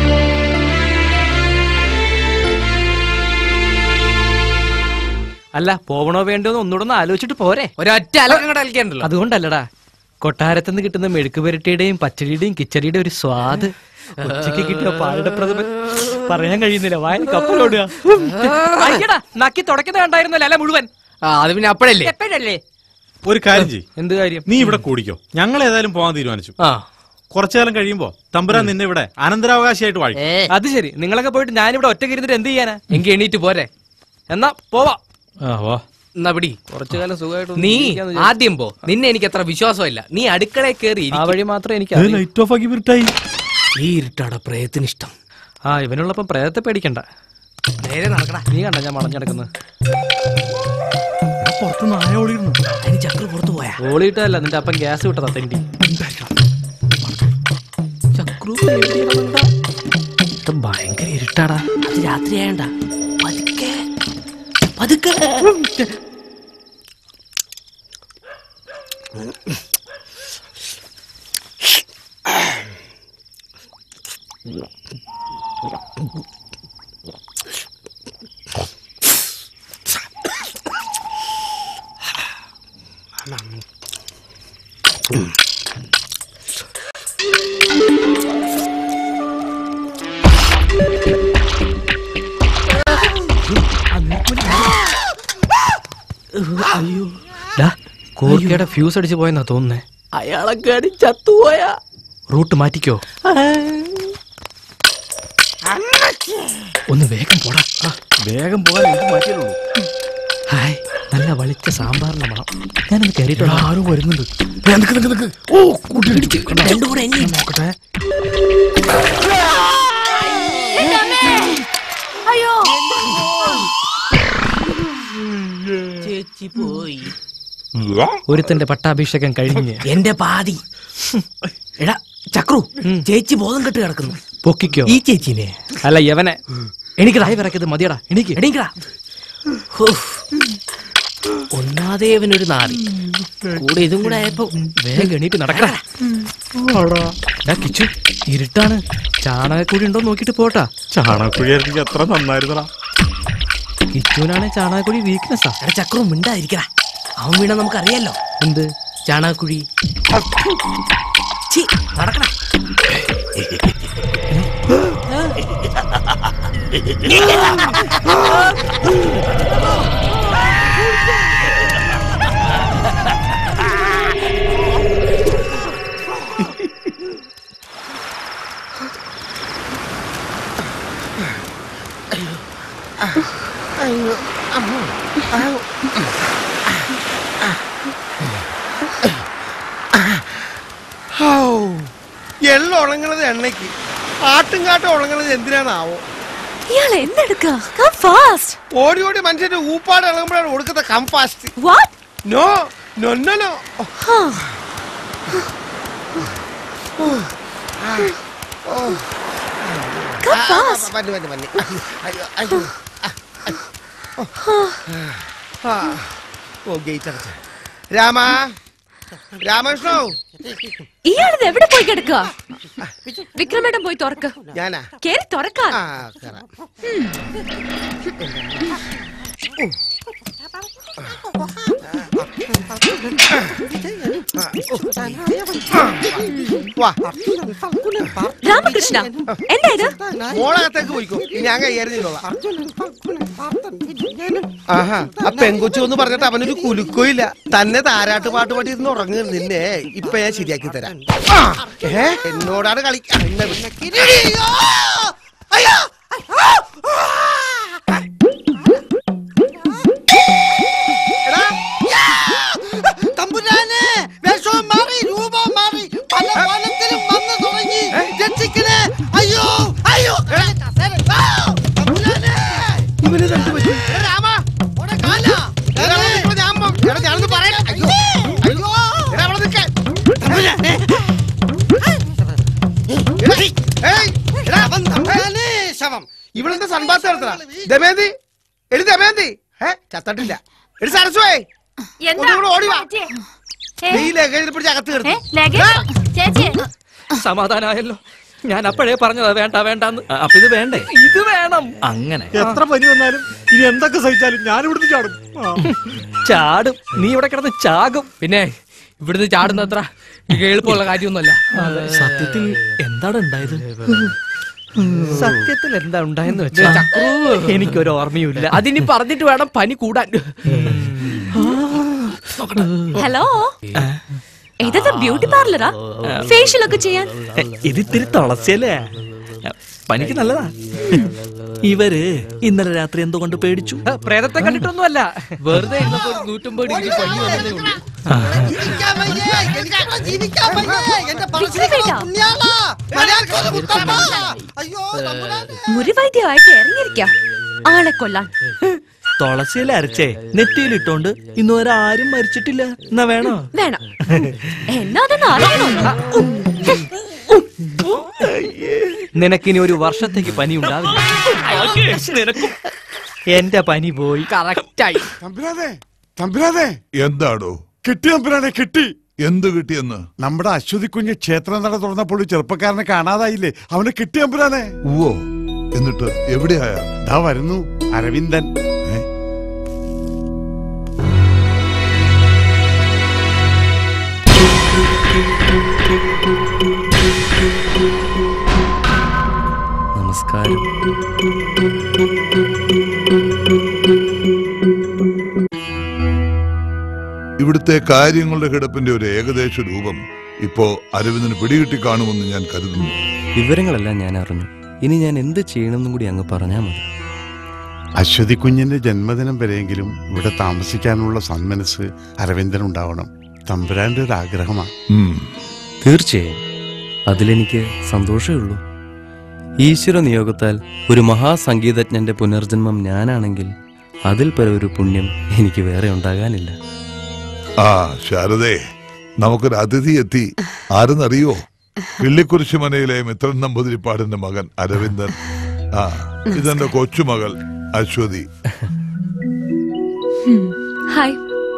അല്ല പോവണോ വേണ്ടോ എന്ന് ഒന്നുകൂടെ ഒന്ന് ആലോചിച്ചിട്ട് പോരെ ഒരൊറ്റ അലക്കം കൂടെ കളിക്കണ്ടല്ലോ അതുകൊണ്ടല്ലടാ കൊട്ടാരത്തുനിന്ന് കിട്ടുന്ന മെഴുക്ക് പുരട്ടിയുടെയും പച്ചടിയുടെയും കിച്ചടിയുടെയും ഒരു സ്വാദ് ഉച്ചയ്ക്ക് കിട്ടിയ പാലട പ്രഥമൻ പറയാൻ കഴിയുന്നില്ല വായന കപ്പലോടുക അയ്യടാ നക്കി തുടക്കുന്നത് കണ്ടായിരുന്നല്ലോ അല്ല മുഴുവൻ അത് പിന്നെ അപ്പോഴല്ലേ എപ്പോഴല്ലേ ഒരു കാര്യം ചെയ്യ് എന്ത് കാര്യം നീ ഇവിടെ കൂടിക്കോ ഞങ്ങൾ ഏതായാലും പോകാൻ തീരുമാനിച്ചു കുറച്ചു കാലം കഴിയുമ്പോ തമ്പുരാൻ നിന്നെ ഇവിടെ അനന്തരാവകാശിയായിട്ട് വാഴി അത് ശരി നിങ്ങളൊക്കെ പോയിട്ട് ഞാനിവിടെ ഒറ്റയ്ക്ക് ഇരുന്നിട്ട് എന്ത് ചെയ്യാനാ എങ്കി എണീറ്റ് പോരെ എന്നാ പോവാ എന്നാ പിടി കുറച്ചു കാലം സുഖമായിട്ട് നീ ആദ്യം പോ നിന്നെ എനിക്ക് അത്ര വിശ്വാസമില്ല നീ അടുക്കളയിൽ കയറി ആ വഴി മാത്രമേ എനിക്ക് ഏ, light off ആക്കി വിട്ടായി ഈ ഇരുട്ടാടാ പ്രയത്തിന് ഇഷ്ടം ആ ഇവനുള്ളപ്പം പ്രേതത്തെ പേടിക്കണ്ട നേരെ നടക്കടാ നീ കണ്ട ഞാൻ വളഞ്ഞടക്കുന്നത് പുറത്ത് നായ ഓടിയിരുന്നു അതിന് ചക്ര പുറത്തു പോയാ ഓളിയിട്ടല്ല നിന്റെ അപ്പം ഗ്യാസ് വിട്ടതാ തെണ്ടി ചക്രു ഭയങ്കര ഇരുട്ടാടാ അത് രാത്രി ആയണ്ട പതുക്കെ പതുക്കെ അയ്യോ ഡാ കോർക്കയുടെ ഫ്യൂസ് അടിച്ച് പോയെന്നാ തോന്നുന്നേ അയാളൊക്കെ അടി ചത്തുപോയാ റൂട്ട് മാറ്റിക്കോ ഒന്ന് വേഗം പോടാ ആ, വേഗം പോകാൻ ഇത് മാറ്റിയുള്ളൂ ഹായ് നല്ല വളിച്ച സാമ്പാറിന്റെ മണം ഞാനൊന്ന് കയറിയിട്ടുണ്ട് ആരും വരുന്നുണ്ട് ഓ കൂട്ടി രണ്ടും കൂടെ എന്നെ നോക്കട്ടെ അയ്യോ ചേച്ചി പോയി ഒരുത്തന്റെ പട്ടാഭിഷേകം കഴിഞ്ഞ് എന്റെ പാതി എടാ ചക്രു ചേച്ചി ബോധം കെട്ട് കിടക്കുന്നു പൊക്കിക്കോ ഈ ചേച്ചിനെ അല്ല യവനെ എനിക്ക് റായി വിറക്കത് മതിയടാ എനിക്ക് എണീക്കടാ ഒന്നാതെ ഇവനൊരു നാടി കൂടെ ഇതും കൂടെ ആയപ്പോ വേഗം എണീറ്റ് നടക്കടാ ഡാ കിച്ചു ഇരുട്ടാണ് ചാണകക്കുഴി ഉണ്ടോ നോക്കിട്ട് പോട്ടാ ചാണകക്കുഴിയായിരുന്നെങ്കിൽ എത്ര നന്നായിരുന്നടാ കിച്ചുവിനാണ് ചാണകക്കുഴി വീക്ക്നെസ്സാ എടാ ചക്രു മിണ്ടായിരിക്കടാ അവൻ വീണ നമുക്കറിയാലോ എന്ത് ചാണകക്കുഴി ഛീ, നടക്കടാ അയ്യോ അമ്മോ ആവൂ. ഹൗ. എള്ള് ഉണങ്ങണത് എണ്ണയ്ക്ക് ആട്ടും കാട്ടും ഉണങ്ങണത് എന്തിനാണാവോ ഇയാൾ എന്തെടുക്കാ കം ഫാസ്റ്റ് ഓടി ഓടി മനുഷ്യന്റെ ഊപ്പാട് ഇളകുമ്പോഴാണ് കൊടുക്കുന്ന come fast what no no no no Come fast. മതി മതി മതി അയ്യോ അയ്യോ ആ, അയ്യോ. ഓ. ആ. ഓ ഗേറ്റ് അടച്ച രാമ രാമകൃഷ്ണോ ഇയാളിത് എവിടെ പോയി കിടക്കുക വിക്രമേട്ടൻ പോയി തുറക്ക് ഞാനാ കേറി തുറക്കാൻ ആ കേറാം. വാ. രാമകൃഷ്ണ എന്താ ഇത് മോളകത്തേക്ക് പോയിക്കോ ഞാൻ കൈകാര്യം ചെയ്തോളാം ആഹാ ആ പെങ്കൊച്ചു എന്ന് പറഞ്ഞിട്ട് അവനൊരു കുലുക്കോ ഇല്ല തന്നെ താരാട്ട് പാട്ട് പാടി ഇരുന്ന് ഉറങ്ങുക നിന്നെ ഇപ്പൊ ഞാൻ ശരിയാക്കി തരാം ആ, ഏ എന്നോടാണ് കളിക്കാൻ തമ്പുരാനെ വേഷവും മാറി രൂപവും മാറി പല കോലത്തിലും വന്നു തുടങ്ങി രക്ഷിക്കണേ അയ്യോ അയ്യോ ഇവന് രണ്ട് പറ്റി രാമ ഇവിടെ കാല. എടാ, അവിടെ നിൽക്കണ ഞാൻ പോ- എടാ, ഞാനൊന്ന് പറയട്ടെ. അയ്യോ, അയ്യോ. എടാ, അവിടെ നിൽക്ക്. എടാ, ഏയ്, എടാ, അവൻ തമ്പുരാനെ ശവം. ഇവളെന്താ സൺബാത്ത് നടത്തണ ദമയന്തി എടി ദമയന്തി ഏ ചത്തട്ടില്ല എടി സരസ്വേ ഒന്നുകൂടെ ഓടി വാ നീ ലഗേജിൽ പിടിച്ച് അകത്ത് കിടന്നു സമാധാനമായല്ലോ ഞാൻ അപ്പോഴേ പറഞ്ഞതാ വേണ്ട വേണ്ടെന്ന് അപ്പൊ ഇത് വേണ്ടേ ഇത് വേണം അങ്ങനെ എത്ര പനി വന്നാലും ഇനി എന്തൊക്കെ സഹിച്ചാലും ഞാൻ ഇവിടുന്ന് ചാടും ആ. ചാടും നീ ഇവിടെ കിടന്ന് ചാകും പിന്നെ ഇവിടുന്ന് ചാടുന്ന അത്ര എളുപ്പമുള്ള കാര്യമൊന്നുമല്ല സത്യത്തിൽ എന്താണ് ഉണ്ടായത് സത്യത്തിൽ എന്താ ഉണ്ടായെന്ന് വെച്ചാ എനിക്കൊരു ഓർമ്മയുമില്ല അതിനി പറഞ്ഞിട്ട് വേണം പനി കൂടാൻ ഹലോ ഇതത് ബ്യൂട്ടി പാർലറാ ഫേഷ്യൽ ഒക്കെ ചെയ്യാൻ ഇതിത്തിരി തുളസിയല്ലേ പനിക്ക് നല്ലതാ ഇവര് ഇന്നലെ രാത്രി എന്തുകൊണ്ട് പേടിച്ചു പ്രേതത്തെ കണ്ടിട്ടൊന്നുമല്ല വെറുതെ ഇരുന്നപ്പോ ഒരു നൂറ്റമ്പത് ഡിഗ്രി പനി വന്നതേ ഉള്ളൂ ജീവിക്കാൻ വയ്യേ, എനിക്കിവിടെ ജീവിക്കാൻ വയ്യേ. എന്റെ പറശ്ശിനിക്കടവ് പുണ്യാളാ. മലയാളക്കോല് മുത്തപ്പ. അയ്യോ തമ്പുരാനെ. മുറിവൈദ്യമായിട്ട് ഇറങ്ങിയിരിക്ക ആളെ കൊല്ലാൻ തുളസിയില അരച്ചേ നെറ്റിയിലിട്ടോണ്ട് ഇന്ന് വരെ ആരും മരിച്ചിട്ടില്ല എന്നാ വേണോ വേണം എന്നാ അതൊന്ന് അറിയണോ നിനക്കിനി ഒരു വർഷത്തേക്ക് പനി ഉണ്ടാവില്ല എന്റെ പനി പോയി കറക്റ്റായി തമ്പുരാനെ തമ്പുരാനെ എന്താടോ കിട്ടി തമ്പുരാനെ കിട്ടി എന്ത് കിട്ടിയെന്ന് നമ്മുടെ അശ്വതി കുഞ്ഞ് ക്ഷേത്രം നട തുറന്നപ്പോൾ ഒരു ചെറുപ്പക്കാരനെ കാണാതായില്ലേ അവനെ കിട്ടി തമ്പുരാനെ ഉവ്വോ എന്നിട്ട് എവിടെയായ ദാ വരുന്നു അരവിന്ദൻ നമസ്കാരം ഇവിടുത്തെ കാര്യങ്ങളുടെ കിടപ്പിന്റെ ഒരു ഏകദേശ രൂപം ഇപ്പോ അരവിന്ദന് പിടികിട്ടി കാണുമെന്ന് ഞാൻ കരുതുന്നു വിവരങ്ങളെല്ലാം ഞാൻ അറിഞ്ഞു ഇനി ഞാൻ എന്ത് ചെയ്യണമെന്നും കൂടി അങ്ങ് പറഞ്ഞാൽ മതി അശ്വതി കുഞ്ഞിന്റെ ജന്മദിനം വരെയെങ്കിലും ഇവിടെ താമസിക്കാനുള്ള സന്മനസ് അരവിന്ദൻ ഉണ്ടാവണം തമ്പുരാന്റെ ഒരു ആഗ്രഹമാണ് തീർച്ചയായും അതിലെനിക്ക് സന്തോഷമേ ഉള്ളൂ ഈശ്വര നിയോഗത്താൽ ഒരു മഹാസംഗീതജ്ഞന്റെ പുനർജന്മം ഞാനാണെങ്കിൽ അതിൽ പരം ഒരു പുണ്യം എനിക്ക് വേറെ ഉണ്ടാകാനില്ല ആ ശാരദേ നമുക്കൊരു അതിഥി എത്തി ആരെന്നറിയോ കിള്ളിക്കുരിശ് മനയിലെ മിത്രൻ നമ്പൂതിരിപ്പാടിന്റെ മകൻ അരവിന്ദൻ ആ ഇതെന്റെ കൊച്ചുമകൾ അശ്വതി ഹായ്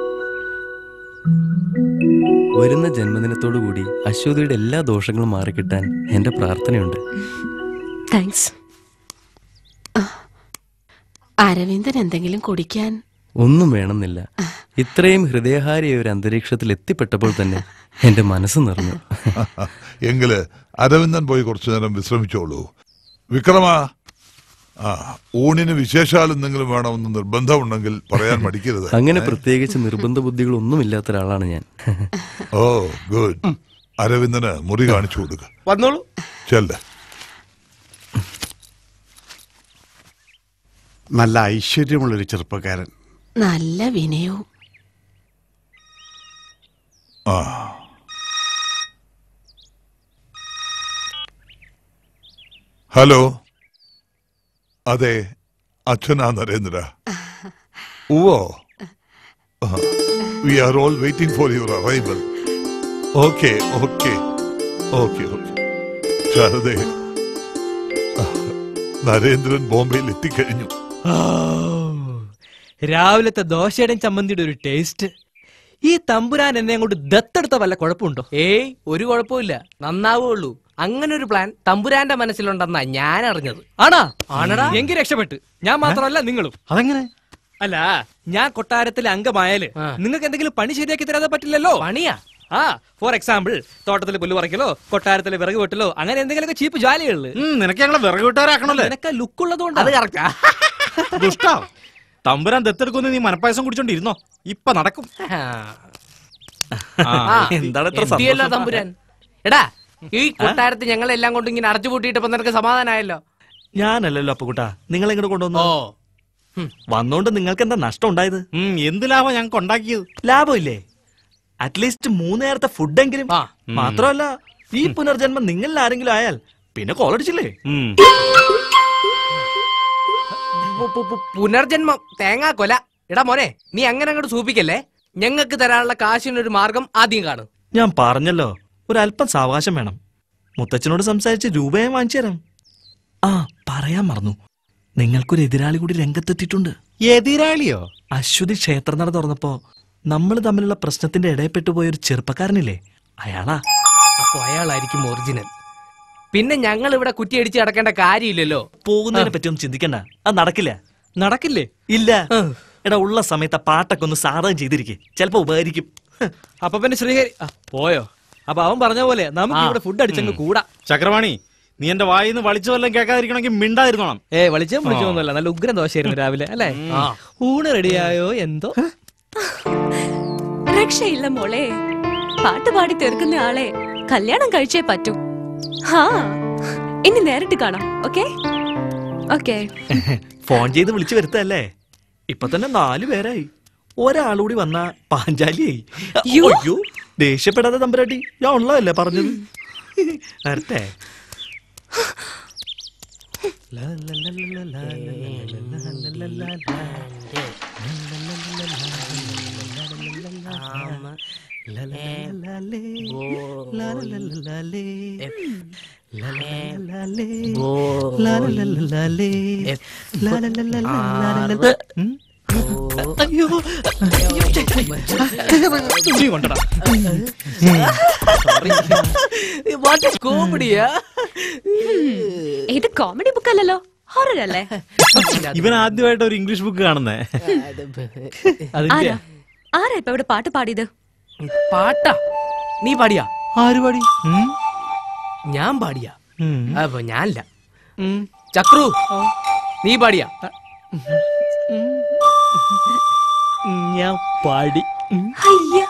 വരുന്ന ജന്മദിനത്തോടു കൂടി അശ്വതിയുടെ എല്ലാ ദോഷങ്ങളും മാറിക്കിട്ടാൻ എന്റെ പ്രാർത്ഥനയുണ്ട് താങ്ക്സ് അരവിന്ദൻ എന്തെങ്കിലും കുടിക്കാൻ ഒന്നും വേണമെന്നില്ല ഇത്രയും ഹൃദയഹാരിയ ഒരു അന്തരീക്ഷത്തിൽ എത്തിപ്പെട്ടപ്പോൾ തന്നെ എന്റെ മനസ്സ് നിറഞ്ഞു എങ്കില് അരവിന്ദൻ പോയി കുറച്ചു നേരം വിശ്രമിച്ചോളൂ വിക്രമ ആ ഊണിന് വിശേഷാൽ എന്തെങ്കിലും വേണമെന്ന് നിർബന്ധമുണ്ടെങ്കിൽ പറയാൻ മടിക്കരുത് അങ്ങനെ പ്രത്യേകിച്ച് നിർബന്ധ ബുദ്ധികളൊന്നും ഇല്ലാത്ത ഒരാളാണ് ഞാൻ ഓ ഗുഡ് അരവിന്ദന് മുറി കാണിച്ചു കൊടുക്ക വന്നോളൂ ചെല്ലേ നല്ല ഐശ്വര്യമുള്ളൊരു ചെറുപ്പക്കാരൻ നല്ല വിനയവും ആ ഹലോ അതെ അച്ഛനാ നരേന്ദ്ര ഉവോ we are all waiting for your arrival okay okay okay okay ശാരദേ ആ, നരേന്ദ്രൻ ബോംബെയിൽ എത്തിക്കഴിഞ്ഞു രാവിലത്തെ ദോശയുടെയും ചമ്മന്തിയുടെ ഒരു ടേസ്റ്റ് ഈ തമ്പുരാൻ എന്നെ കൊണ്ട് ദത്തെടുത്ത വല്ല കുഴപ്പമുണ്ടോ ഏയ് ഒരു കുഴപ്പമില്ല നന്നാവുള്ളൂ അങ്ങനെ ഒരു പ്ലാൻ തമ്പുരാന്റെ മനസ്സിലുണ്ടെന്നാ ഞാൻ അറിഞ്ഞത് ആണാ ആണടാ എങ്കിൽ രക്ഷപ്പെട്ട് ഞാൻ മാത്രമല്ല നിങ്ങളും അതെങ്ങനെ അല്ല ഞാൻ കൊട്ടാരത്തിലെ അംഗമായാല് നിങ്ങൾക്ക് എന്തെങ്കിലും പണി ശരിയാക്കി തരാതെ പറ്റില്ലല്ലോ പണിയാ ആ ഫോർ എക്സാമ്പിൾ തോട്ടത്തിൽ പുല്ല് പറിക്കലോ കൊട്ടാരത്തിലെ വിറക് വെട്ടലോ അങ്ങനെ എന്തെങ്കിലുമൊക്കെ ചീപ്പ് ജോലികളില് നിനക്ക് ഞങ്ങളെ വിറക് വെട്ടാറാക്കണല്ലേ നിനക്ക് ലുക്ക് ഉള്ളതുകൊണ്ട് അത് കറക്റ്റാ ദുഷ്ടാ തമ്പുരാൻ ദത്തെടുക്കുന്ന നീ മനപ്പായസം കുടിച്ചോണ്ടിരുന്നോ ഇപ്പൊ നടക്കും ആ, എന്താണ് ഇത്ര എത്തിയല്ലോ സന്തോഷം? തമ്പുരാൻ എടാ ഈ കൊട്ടാരത്തിൽ ഞങ്ങളെല്ലാം കൊണ്ട് ഇങ്ങനെ അടച്ചു പൂട്ടിയിട്ടപ്പോ നിനക്ക് സമാധാനമായല്ലോ ഞാനല്ലല്ലോ അപ്പുകുട്ടാ നിങ്ങൾ ഇങ്ങോട്ട് കൊണ്ടുവന്നു വന്നോണ്ട് നിങ്ങൾക്ക് എന്താ നഷ്ടം ഉണ്ടായത് എന്ത് ലാഭം ഞങ്ങൾക്ക് ഉണ്ടാക്കിയത് ലാഭമില്ലേ അറ്റ്ലീസ്റ്റ് മൂന്ന് നേരത്തെ ഫുഡെങ്കിലും മാത്രമല്ല ഈ പുനർജന്മം നിങ്ങളിൽ ആരെങ്കിലും ആയാൽ പിന്നെ കോളടിച്ചില്ലേ പു- പു- പു- പുനർജന്മം തേങ്ങാ കൊല എടാ മോനെ നീ അങ്ങനെ അങ്ങോട്ട് സൂപ്പിക്കല്ലേ ഞങ്ങൾക്ക് തരാനുള്ള കാശിനൊരു മാർഗം ആദ്യം കാണും ഞാൻ പറഞ്ഞല്ലോ ഒരല്പം സാവകാശം വേണം മുത്തച്ഛനോട് സംസാരിച്ച് രൂപയെ വാങ്ങിച്ചു തരാം ആ പറയാൻ മറന്നു നിങ്ങൾക്കൊരു എതിരാളി കൂടി രംഗത്തെത്തിയിട്ടുണ്ട് എതിരാളിയോ അശ്വതി ക്ഷേത്രനട തുറന്നപ്പോ നമ്മൾ തമ്മിലുള്ള പ്രശ്നത്തിന്റെ ഇടയിൽപ്പെട്ടു പോയ ഒരു ചെറുപ്പക്കാരനില്ലേ അയാളാ അപ്പൊ അയാളായിരിക്കും ഒറിജിനൽ പിന്നെ ഞങ്ങൾ ഇവിടെ കുറ്റിയടിച്ച് കിടക്കേണ്ട കാര്യമില്ലല്ലോ പോകുന്നതിനെ പറ്റി ഒന്നും ചിന്തിക്കണ്ട അത് നടക്കില്ല നടക്കില്ലേ ഇല്ല എടാ ഉള്ള സമയത്ത് ആ പാട്ടൊക്കെ ഒന്ന് സാധകം ചെയ്തിരിക്കെ ചിലപ്പോ ഉപകരിക്കും അപ്പൊ പിന്നെ ശ്രീഹരി ആ, പോയോ അപ്പൊ അവൻ പറഞ്ഞ പോലെ നമുക്ക് ഇവിടെ ഫുഡ് അടിച്ചങ്ങ് കൂടാ ചക്രവാണി നീ എന്റെ വായിന്ന് വളിച്ചു വല്ലതും കേൾക്കാതിരിക്കണമെങ്കിൽ മിണ്ടാതിരുന്നോണം ഏ വിളിച്ചോ വിളിച്ചോന്നല്ല നല്ല ഉഗ്രൻ ദോശയായിരുന്നു രാവിലെ അല്ലേ ആ. ഊണ് റെഡിയായോ എന്തോ രക്ഷയില്ല മോളെ പാട്ട് പാടി തീർക്കുന്ന ആളെ കല്യാണം കഴിച്ചേ പറ്റൂ ഹാ ഇനി നേരിട്ട് കാണാം ഓക്കെ ഓക്കെ ഫോൺ ചെയ്ത് വിളിച്ചു വരുത്തല്ലേ ഇപ്പൊ തന്നെ നാല് പേരായി ഒരാളുകൂടി വന്ന പാഞ്ചാലിയായി യ്യോ. അയ്യോ ദേഷ്യപ്പെടാതെ തമ്പരാട്ടി ഞാൻ ഉള്ളതല്ലേ പറഞ്ഞത് വരട്ടെ അയ്യോ നീ കൊണ്ടടാ കോമഡിയാ ഇത് കോമഡി ബുക്ക് അല്ലല്ലോ ഹൊറർ അല്ലേ ഇവൻ ആദ്യമായിട്ട് ഒരു ഇംഗ്ലീഷ് ബുക്ക് കാണുന്നേ ആരാ ആരാ ഇപ്പൊ ഇവിടെ പാട്ട് പാടിയത് പാട്ടാ നീ പാടിയാ ആര് പാടി ഞാൻ പാടിയാ അപ്പൊ ഞാനല്ല ചക്രു നീ പാടിയാ ഞാൻ പാടി അയ്യ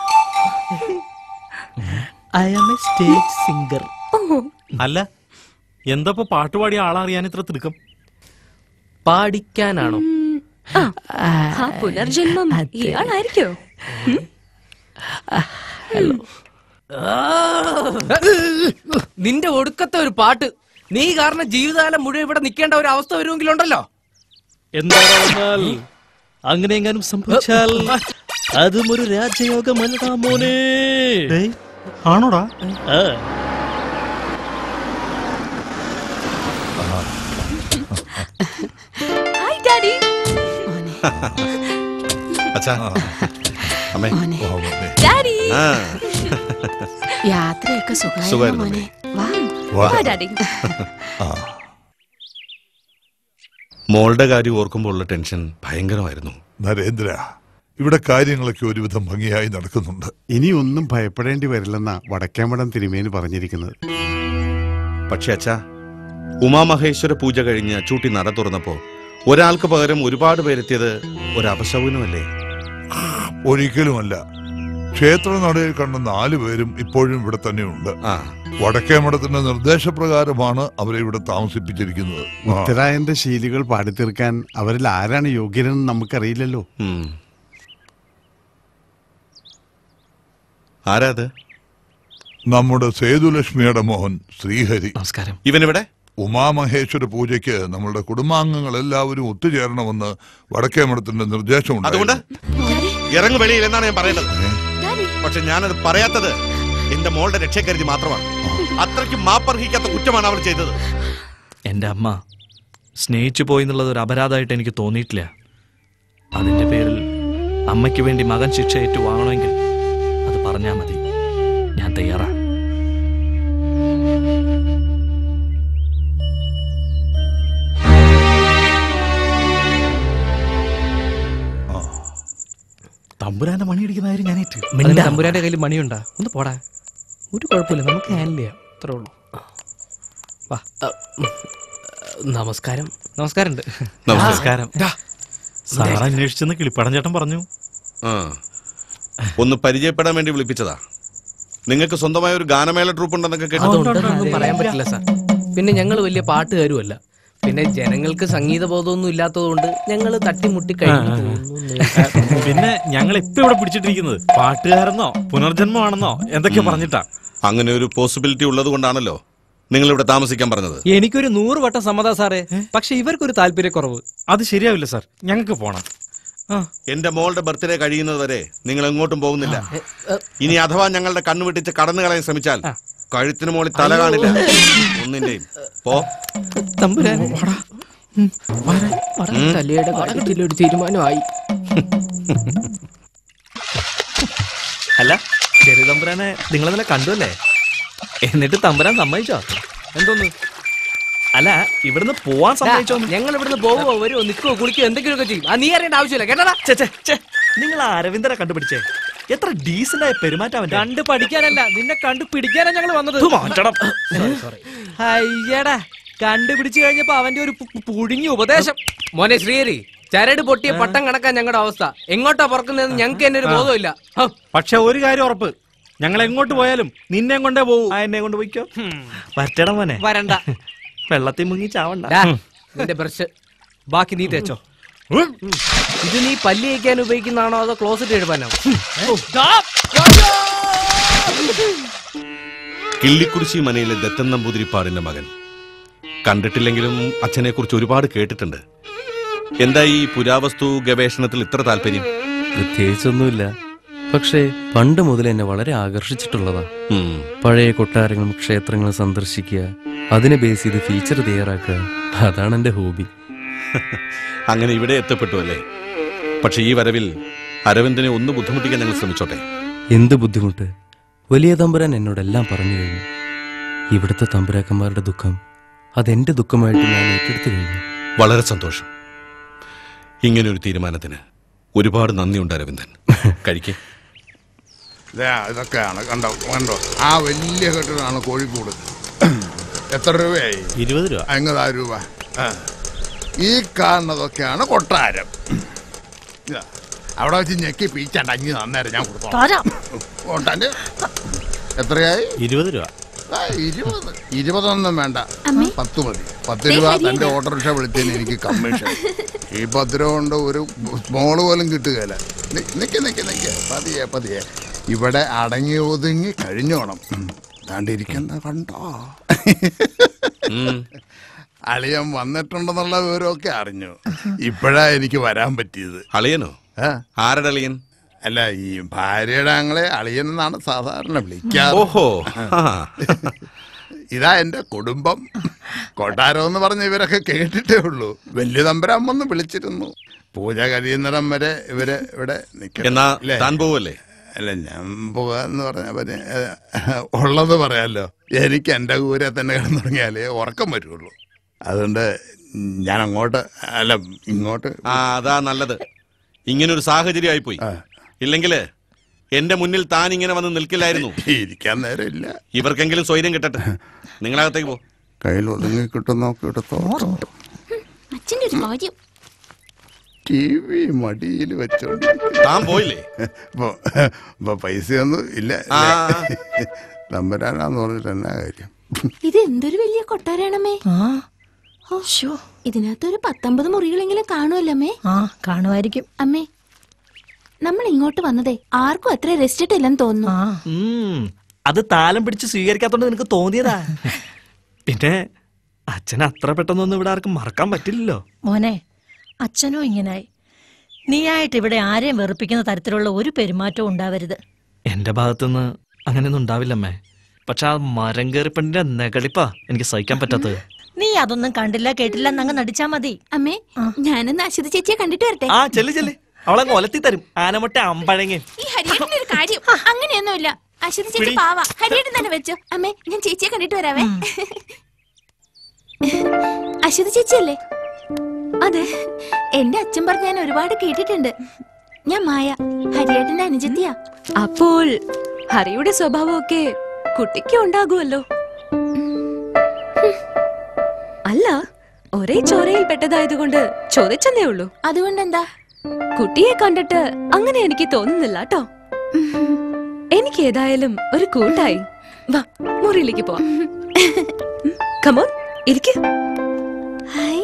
I am a stage singer അല്ല എന്താ ഇപ്പൊ പാട്ടുപാടിയ ആളറിയാൻ ഇത്ര തിടുക്കം പാടിക്കാനാണോ ആ പുനർജന്മം ഇയാളായിരിക്കോ ഉം? നിന്റെ ഒടുക്കത്തെ ഒരു പാട്ട് നീ കാരണം ജീവിതകാലം മുഴുവൻ ഇവിടെ നിൽക്കേണ്ട ഒരു അവസ്ഥ വരുമെങ്കിലുണ്ടല്ലോ എന്താ പറഞ്ഞാൽ അങ്ങനെ എങ്ങാനും സംഭവിച്ചാൽ അതും ഒരു രാജയോഗമല്ലടാ മോനെ ആണോടാ ആ. ഹായ് ഡാഡി അച്ഛാ അമ്മേ മോനെ. ഓ, മോനെ. ഡാഡി ആ. യാത്രയൊക്കെ സുഖമായിരുന്നു സുഖായിരുന്നു മോനെ വാ വാ. വാ ഡാഡി ആ. മോളുടെ കാര്യം ഓർക്കുമ്പോൾ ഉള്ള ടെൻഷൻ ഭയങ്കരമായിരുന്നു നരേന്ദ്ര ഇവിടെ കാര്യങ്ങളൊക്കെ ഒരുവിധം ഭംഗിയായി നടക്കുന്നുണ്ട് ഇനി ഒന്നും ഭയപ്പെടേണ്ടി വരില്ലെന്നാ വടക്കേമടം തിരുമേനി പറഞ്ഞിരിക്കുന്നത് പക്ഷെ അച്ഛാ ഉമാമഹേശ്വര പൂജ കഴിഞ്ഞ് അച്ചൂട്ടി നട തുറന്നപ്പോ ഒരാൾക്ക് പകരം ഒരുപാട് പേരെത്തിയത് ഒരു അപശകുനമല്ലേ ഒരിക്കലുമല്ല ക്ഷേത്ര നടയിൽ കണ്ട നാലു പേരും ഇപ്പോഴും ഇവിടെ തന്നെയുണ്ട് വടക്കേ മഠത്തിന്റെ നിർദ്ദേശപ്രകാരമാണ് അവരെ ഇവിടെ താമസിപ്പിച്ചിരിക്കുന്നത് ആ. ഉത്തരായന്റെ ശീലികൾ പാടിത്തീർക്കാൻ അവരിൽ ആരാണ് യോഗ്യരെന്ന് നമുക്കറിയില്ലല്ലോ ആരാത് നമ്മുടെ സേതുലക്ഷ്മിയുടെ മോഹൻ ശ്രീഹരി നമസ്കാരം ഇവനിവിടെ ഉമാമഹേശ്വര പൂജയ്ക്ക് നമ്മളുടെ കുടുംബാംഗങ്ങൾ എല്ലാവരും ഒത്തുചേരണമെന്ന് വടക്കേ മഠത്തിന്റെ നിർദ്ദേശം അതുകൊണ്ട് ഇറങ്ങു വെളിയിൽ എന്നാണ് ഞാൻ പറയുന്നത് പക്ഷെ ഞാനത് പറയാത്തത് എന്റെ മോളുടെ രക്ഷക്കരുതി മാത്രമാണ് അത്രയ്ക്ക് മാപ്പർഹിക്കാത്ത കുറ്റമാണ് അവൾ ചെയ്തത് എൻ്റെ അമ്മ സ്നേഹിച്ചു പോയി എന്നുള്ളത് ഒരു അപരാധമായിട്ട് എനിക്ക് തോന്നിയിട്ടില്ല അതിൻ്റെ പേരിൽ അമ്മയ്ക്ക് വേണ്ടി മകൻ ശിക്ഷ ഏറ്റുവാങ്ങണമെങ്കിൽ പറഞ്ഞാ മതി ഞാൻ തയ്യാറാ തമ്പുരാന്റെ മണി അടിക്കുന്ന കാര്യം ഞാൻ ഏറ്റു അതിന് തമ്പുരാന്റെ കയ്യിൽ മണിയുണ്ടാ ഒന്ന് പോടാ ഒരു കുഴപ്പമില്ല നമുക്ക് ഹാൻഡിൽ ചെയ്യാം അത്രേ ഉള്ളൂ വാ നമസ്കാരം നമസ്കാരം നമസ്കാരം സാർ അന്വേഷിച്ചെന്ന് കിളിപ്പാടൻ ചേട്ടൻ പറഞ്ഞു ആ ഒന്ന് പരിചയപ്പെടാൻ വേണ്ടി വിളിപ്പിച്ചതാ നിങ്ങൾക്ക് സ്വന്തമായ ഒരു ഗാനമേള ട്രൂപ്പ് ഉണ്ടെന്നൊക്കെ കേട്ടു അതുണ്ടെന്നൊന്നും പറയാൻ പറ്റില്ല സാർ പിന്നെ ഞങ്ങൾ വലിയ പാട്ടുകാരുമല്ല പിന്നെ ജനങ്ങൾക്ക് സംഗീത ബോധമൊന്നും ഇല്ലാത്തതുകൊണ്ട് ഞങ്ങൾ തട്ടിമുട്ടി കഴിഞ്ഞു പോകുന്നു പിന്നെ ഞങ്ങൾ ഇപ്പൊ ഇവിടെ പിടിച്ചിട്ടിരിക്കുന്നത് പാട്ടുകാരെന്നോ പുനർജന്മമാണെന്നോ എന്തൊക്കെ പറഞ്ഞിട്ടാ അങ്ങനെ ഒരു പോസിബിലിറ്റി ഉള്ളത് കൊണ്ടാണല്ലോ നിങ്ങൾ ഇവിടെ താമസിക്കാൻ പറഞ്ഞത് എനിക്കൊരു നൂറ് വട്ടം സമ്മതാ സാറേ പക്ഷെ ഇവർക്കൊരു താല്പര്യക്കുറവ് അത് ശരിയാവില്ല സാർ ഞങ്ങൾക്ക് പോണം എന്റെ മോളുടെ ബർത്ത്ഡേ കഴിയുന്നത് വരെ നിങ്ങൾ എങ്ങോട്ടും പോകുന്നില്ല ഇനി അഥവാ ഞങ്ങളുടെ കണ്ണു വെട്ടിച്ച് കടന്നു കളയാൻ ശ്രമിച്ചാൽ കഴുത്തിന് മുകളിൽ തല കാണില്ല ഒന്നിന്റെയും പോ തമ്പുരാൻ തലയുടെ കാര്യത്തിൽ ഒരു തീരുമാനമായി അല്ല ചെറിയ തമ്പുരാനെ നിങ്ങൾ ഇന്നലെ കണ്ടുവല്ലേ എന്നിട്ട് തമ്പുരാൻ സമ്മതിച്ചോ എന്തോന്ന് അല്ല ഇവിടുന്ന് പോവാൻ സമ്മതിച്ചോ ഞങ്ങൾ ഇവിടുന്ന് പോവോ വരുമോ നിൽക്കുവോ കുളിക്കോ എന്തെങ്കിലുമൊക്കെ ചെയ്യും ആ നീ അറിയേണ്ട ആവശ്യമില്ല കേട്ടടാ നിങ്ങൾ ആ അരവിന്ദനെ കണ്ടുപിടിച്ചേ എത്ര ഡീസന്റ് ആയ പെരുമാറ്റം അവന്റെ കണ്ട് പഠിക്കാനല്ല നിന്നെ കണ്ടു പിടിക്കാനാ ഞങ്ങൾ വന്നത് ഇത് മാറ്റണം. Sorry, sorry. അയ്യടാ കണ്ടുപിടിച്ചു കഴിഞ്ഞപ്പോ അവന്റെ ഒരു പു- പു- പുഴുങ്ങിയ ഉപദേശം മോനെ ശ്രീഹരി ചരട് പൊട്ടിയ പട്ടം കണക്കാൻ ഞങ്ങളുടെ അവസ്ഥ എങ്ങോട്ടാ പുറക്കുന്നതെന്ന് ഞങ്ങൾക്ക് തന്നെ ഒരു ബോധമില്ല ഹ. പക്ഷെ ഒരു കാര്യം ഉറപ്പ് ഞങ്ങൾ എങ്ങോട്ട് പോയാലും നിന്നെ കൊണ്ടേ പോകൂ എന്നെ കൊണ്ട് പോയിക്കോ വരട്ടണം മോനെ വരണ്ട വെള്ളത്തിൽ മുങ്ങി ചാവണ്ട ഡാ, നിന്റെ ബ്രഷ് ബാക്കി നീ തേച്ചോ ഇത് നീ പല്ല് തേക്കാൻ ഉപയോഗിക്കുന്നതാണോ അതോ ക്ലോസറ്റ് എഴുതാനോ കിള്ളിക്കുറിശി മനയിലെ ദത്തൻ നമ്പൂതിരിപ്പാടിന്റെ മകൻ കണ്ടിട്ടില്ലെങ്കിലും അച്ഛനെ കുറിച്ച് ഒരുപാട് കേട്ടിട്ടുണ്ട് എന്താ ഈ പുരാവസ്തു ഗവേഷണത്തിൽ ഇത്ര താല്പര്യം പ്രത്യേകിച്ചൊന്നുമില്ല പക്ഷേ പണ്ട് മുതൽ എന്നെ വളരെ ആകർഷിച്ചിട്ടുള്ളതാ പഴയ കൊട്ടാരങ്ങളും ക്ഷേത്രങ്ങളും സന്ദർശിക്കുക അതിനെ ബേസ് ചെയ്ത് ഫീച്ചർ തയ്യാറാക്കുക അതാണ് എന്റെ ഹോബി അങ്ങനെ ഇവിടെ എത്തപ്പെട്ടു അല്ലേ പക്ഷെ ഈ വരവിൽ അരവിന്ദനെ ഒന്ന് ബുദ്ധിമുട്ടിക്കാൻ ഞങ്ങൾ ശ്രമിച്ചോട്ടെ എന്ത് ബുദ്ധിമുട്ട് വലിയ തമ്പുരാൻ എന്നോടെല്ലാം പറഞ്ഞു കഴിഞ്ഞു ഇവിടുത്തെ തമ്പുരാക്കന്മാരുടെ ദുഃഖം അതെന്റെ ദുഃഖമായിട്ട് ഞാൻ ഏറ്റെടുത്തു കഴിഞ്ഞു വളരെ സന്തോഷം ഇങ്ങനെ ഒരു തീരുമാനത്തിന് ഒരുപാട് നന്ദിയുണ്ട് അരവിന്ദൻ കഴിക്കേ ദേ, ഇതൊക്കെയാണ് കണ്ടോ കണ്ടോ ആ വലിയ കെട്ടിടമാണ് കോഴിക്കോട് എത്ര രൂപയായി ഇരുപത് രൂപ എങ്ങതാ രൂപ ആ. ഈ കാണുന്നതൊക്കെയാണ് കൊട്ടാരം ഇതാ, അവിടെ വെച്ച് ഞെക്കി പീച്ചണ്ട അഞ്ഞ് നന്നേരം ഞാൻ തരാം. കൊടുത്തോളാം കൊണ്ടാന്റെ എത്രയായി ഇരുപത് രൂപ ആ, ഇരുപത് ഇരുപതൊന്നും വേണ്ട അമ്മേ. പത്ത് മതി പത്ത് ദേ, രൂപ ഹരിയുടെ. തന്റെ ഓട്ടോറിക്ഷ വിളിച്ചതിന് എനിക്ക് കമ്മീഷൻ ഈ പത്ത് രൂപ കൊണ്ട് ഒരു സ്മോള് പോലും കിട്ടുകയില്ല നി- നിക്ക് നിക്ക് നിക്ക് പതിയെ പതിയെ ഇവിടെ അടങ്ങി ഒതുങ്ങി കഴിഞ്ഞോണം ദാണ്ടിരിക്കുന്ന കണ്ടോ അളിയൻ വന്നിട്ടുണ്ടെന്നുള്ള വിവരമൊക്കെ അറിഞ്ഞു ഇപ്പോഴാ എനിക്ക് വരാൻ പറ്റിയത് അളിയനോ ആരുടെ അളിയൻ അല്ല ഈ ഭാര്യയുടെ ആങ്ങളെ അളിയൻ എന്നാണ് സാധാരണ വിളിക്കാറ് ഓഹോ. ഇതാ എന്റെ കുടുംബം കൊട്ടാരം എന്ന് പറഞ്ഞ ഇവരൊക്കെ കേട്ടിട്ടേ ഉള്ളൂ വലിയ തമ്പരാമ്മൊന്ന് വിളിച്ചിരുന്നു പൂജ കഴിയുന്നിടം വരെ ഇവര് ഇവിടെ നിൽക്കണം. എന്നാ ഇല്ലേ? താൻ പോവല്ലേ അല്ല ഞാൻ പോകാന്ന് പറഞ്ഞ പിന്നെ ഏഹ്, ഉള്ളത് പറയാലോ എനിക്ക് എന്റെ കൂരെ തന്നെ കിടന്നു തുടങ്ങിയാലേ ഉറക്കം വരുള്ളൂ അതുകൊണ്ട് ഞാൻ അങ്ങോട്ട് അല്ല ഇങ്ങോട്ട് ആ അതാ നല്ലത് ഇങ്ങനെ ഒരു സാഹചര്യം ആയിപ്പോയി ഇല്ലെങ്കില് എന്റെ മുന്നിൽ താൻ ഇങ്ങനെ വന്ന് നിൽക്കില്ലായിരുന്നു ഇരിക്കാൻ നേരമില്ല ഇവർക്കെങ്കിലും സ്വൈര്യം കിട്ടട്ടെ നിങ്ങളകത്തേക്ക് പോ കയ്യിൽ ഒതുങ്ങി കിട്ടുന്നൊക്കെ എടുത്തോ അച്ഛന്റെ ഒരു കാര്യം ടി വി മടിയിൽ വെച്ചോണ്ട് താൻ പോയില്ലേ ഇപ്പൊ ഇപ്പൊ പൈസയൊന്നും ഇല്ല ആ. തമ്പരാനാന്ന് പറഞ്ഞിട്ട് എന്നാ കാര്യം ഇത് എന്തൊരു വലിയ കൊട്ടാരാണമ്മേ ഓ, ഇതിനകത്തൊരു പത്തൊമ്പത് മുറികളെങ്കിലും കാണുമല്ലോ ആ കാണുമായിരിക്കും അമ്മേ നമ്മൾ ഇങ്ങോട്ട് വന്നതേ ആർക്കും അത്ര റെസ്റ്റ് ഇട്ടില്ലെന്ന് തോന്നുന്നു ഉം, അത് താലം പിടിച്ച് സ്വീകരിക്കാത്തോണ്ട് നിനക്ക് തോന്നിയതാ പിന്നെ അച്ഛൻ അത്ര പെട്ടെന്നൊന്നും ഇവിടെ ആർക്കും മറക്കാൻ പറ്റില്ലല്ലോ മോനെ അച്ഛനും ഇങ്ങനായി നീയായിട്ട് ഇവിടെ ആരെയും വെറുപ്പിക്കുന്ന തരത്തിലുള്ള ഒരു പെരുമാറ്റവും ഉണ്ടാവരുത് എന്റെ ഭാഗത്തുനിന്ന് അങ്ങനെയൊന്നും ഉണ്ടാവില്ലമ്മേ പക്ഷെ ആ മരം കയറിപ്പണ്ടിന്റെ നെകളിപ്പാ എനിക്ക് സഹിക്കാൻ പറ്റാത്തത് നീ അതൊന്നും കണ്ടില്ല കേട്ടില്ല എന്നങ്ങ് നടിച്ചാ മതി അമ്മേ ഞാനൊന്ന് അശ്വതി ചേച്ചിയെ കണ്ടിട്ട് വരട്ടെ ആ ചെല്ലി ചെല്ലി അവളങ്ങ് ഒലത്തി തരും ആനമുട്ട അമ്പഴങ്ങ ഈ ഹരിയേട്ടന്റെ ഒരു കാര്യം അങ്ങനെയൊന്നുമില്ല അശ്വതി ചേച്ചി പിടി. പാവ ഹരിയേട്ടൻ തന്നെ വെച്ചോ അമ്മേ ഞാൻ ചേച്ചിയെ കണ്ടിട്ട് വരാവേ അശ്വതി ചേച്ചി അല്ലേ അതെ എന്റെ അച്ഛൻ പറഞ്ഞ് ഞാൻ ഒരുപാട് കേട്ടിട്ടുണ്ട് ഞാൻ മായ ഹരിയേട്ടന്റെ അനുജത്തിയാ അപ്പോൾ ഹരിയുടെ സ്വഭാവമൊക്കെ കുട്ടിക്ക് ഉണ്ടാകുമല്ലോ അല്ല ഒരേ ചോരയിൽ പെട്ടതായതുകൊണ്ട് ചോദിച്ചെന്നേ ഉള്ളൂ അതുകൊണ്ടെന്താ കുട്ടിയെ കണ്ടിട്ട് അങ്ങനെ എനിക്ക് തോന്നുന്നില്ല കേട്ടോ എനിക്ക് ഏതായാലും ഒരു കൂട്ടായി വാ മുറിയിലേക്ക് പോവാം കമോൺ ഇരിക്ക ഹായ്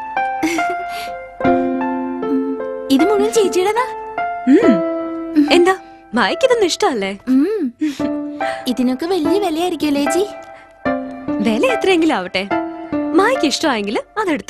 ഇത് മുഴുവൻ ചേച്ചിയുടേതാ എന്താ മായ്ക്കിതൊന്നും ഇഷ്ടമല്ലേ ഇതിനൊക്കെ വലിയ വിലയായിരിക്കുമല്ലേ ചേച്ചി വില എത്രയെങ്കിലും ആവട്ടെ മായ്ക്ക് ഇഷ്ടമായെങ്കിൽ അതെടുത്തോ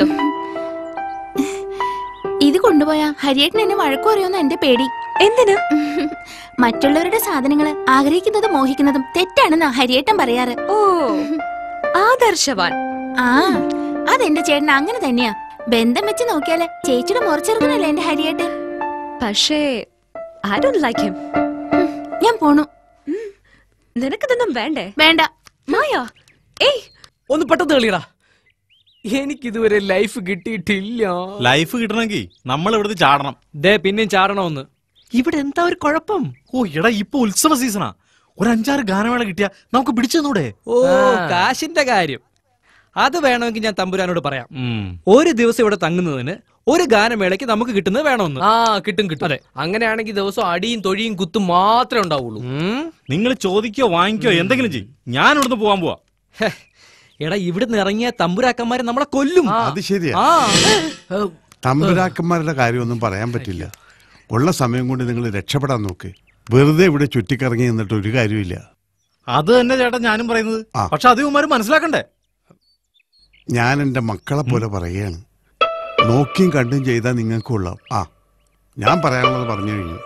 ഇത് കൊണ്ടുപോയാ ഹരിയേട്ടൻ എന്നെ വഴക്കു പറയുമെന്ന് എന്റെ പേടി എന്തിനാ മറ്റുള്ളവരുടെ സാധനങ്ങള് ആഗ്രഹിക്കുന്നതും മോഹിക്കുന്നതും തെറ്റാണെന്നാ ഹരിയേട്ടൻ പറയാറ് ഓ ആദർശവാൻ ആ അതെന്റെ ചേട്ടൻ അങ്ങനെ തന്നെയാ ബന്ധം വെച്ച് നോക്കിയാല് ചേച്ചിയുടെ മുറച്ചെറുക്കനല്ലേ എന്റെ ഹരിയേട്ടൻ പക്ഷേ ഐ ഡോണ്ട് ലൈക്ക് ഹിം ഞാൻ പോണു നിനക്കിതൊന്നും വേണ്ടേ വേണ്ട മായ ഏയ് ഒന്ന് പെട്ടെന്ന് കളിയടാ എനിക്കിതുവരെ ലൈഫ് കിട്ടിയിട്ടില്ല ലൈഫ് കിട്ടണമെങ്കിൽ നമ്മൾ ഇവിടുന്ന് ചാടണം ദേ പിന്നെയും ചാടണമെന്ന് ഇവിടെ എന്താ ഒരു കുഴപ്പം ഓ എടാ ഇപ്പൊ ഉത്സവ സീസണാ ഒരു അഞ്ചാറ് ഗാനമേള കിട്ടിയാ നമുക്ക് പിടിച്ചു തന്നൂടെ ഓ കാശിന്റെ കാര്യം അത് വേണമെങ്കിൽ ഞാൻ തമ്പുരാനോട് പറയാം ഒരു ദിവസം ഇവിടെ തങ്ങുന്നതിന് ഒരു ഗാനമേളയ്ക്ക് നമുക്ക് കിട്ടുന്നത് വേണമെന്ന് ആ കിട്ടും കിട്ടും അതെ അങ്ങനെയാണെങ്കിൽ ദിവസം അടിയും തൊഴിയും കുത്തും മാത്രമേ ഉണ്ടാവുള്ളൂ നിങ്ങൾ ചോദിക്കോ വാങ്ങിക്കോ എന്തെങ്കിലും ചെയ്യും ഞാൻ ഇവിടുന്ന് പോവാൻ പോവാ ഹെ, എടാ ഇവിടുന്ന് ഇറങ്ങിയ തമ്പുരാക്കന്മാരെ നമ്മളെ കൊല്ലും അത് ശരിയാ ആ തമ്പുരാക്കന്മാരുടെ കാര്യമൊന്നും പറയാൻ പറ്റില്ല ഉള്ള സമയം കൊണ്ട് നിങ്ങൾ രക്ഷപ്പെടാൻ നോക്ക് വെറുതെ ഇവിടെ ചുറ്റിക്കറങ്ങി നിന്നിട്ട് ഒരു കാര്യമില്ല അത് തന്നെ ചേട്ടാ ഞാനും പറയുന്നത് പക്ഷെ അത് ഇവന്മാര് മനസ്സിലാക്കണ്ടേ ഞാൻ എൻ്റെ മക്കളെ പോലെ പറയുകയാണ് നോക്കിയും കണ്ടും ചെയ്താൽ നിങ്ങൾക്ക് കൊള്ളാം ആ ഞാൻ പറയാനുള്ളത് പറഞ്ഞു കഴിഞ്ഞു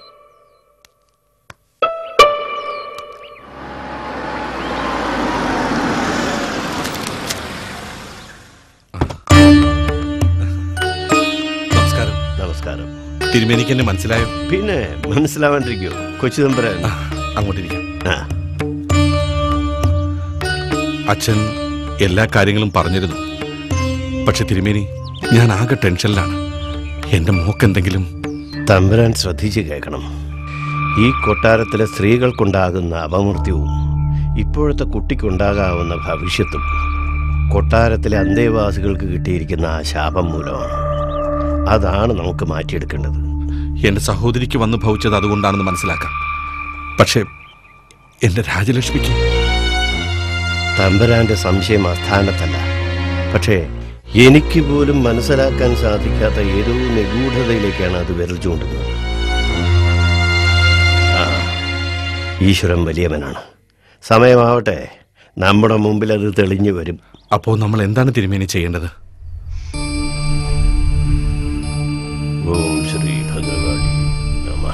നമസ്കാരം നമസ്കാരം തിരുമേനിക്ക് എന്നെ മനസ്സിലായോ പിന്നെ മനസ്സിലാവാണ്ടിരിക്കോ കൊച്ചു തമ്പുരാൻ അങ്ങോട്ടിരിക്കാം ആ അച്ഛൻ എല്ലാ കാര്യങ്ങളും പറഞ്ഞിരുന്നു പക്ഷെ തിരുമേനി ഞാൻ ആകെ ടെൻഷനിലാണ് എന്റെ മോക്ക് എന്തെങ്കിലും തമ്പുരാൻ ശ്രദ്ധിച്ചു കേൾക്കണം ഈ കൊട്ടാരത്തിലെ സ്ത്രീകൾക്കുണ്ടാകുന്ന അപമൃത്യവും ഇപ്പോഴത്തെ കുട്ടിക്കുണ്ടാകാവുന്ന ഭവിഷ്യത്തും കൊട്ടാരത്തിലെ അന്തേവാസികൾക്ക് കിട്ടിയിരിക്കുന്ന ആ ശാപം മൂലമാണ് അതാണ് നമുക്ക് മാറ്റിയെടുക്കേണ്ടത് എന്റെ സഹോദരിക്ക് വന്നു ഭവിച്ചത് അതുകൊണ്ടാണെന്ന് മനസ്സിലാക്കാം പക്ഷേ എന്റെ രാജലക്ഷ്മിക്ക് തമ്പുരാന്റെ സംശയം അസ്ഥാനത്തല്ല പക്ഷേ എനിക്ക് പോലും മനസ്സിലാക്കാൻ സാധിക്കാത്ത ഏതോ നിഗൂഢതയിലേക്കാണ് അത് വിരൽ ചൂണ്ടുന്നത് ആ ഈശ്വരൻ വലിയവനാണ് സമയമാവട്ടെ നമ്മുടെ മുമ്പിൽ അത് തെളിഞ്ഞു വരും അപ്പോ നമ്മൾ എന്താണ് തിരുമേനി ചെയ്യേണ്ടത് ഓം ശ്രീ ഭദ്രകാളി നമ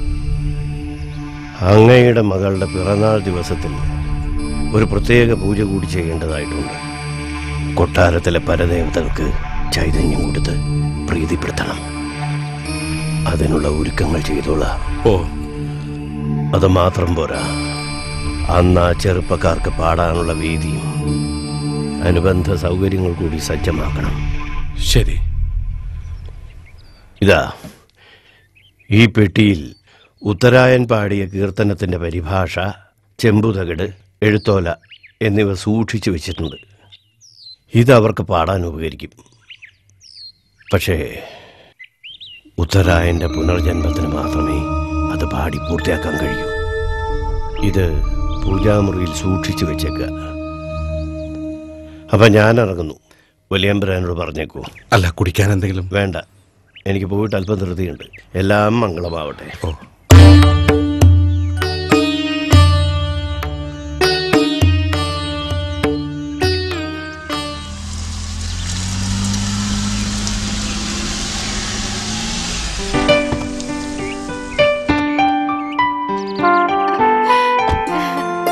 അങ്ങയുടെ മകളുടെ പിറന്നാൾ ദിവസത്തിൽ ഒരു പ്രത്യേക പൂജ കൂടി ചെയ്യേണ്ടതായിട്ടുണ്ട് കൊട്ടാരത്തിലെ പരദേവതകൾക്ക് ചൈതന്യം കൊടുത്ത് പ്രീതിപ്പെടുത്തണം അതിനുള്ള ഒരുക്കങ്ങൾ ചെയ്തോളാം ഓ അത് മാത്രം പോരാ അന്ന് ആ ചെറുപ്പക്കാർക്ക് പാടാനുള്ള വേദിയും അനുബന്ധ സൗകര്യങ്ങൾ കൂടി സജ്ജമാക്കണം ശരി ഇതാ ഈ പെട്ടിയിൽ ഉത്തരായൻ പാടിയ കീർത്തനത്തിന്റെ പരിഭാഷ ചെമ്പുതകിട് എഴുത്തോല എന്നിവ സൂക്ഷിച്ചു വെച്ചിട്ടുണ്ട് ഇത് അവർക്ക് പാടാൻ ഉപകരിക്കും പക്ഷേ ഉത്തരായന്റെ പുനർജന്മത്തിന് മാത്രമേ അത് പാടി പൂർത്തിയാക്കാൻ കഴിയൂ ഇത് പൂജാമുറിയിൽ സൂക്ഷിച്ചു വെച്ചേക്കുക അപ്പൊ ഞാൻ ഇറങ്ങുന്നു വലിയമ്പരാനോട് പറഞ്ഞേക്കൂ അല്ല കുടിക്കാൻ എന്തെങ്കിലും വേണ്ട എനിക്ക് പോയിട്ട് അല്പം ധൃതിയുണ്ട് എല്ലാം മംഗളമാവട്ടെ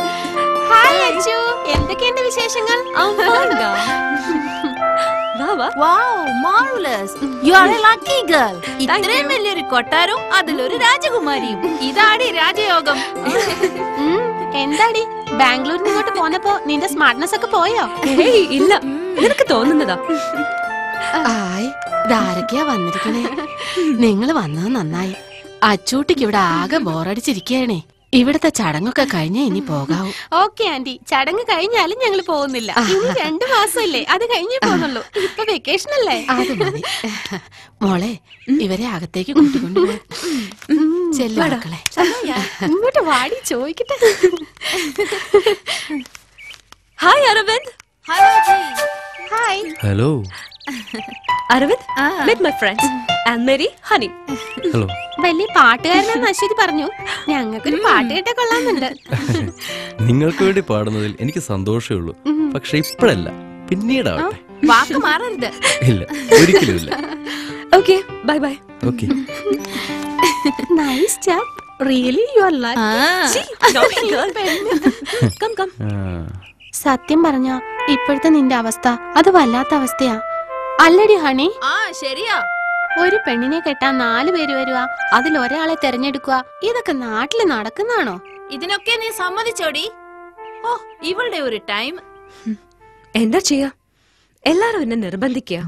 ഹായ് അച്ചു എന്തൊക്കെയുണ്ട് വിശേഷങ്ങൾ വാ വാ you are a lucky girl ഇത്രയും വലിയൊരു കൊട്ടാരവും അതിലൊരു രാജകുമാരിയും ഇതാടി രാജയോഗം എന്താടി ബാംഗ്ലൂരിൽ ഇങ്ങോട്ട് പോന്നപ്പോ നിന്റെ സ്മാർട്ട്നെസ് ഒക്കെ പോയോ ഏയ് ഇല്ല നിനക്ക് തോന്നുന്നതാ ആയ് ഇതാരൊക്കെയാ വന്നിരിക്കണേ നിങ്ങൾ വന്നത് നന്നായി അച്ചൂട്ടിക്ക് ഇവിടെ ആകെ ബോറടിച്ചിരിക്കണേ ഇവിടുത്തെ ചടങ്ങൊക്കെ കഴിഞ്ഞേ ഇനി പോകാവൂ ഓക്കെ ആന്റി ചടങ്ങ് കഴിഞ്ഞാലും ഞങ്ങൾ പോകുന്നില്ല ഇനി രണ്ടു മാസമില്ലേ അത് കഴിഞ്ഞേ പോകുന്നുള്ളൂ ഇപ്പൊ വെക്കേഷൻ അല്ലേ അത് മതി മോളെ ഇവരെ അകത്തേക്ക് കൂട്ടിക്കൊണ്ടു ചെല്ലു വാടാ. മക്കളെ ഇങ്ങോട്ട് വാടി ചോദിക്കട്ടെ hi Aravind hi hello Aravind with my friends and Mary honey hello വലിയ പാട്ടുകാരനാന്ന് അശ്വതി പറഞ്ഞു ഞങ്ങൾക്കൊരു പാട്ട് കേട്ടാ കൊള്ളാമെന്നുണ്ട് നിങ്ങൾക്ക് വേണ്ടി പാടുന്നതിൽ എനിക്ക് സന്തോഷമേ ഉള്ളൂ പക്ഷെ ഇപ്പോഴല്ല പിന്നീടാവട്ടെ വാക്ക് മാറരുത് ഇല്ല ഒരിക്കലും ഇല്ല okay bye bye okay nice job really you are come come സത്യം പറഞ്ഞ ഇപ്പോഴത്തെ നിന്റെ അവസ്ഥ അത് വല്ലാത്ത അവസ്ഥയാ അല്ലടി ഹണി ആ ശരിയാ ഒരു പെണ്ണിനെ കെട്ടാൻ നാല് പേര് വരുക അതിൽ ഒരാളെ തെരഞ്ഞെടുക്കുക ഇതൊക്കെ നാട്ടില് നടക്കുന്നതാണോ ഇതിനൊക്കെ നീ സമ്മതിച്ചോടി ഓ ഇവളുടെ ഒരു ടൈം എന്താ ചെയ്യാ എല്ലാരും എന്നെ നിർബന്ധിക്കുക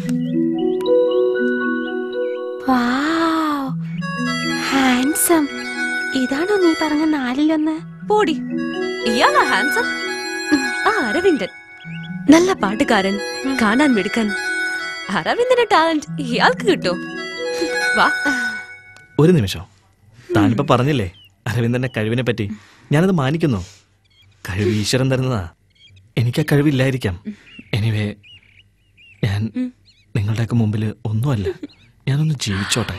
ഹാൻസം ഇതാണോ നീ പറഞ്ഞ നാലിലൊന്ന് പോടി ഇയാളാ ഹാൻസം ആ അരവിന്ദൻ നല്ല പാട്ടുകാരൻ കാണാൻ മിടുക്കൻ അരവിന്ദന്റെ ടാലന്റ് ഇയാൾക്ക് കിട്ടോ വാ ഒരു നിമിഷം താനിപ്പോ പറഞ്ഞില്ലേ അരവിന്ദന്റെ കഴിവിനെ പറ്റി ഞാനത് മാനിക്കുന്നു കഴിവ് ഈശ്വരൻ തരുന്നതാ എനിക്ക് ആ കഴിവില്ലായിരിക്കാം എനിവേ ഞാൻ നിങ്ങളുടെയൊക്കെ മുമ്പിൽ ഒന്നുമല്ല ഞാനൊന്ന് ജീവിച്ചോട്ടെ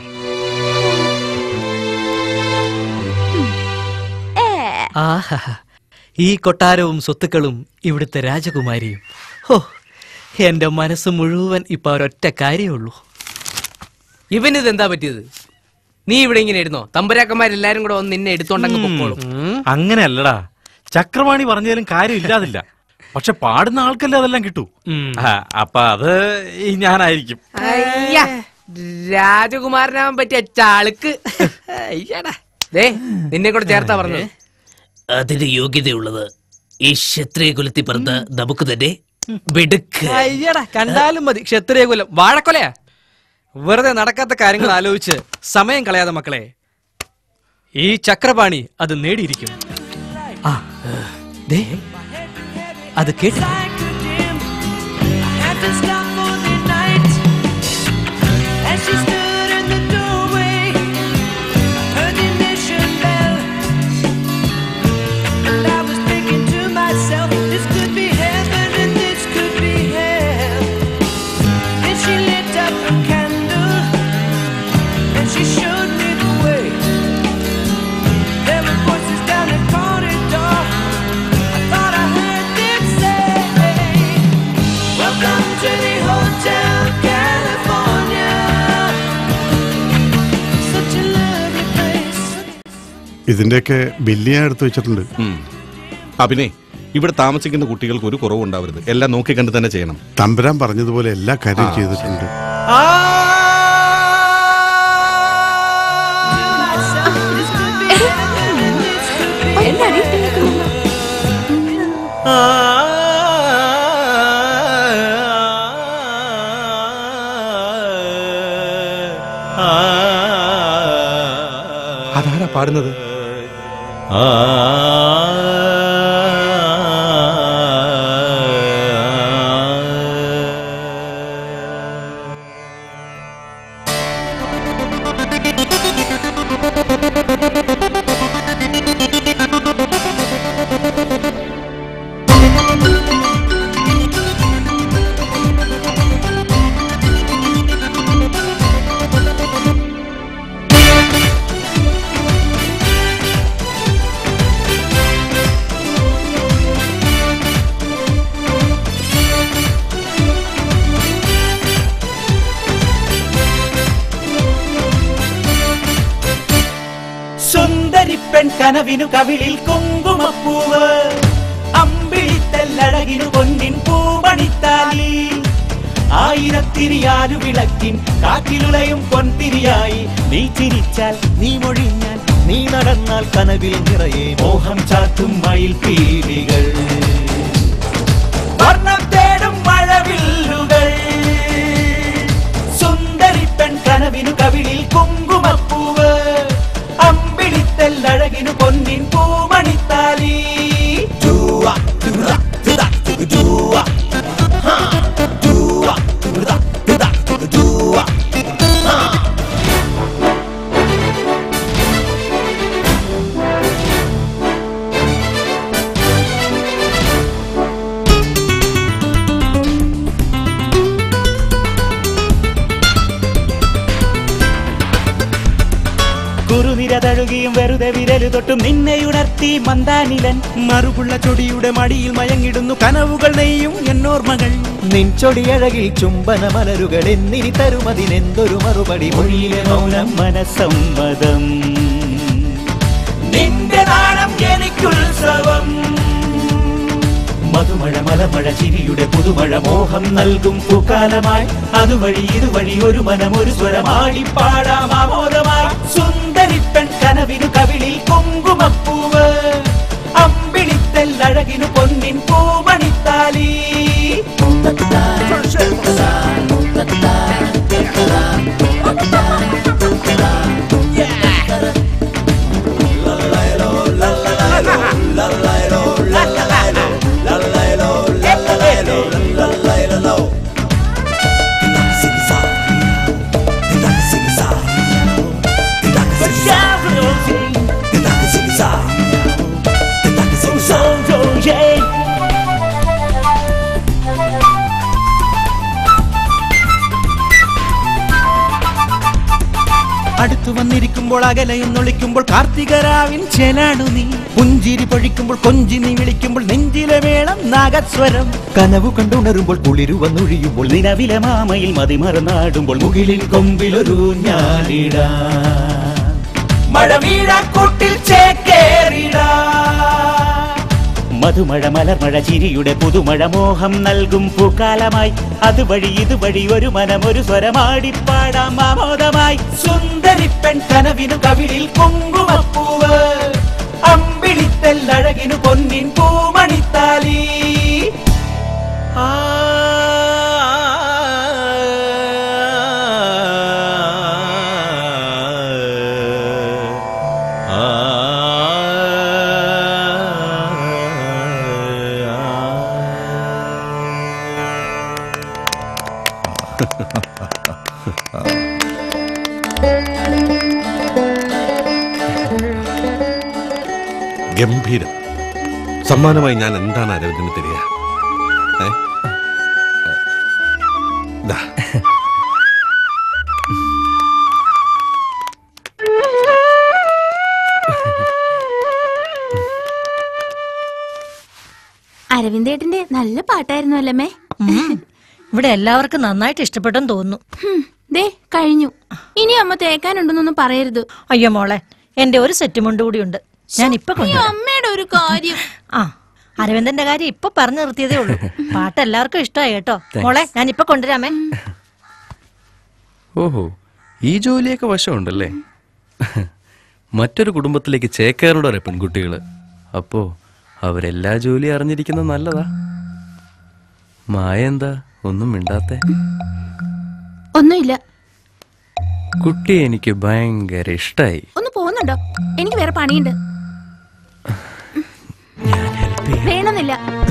ആഹാ ഈ കൊട്ടാരവും സ്വത്തുക്കളും ഇവിടുത്തെ രാജകുമാരിയും ഹോ എന്റെ മനസ്സ് മുഴുവൻ ഇപ്പൊ ഒരൊറ്റ കാര്യമുള്ളൂ ഇവനിത് എന്താ പറ്റിയത് നീ ഇവിടെ ഇങ്ങനെ ഇരുന്നോ തമ്പുരാക്കന്മാരെല്ലാരും കൂടെ വന്ന് നിന്നെ എടുത്തോണ്ടങ്ങ് പൊക്കോളും അങ്ങനെയല്ലടാ ചക്രവാണി പറഞ്ഞാലും കാര്യം ഇല്ലാതില്ല പക്ഷെ പാടുന്ന ആൾക്കല്ലേ അതെല്ലാം കിട്ടൂ ആ, അപ്പൊ അത് ഈ ഞാനായിരിക്കും അയ്യ രാജകുമാരനാവാൻ പറ്റിയ ചാളുക്ക് അയ്യടാ ദേ നിന്നെ കൂടെ ചേർത്താ പറഞ്ഞത് അതിന് യോഗ്യതയുള്ളത് ഈ ക്ഷത്രിയ കുലത്തിൽ പറഞ്ഞ നമുക്ക് തന്നെ വെടുക്ക് അയ്യടാ കണ്ടാലും മതി ക്ഷത്രിയ കുലം വാഴക്കൊലയാ വെറുതെ നടക്കാത്ത കാര്യങ്ങൾ ആലോചിച്ച് സമയം കളയാതെ മക്കളെ ഈ ചക്രപാണി അത് നേടിയിരിക്കും ആ ദേ അത് കേട്ടു had to stop for the night. As she stood in the doorway, heard the mission bell. And I was thinking to myself, this could be heaven and this could be hell. Then she lit up a candle and she showed me the way. There were voices down the corridor. I thought I heard them say. Welcome to the Hotel California. Such a lovely place. ഇതിന്റെയൊക്കെ bill ഞാൻ എടുത്തു വെച്ചിട്ടുണ്ട് ആ പിന്നെ ഇവിടെ താമസിക്കുന്ന കുട്ടികൾക്ക് ഒരു കുറവും ഉണ്ടാവരുത് എല്ലാം നോക്കിക്കണ്ട് തന്നെ ചെയ്യണം തമ്പുരാൻ പറഞ്ഞതുപോലെ എല്ലാ കാര്യവും ആ. ചെയ്തിട്ടുണ്ട് എന്താടി അതാരാ പാടുന്നത് സുന്ദരിപ്പെൺ കനവിനു കവിളിൽ കുങ്കുമപ്പൂവ് അമ്പിളിത്തല്ലഴകിനു പൊന്നിൻ പൂമണിത്താലി ആയിരത്തിരിയാലു വിളക്കിൻ കാറ്റിലുളയും പൊൻതിരിയായി നീ ചിരിച്ചാൽ നീ മൊഴിഞ്ഞാൽ നീ നടന്നാൽ കനവിൽ നിറയെ മോഹം ചാത്തും മയിൽ പീലികൾ വർണ്ണം തേടും മഴവില്ലുകൾ സുന്ദരി പെൺ കനവിനു കവിളിൽ കുങ്കുമപ്പൂവ് അമ്പിളിത്തെല്ലഴകിനു പൊന്നിൻ പൂമണിത്താലി ജൂവ, തുറ, തുറ, തുക, ജൂവ. ഹാ, ജൂവ, തുറ, തുറ, തുക, ജൂവ. ഹാ. കുറുനിര തഴുകിയും വെറുതെ വിരലു തൊട്ടും നിന്നെ ഉണർത്തി മന്ദാനിലൻ മറുപുള്ള ചൊടിയുടെ മടിയിൽ മയങ്ങിടുന്നു കനവുകൾ നെയ്യും എന്നോർമ്മകൾ നിൻ ചൊടിയഴകിൽ ചുംബന മലരുകൾ എന്നിനി തരുമതിനെന്തൊരു മറുപടി മൊഴിയിലെ മൗനം മനസ്സമ്മതം നിന്റെ നാണം എനിക്കുത്സവം മധുമഴ മലമഴ ചിരിയുടെ പുതുമഴ മോഹം നൽകും പൂക്കാലമായി അതുവഴി ഇതുവഴി ഒരു മനം ഒരു സ്വരമാടി പാടാം ആമോദമായി സുന്ദരി പെൺ കനവിനു കവിളിൽ കുങ്കുമപ്പൂവ് അമ്പിളിത്തെല്ലഴകിനു പൊന്നിൻ പൂമണിത്താലി അടുത്തു വന്നിരിക്കുമ്പോൾ അകലയും നൊളിക്കുമ്പോൾ കാർത്തികരാവിൻ ചേലാണു നീ പുഞ്ചിരി പൊഴിക്കുമ്പോൾ കൊഞ്ചി നീ വിളിക്കുമ്പോൾ നെഞ്ചിലെ മേളം നാഗസ്വരം കനവു കണ്ടുണരുമ്പോൾ കുളിരു വന്നൊഴിയുമ്പോൾ നിലവിലെ മാമയിൽ മതിമറന്നാടുമ്പോൾ മുകിലിൽ കൊമ്പിലൊരു ഞാനിടാ മഴ വീഴാക്കൂട്ടിൽ ചേക്കേറിടാ മധുമഴ മലർമഴ ചിരിയുടെ പുതുമഴ മോഹം നൽകും പൂക്കാലമായി അതുവഴി ഇതുവഴി ഒരു മനം ഒരു സ്വരമാടി പാടാം ആമോദമായി സുന്ദരി പെൺ കനവിനു കവിളിൽ കുങ്കുമപ്പൂവ് അമ്പിളിത്തെല്ലഴകിനു പൊന്നിൻ പൂമണിത്താലി ആ ഗംഭീരം സമ്മാനമായി ഞാൻ എന്താണ് അരവിന്ദന് തരിക ഏ? ദാ. അരവിന്ദേട്ടന്റെ നല്ല പാട്ടായിരുന്നു അല്ലമ്മേ ഇവിടെ എല്ലാവർക്കും നന്നായിട്ട് ഇഷ്ടപ്പെട്ടെന്ന് തോന്നുന്നു ഹും, ദേ കഴിഞ്ഞു ഇനി അമ്മ തേക്കാനുണ്ടെന്നൊന്നും പറയരുത് അയ്യോ മോളെ എന്റെ ഒരു സെറ്റ് മുണ്ട് കൂടിയുണ്ട് ഞാൻ ഇപ്പൊ ഈ കൊണ്ടുവരാം അമ്മയുടെ ഒരു കാര്യം ആ അരവിന്ദന്റെ കാര്യം ഇപ്പൊ പറഞ്ഞു നിർത്തിയതേ ഉള്ളൂ പാട്ട് എല്ലാവർക്കും ഇഷ്ടമായി കേട്ടോ Thanks. മോളെ ഞാൻ ഇപ്പൊ കൊണ്ടുവരാമേ ഓഹോ ഈ ജോലിയൊക്കെ വശമുണ്ടല്ലേ മറ്റൊരു കുടുംബത്തിലേക്ക് ചേക്കേറുണ്ടോ പെൺകുട്ടികള് അപ്പോ അവരെല്ലാ ജോലി അറിഞ്ഞിരിക്കുന്നത് നല്ലതാ മായ എന്താ ഒന്നും മിണ്ടാത്തെ ഒന്നുമില്ല കുട്ടിയെ എനിക്ക് ഭയങ്കര ഇഷ്ടായി ഒന്ന് പോകുന്നുണ്ടോ എനിക്ക് വേറെ പണിയുണ്ട് വേണമെന്നില്ല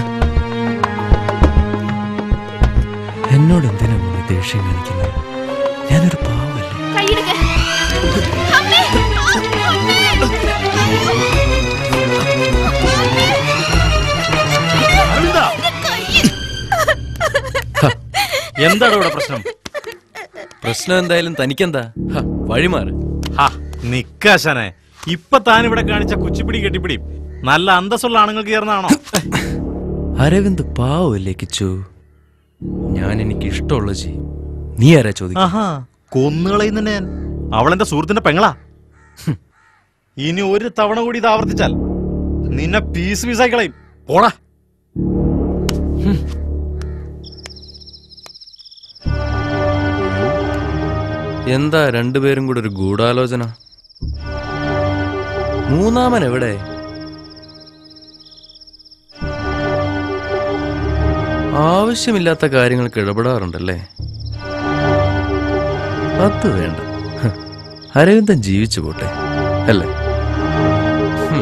എന്നോട് എന്തിനാ മോളെ ദേഷ്യം കാണിക്കുന്നത് ഞാനൊരു പാവല്ലേ കൈയെടുക്ക അമ്മേ! എന്താണ് ഇവിടെ പ്രശ്നം പ്രശ്നം എന്തായാലും തനിക്കെന്താ ഹ, വഴിമാറ് ഹാ നിക്കാശനെ ഇപ്പൊ താൻ ഇവിടെ കാണിച്ച കുച്ചിപ്പിടി കെട്ടിപ്പിടി നല്ല അന്തസ്സുള്ള ആണുങ്ങൾക്ക് ചേർന്നാണോ അരവിന്ദ് പാവല്ലേ കിച്ചു ഞാൻ എനിക്ക് ഇഷ്ടമുള്ള ചെയ്യും നീ ആരാ ചോദിക്കും ആഹാ കൊന്നുകളയുന്ന ഞാൻ അവളെന്റെ സുഹൃത്തിന്റെ പെങ്ങളാ ഹും. ഇനി ഒരു തവണ കൂടി ഇത് ആവർത്തിച്ചാൽ നിന്നെ പീസ് പീസായി കളയും പോടാ എന്താ രണ്ടുപേരും കൂടെ ഒരു ഗൂഢാലോചന മൂന്നാമൻ എവിടെ ആവശ്യമില്ലാത്ത കാര്യങ്ങൾക്ക് ഇടപെടാറുണ്ടല്ലേ അത് വേണ്ട ഹ്, അരവിന്ദൻ ജീവിച്ചു പോട്ടെ അല്ലേ ഹും.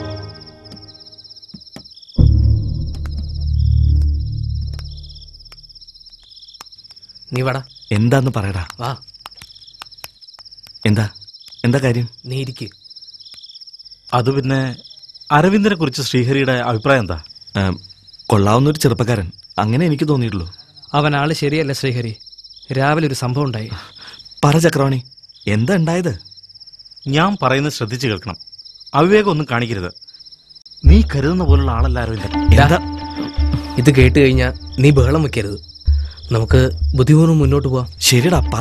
നീ വാടാ എന്താന്ന് പറയടാ വാ എന്താ എന്താ കാര്യം നീ ഇരിക്ക് അത് പിന്നെ അരവിന്ദനെ കുറിച്ച് ശ്രീഹരിയുടെ അഭിപ്രായം എന്താ കൊള്ളാവുന്ന ഒരു ചെറുപ്പക്കാരൻ അങ്ങനെ എനിക്ക് തോന്നിയിട്ടുള്ളൂ അവൻ ആള് ശരിയല്ല ശ്രീഹരി രാവിലെ ഒരു സംഭവം ഉണ്ടായി പറ ചക്രവാണി എന്താ ഉണ്ടായത് ഞാൻ പറയുന്നത് ശ്രദ്ധിച്ചു കേൾക്കണം അവിവേകം ഒന്നും കാണിക്കരുത് നീ കരുതുന്ന പോലുള്ള ആളല്ല അരവിന്ദൻ എന്താ ഇത് കേട്ട് കഴിഞ്ഞാ നീ ബഹളം വെക്കരുത് നമുക്ക് ബുദ്ധിപൂർവ്വം മുന്നോട്ട് പോവാം ശരിടാ പറ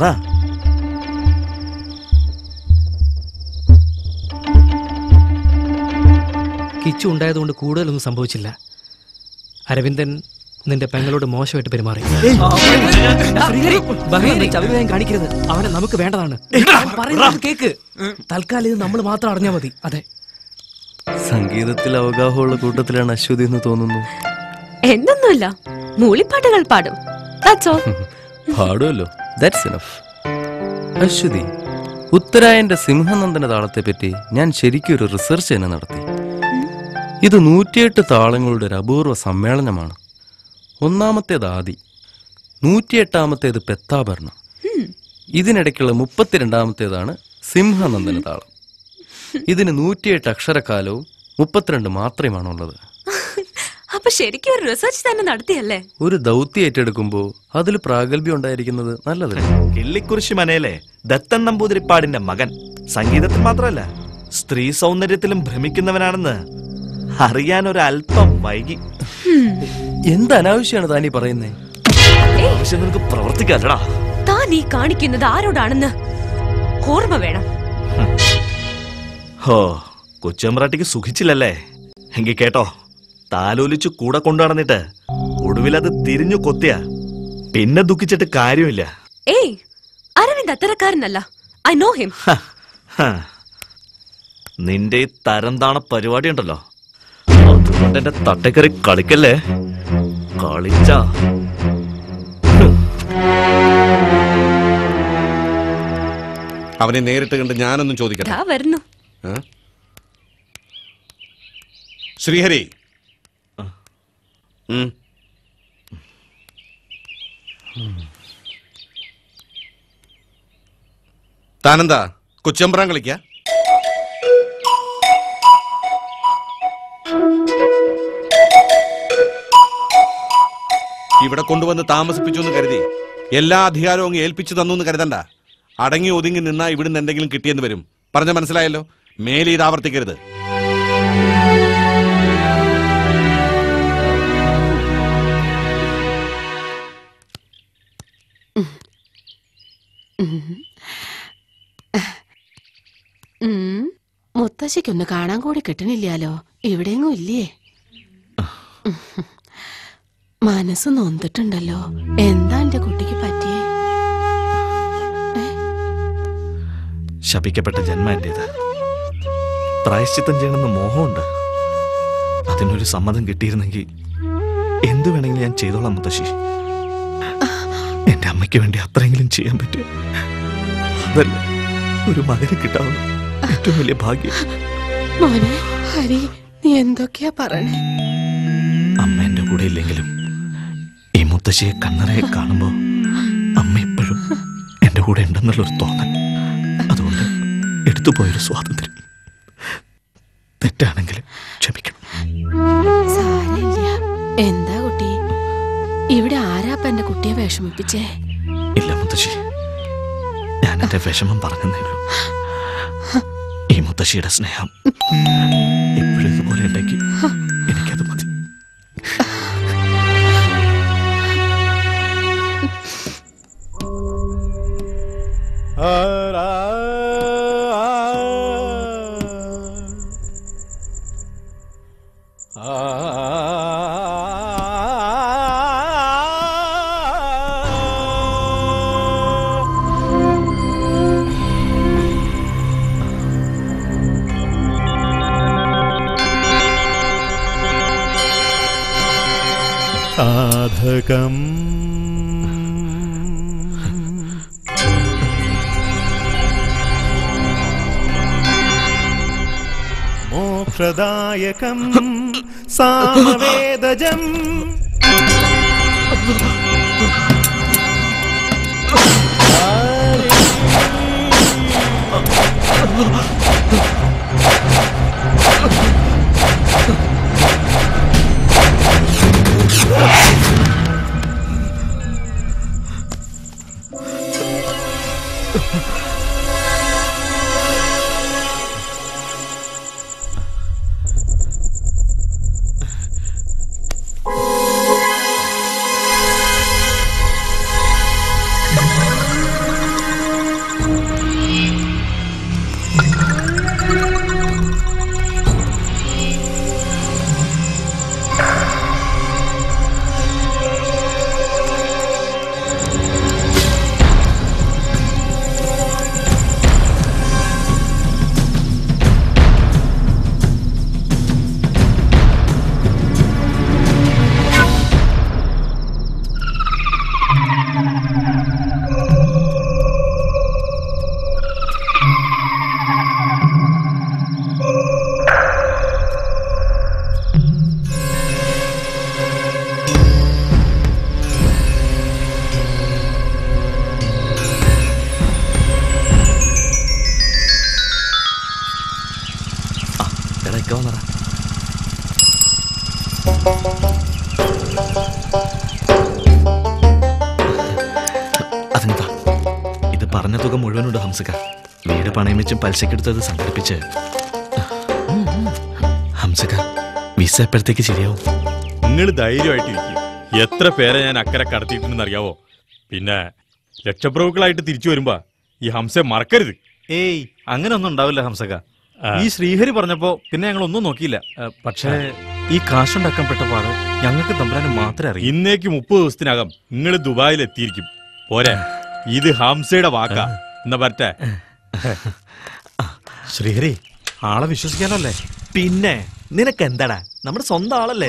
കിച്ചു ഉണ്ടായതുകൊണ്ട് കൂടുതലൊന്നും സംഭവിച്ചില്ല അരവിന്ദൻ നിന്റെ പെങ്ങളോട് മോശമായിട്ട് പെരുമാറി ശ്രീഹരി, ബഹളം വെച്ച് അഭിപ്രായം കാണിക്കരുത് അവനെ നമുക്ക് വേണ്ടതാണ് അവൻ പറയുന്നത് കേക്ക് തൽക്കാലം ഇത് നമ്മൾ മാത്രം അറിഞ്ഞാൽ മതി അതെ സംഗീതത്തിൽ അവഗാഹമുള്ള കൂട്ടത്തിലാണ് അശ്വതി എന്ന് തോന്നുന്നു എന്തൊന്നുമില്ല മൂളിപ്പാട്ടുകൾ പാടും That's all. പാടുമല്ലോ ദാറ്റ്സ് ഇനഫ് അശ്വതി ഉത്തരായന്റെ സിംഹനന്ദന താളത്തെ പറ്റി ഞാൻ ശരിക്കും ഒരു റിസർച്ച് തന്നെ നടത്തി ഇത് നൂറ്റിയെട്ട് താളങ്ങളുടെ ഒരു അപൂർവ സമ്മേളനമാണ് ഒന്നാമത്തേത് ആദി നൂറ്റിയെട്ടാമത്തേത് പെത്താഭരണം ഇതിനിടയ്ക്കുള്ള മുപ്പത്തിരണ്ടാമത്തേതാണ് സിംഹനന്ദന താളം ഇതിന് നൂറ്റിയെട്ട് അക്ഷരക്കാലവും മുപ്പത്തിരണ്ട് മാത്രമാണുള്ളത് അപ്പൊ ശരിക്കും ഒരു റിസർച്ച് തന്നെ നടത്തിയല്ലേ ഒരു ദൗത്യം ഏറ്റെടുക്കുമ്പോൾ അതിൽ പ്രാഗൽഭ്യം ഉണ്ടായിരിക്കുന്നത് നല്ലതല്ലേ കിള്ളിക്കുറിശി മനയിലെ ദത്തൻ നമ്പൂതിരിപ്പാടിന്റെ മകൻ സംഗീതത്തിൽ മാത്രമല്ല സ്ത്രീ സൗന്ദര്യത്തിലും ഭ്രമിക്കുന്നവനാണെന്ന് അറിയാൻ ഒരു അല്പം വൈകി എന്ത് അനാവശ്യമാണ് താനീ പറയുന്നേ ആവശ്യം നിനക്ക് പ്രവർത്തിക്കാല്ലടാ താൻ ഈ കാണിക്കുന്നത് ആരോടാണെന്ന് ഓർമ്മ വേണം ഹോ കൊച്ചമ്പ്രാട്ടിക്ക് സുഖിച്ചില്ലല്ലേ എങ്കി കേട്ടോ താലോലിച്ചു കൂടെ കൊണ്ടു നടന്നിട്ട് ഒടുവിൽ അത് തിരിഞ്ഞു കൊത്തിയ പിന്നെ ദുഃഖിച്ചിട്ട് കാര്യമില്ല ഏയ് അരവിന്ദ് അത്തരക്കാരനല്ല ഐ നോ ഹിം ഹ. നിന്റെ ഈ തരം താണ പരിപാടി ഉണ്ടല്ലോ അതുകൊണ്ട് എന്റെ തട്ടക്കറി കളിക്കല്ലേ കളിച്ച അവനെ നേരിട്ട് കണ്ട് ഞാനൊന്നും ചോദിക്കട്ടെ ദാ വരുന്നു ഏ? ശ്രീഹരി ഉം. താനെന്താ കൊച്ചമ്പ്രാൻ കളിക്ക ഇവിടെ കൊണ്ടുവന്ന് താമസിപ്പിച്ചു എന്ന് കരുതി എല്ലാ അധികാരവും അങ്ങ് ഏൽപ്പിച്ചു തന്നു എന്ന് കരുതണ്ട അടങ്ങി ഒതുങ്ങി നിന്നാ ഇവിടുന്ന് എന്തെങ്കിലും കിട്ടിയെന്ന് വരും പറഞ്ഞ മനസ്സിലായല്ലോ മേലെ ഇത് ആവർത്തിക്കരുത് ഉം. മുത്തശ്ശിക്കൊന്ന് കാണാൻ കൂടി കിട്ടണില്ലാലോ ഇവിടെയെങ്ങും ഇല്ലേ മനസ്സ് നൊന്തിട്ടുണ്ടല്ലോ എന്താ എന്റെ കുട്ടിക്ക് പറ്റിയേ ശപിക്കപ്പെട്ട ജന്മ എന്റേത് പ്രായശ്ചിത്തം ചെയ്യണമെന്ന് മോഹമുണ്ട് അതിനൊരു സമ്മതം കിട്ടിയിരുന്നെങ്കിൽ എന്തു വേണമെങ്കിലും ഞാൻ ചെയ്തോളാം മുത്തശ്ശി എന്റെ അമ്മയ്ക്ക് വേണ്ടി അത്രയെങ്കിലും ചെയ്യാൻ പറ്റും അതല്ല ഒരു മകനെ കിട്ടാവുന്ന ഏറ്റവും വലിയ ഭാഗ്യം മോനെ ഹരി നീ എന്തൊക്കെയാ പറയണേ അമ്മ എന്റെ കൂടെ ഇല്ലെങ്കിലും ഈ മുത്തശ്ശിയെ കണ്ണറയെ കാണുമ്പോ അമ്മ എപ്പോഴും എന്റെ കൂടെ ഉണ്ടെന്നുള്ളൊരു തോന്നൽ അതുകൊണ്ട് എടുത്തുപോയൊരു സ്വാതന്ത്ര്യം തെറ്റാണെങ്കിൽ ക്ഷമിക്കണം സാരമില്ല എന്താ കുട്ടി ഇവിടെ ആരാപ്പ എന്റെ കുട്ടിയെ വിഷമിപ്പിച്ചേ ഇല്ല മുത്തശ്ശി ഞാൻ എന്റെ വിഷമം പറഞ്ഞതേ ഉള്ളൂ ഈ മുത്തശ്ശിയുടെ സ്നേഹം എപ്പോഴും ഇതുപോലെ ഉണ്ടെങ്കിൽ എനിക്കത് മതി സാധകം മോക്ഷദായകം സാമവേദജം എടാ ഇക്ക വന്നടാ അതിനെന്താ ഇത് പറഞ്ഞ തുക മുഴുവനുണ്ട് ഹംസക വീട് പണയം വെച്ചും പലിശക്കെടുത്തത് സംഘടിപ്പിച്ച് ഹംസക വിസ എപ്പോഴത്തേക്ക് ശരിയാവും നിങ്ങൾ ധൈര്യമായിട്ടിരിക്കും എത്ര പേരെ ഞാൻ അക്കരെ കടത്തിയിട്ടുണ്ടെന്ന് അറിയാവോ പിന്നെ ലക്ഷപ്രഭുക്കളായിട്ട് തിരിച്ചു വരുമ്പോ ഈ ഹംസയെ മറക്കരുത് ഏയ് അങ്ങനെ ഒന്നും ഉണ്ടാവില്ല ഹംസക ഈ ശ്രീഹരി പറഞ്ഞപ്പോ പിന്നെ ഞങ്ങൾ ഒന്നും നോക്കിയില്ല ആ, പക്ഷേ ഈ കാശുണ്ടാക്കപ്പെട്ട പാട് ഞങ്ങൾക്ക് തമ്പുരാന് മാത്രമേ അറിയൂ ഇന്നേക്ക് മുപ്പത് ദിവസത്തിനകം നിങ്ങൾ ദുബായിൽ എത്തിയിരിക്കും പോരെ ഇത് ഹംസയുടെ വാക്കാ എന്നാ പറ്റേ ശ്രീഹരി ആളെ വിശ്വസിക്കാനല്ലേ പിന്നെ നിനക്ക് എന്താടാ നമ്മുടെ സ്വന്തം ആളല്ലേ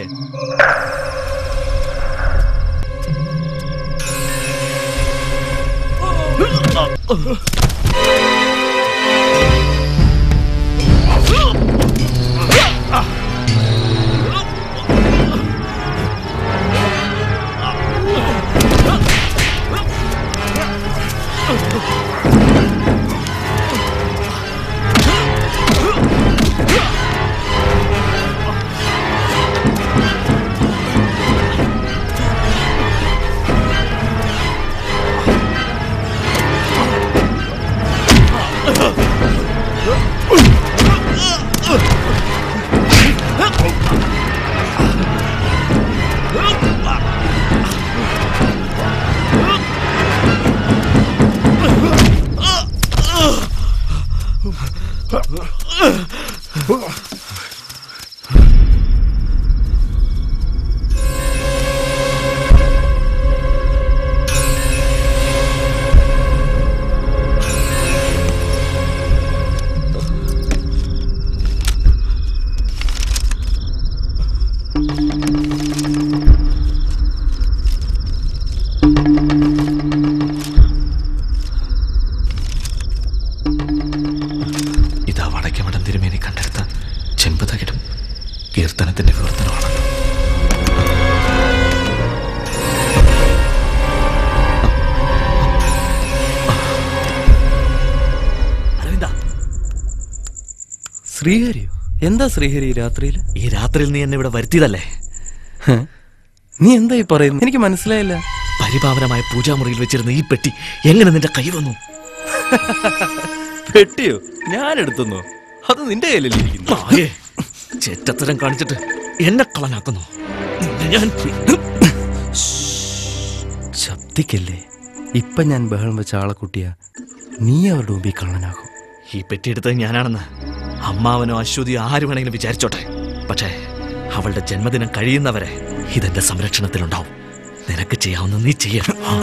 ഇതാ വടക്കമടം തിരുമേനി കണ്ടെടുത്ത ചെമ്പതകിടും കീർത്തനത്തിന്റെ വിവർത്തനമാണ് അരവിന്ദ ശ്രീഹരിയോ എന്താ ശ്രീഹരി രാത്രിയിൽ ഈ രാത്രിയിൽ നീ എന്നെ ഇവിടെ വരുത്തിയതല്ലേ നീ എന്താ ഈ പറയുന്നത് എനിക്ക് മനസ്സിലായില്ല പരിപാവനമായ പൂജാമുറിയിൽ വെച്ചിരുന്ന ഈ പെട്ടി എങ്ങനെ നിന്റെ കൈ വന്നു പെട്ടിയോ ഞാൻ എടുത്തുന്നോ അത് നിന്റെ കയ്യിലല്ലേ ഇരിക്കുന്നു നായേ, ചെറ്റത്തരം കാണിച്ചിട്ട് എന്നെ കളനാക്കുന്നു നിന്നെ ഞാൻ ശബ്ദിക്കല്ലേ ഇപ്പൊ ഞാൻ ബഹളം വെച്ച ആളെ കുട്ടിയാ നീ അവരുടെ മുമ്പിൽ കള്ളനാകും ഈ പെട്ടി എടുത്തത് ഞാനാണെന്ന് അമ്മാവനോ അശ്വതിയോ ആര് വേണമെങ്കിലും വിചാരിച്ചോട്ടെ പക്ഷേ അവളുടെ ജന്മദിനം കഴിയുന്നവരെ ഇതെന്റെ സംരക്ഷണത്തിലുണ്ടാവും നിനക്ക് ചെയ്യാവുന്ന നീ ചെയ്യണം ആ.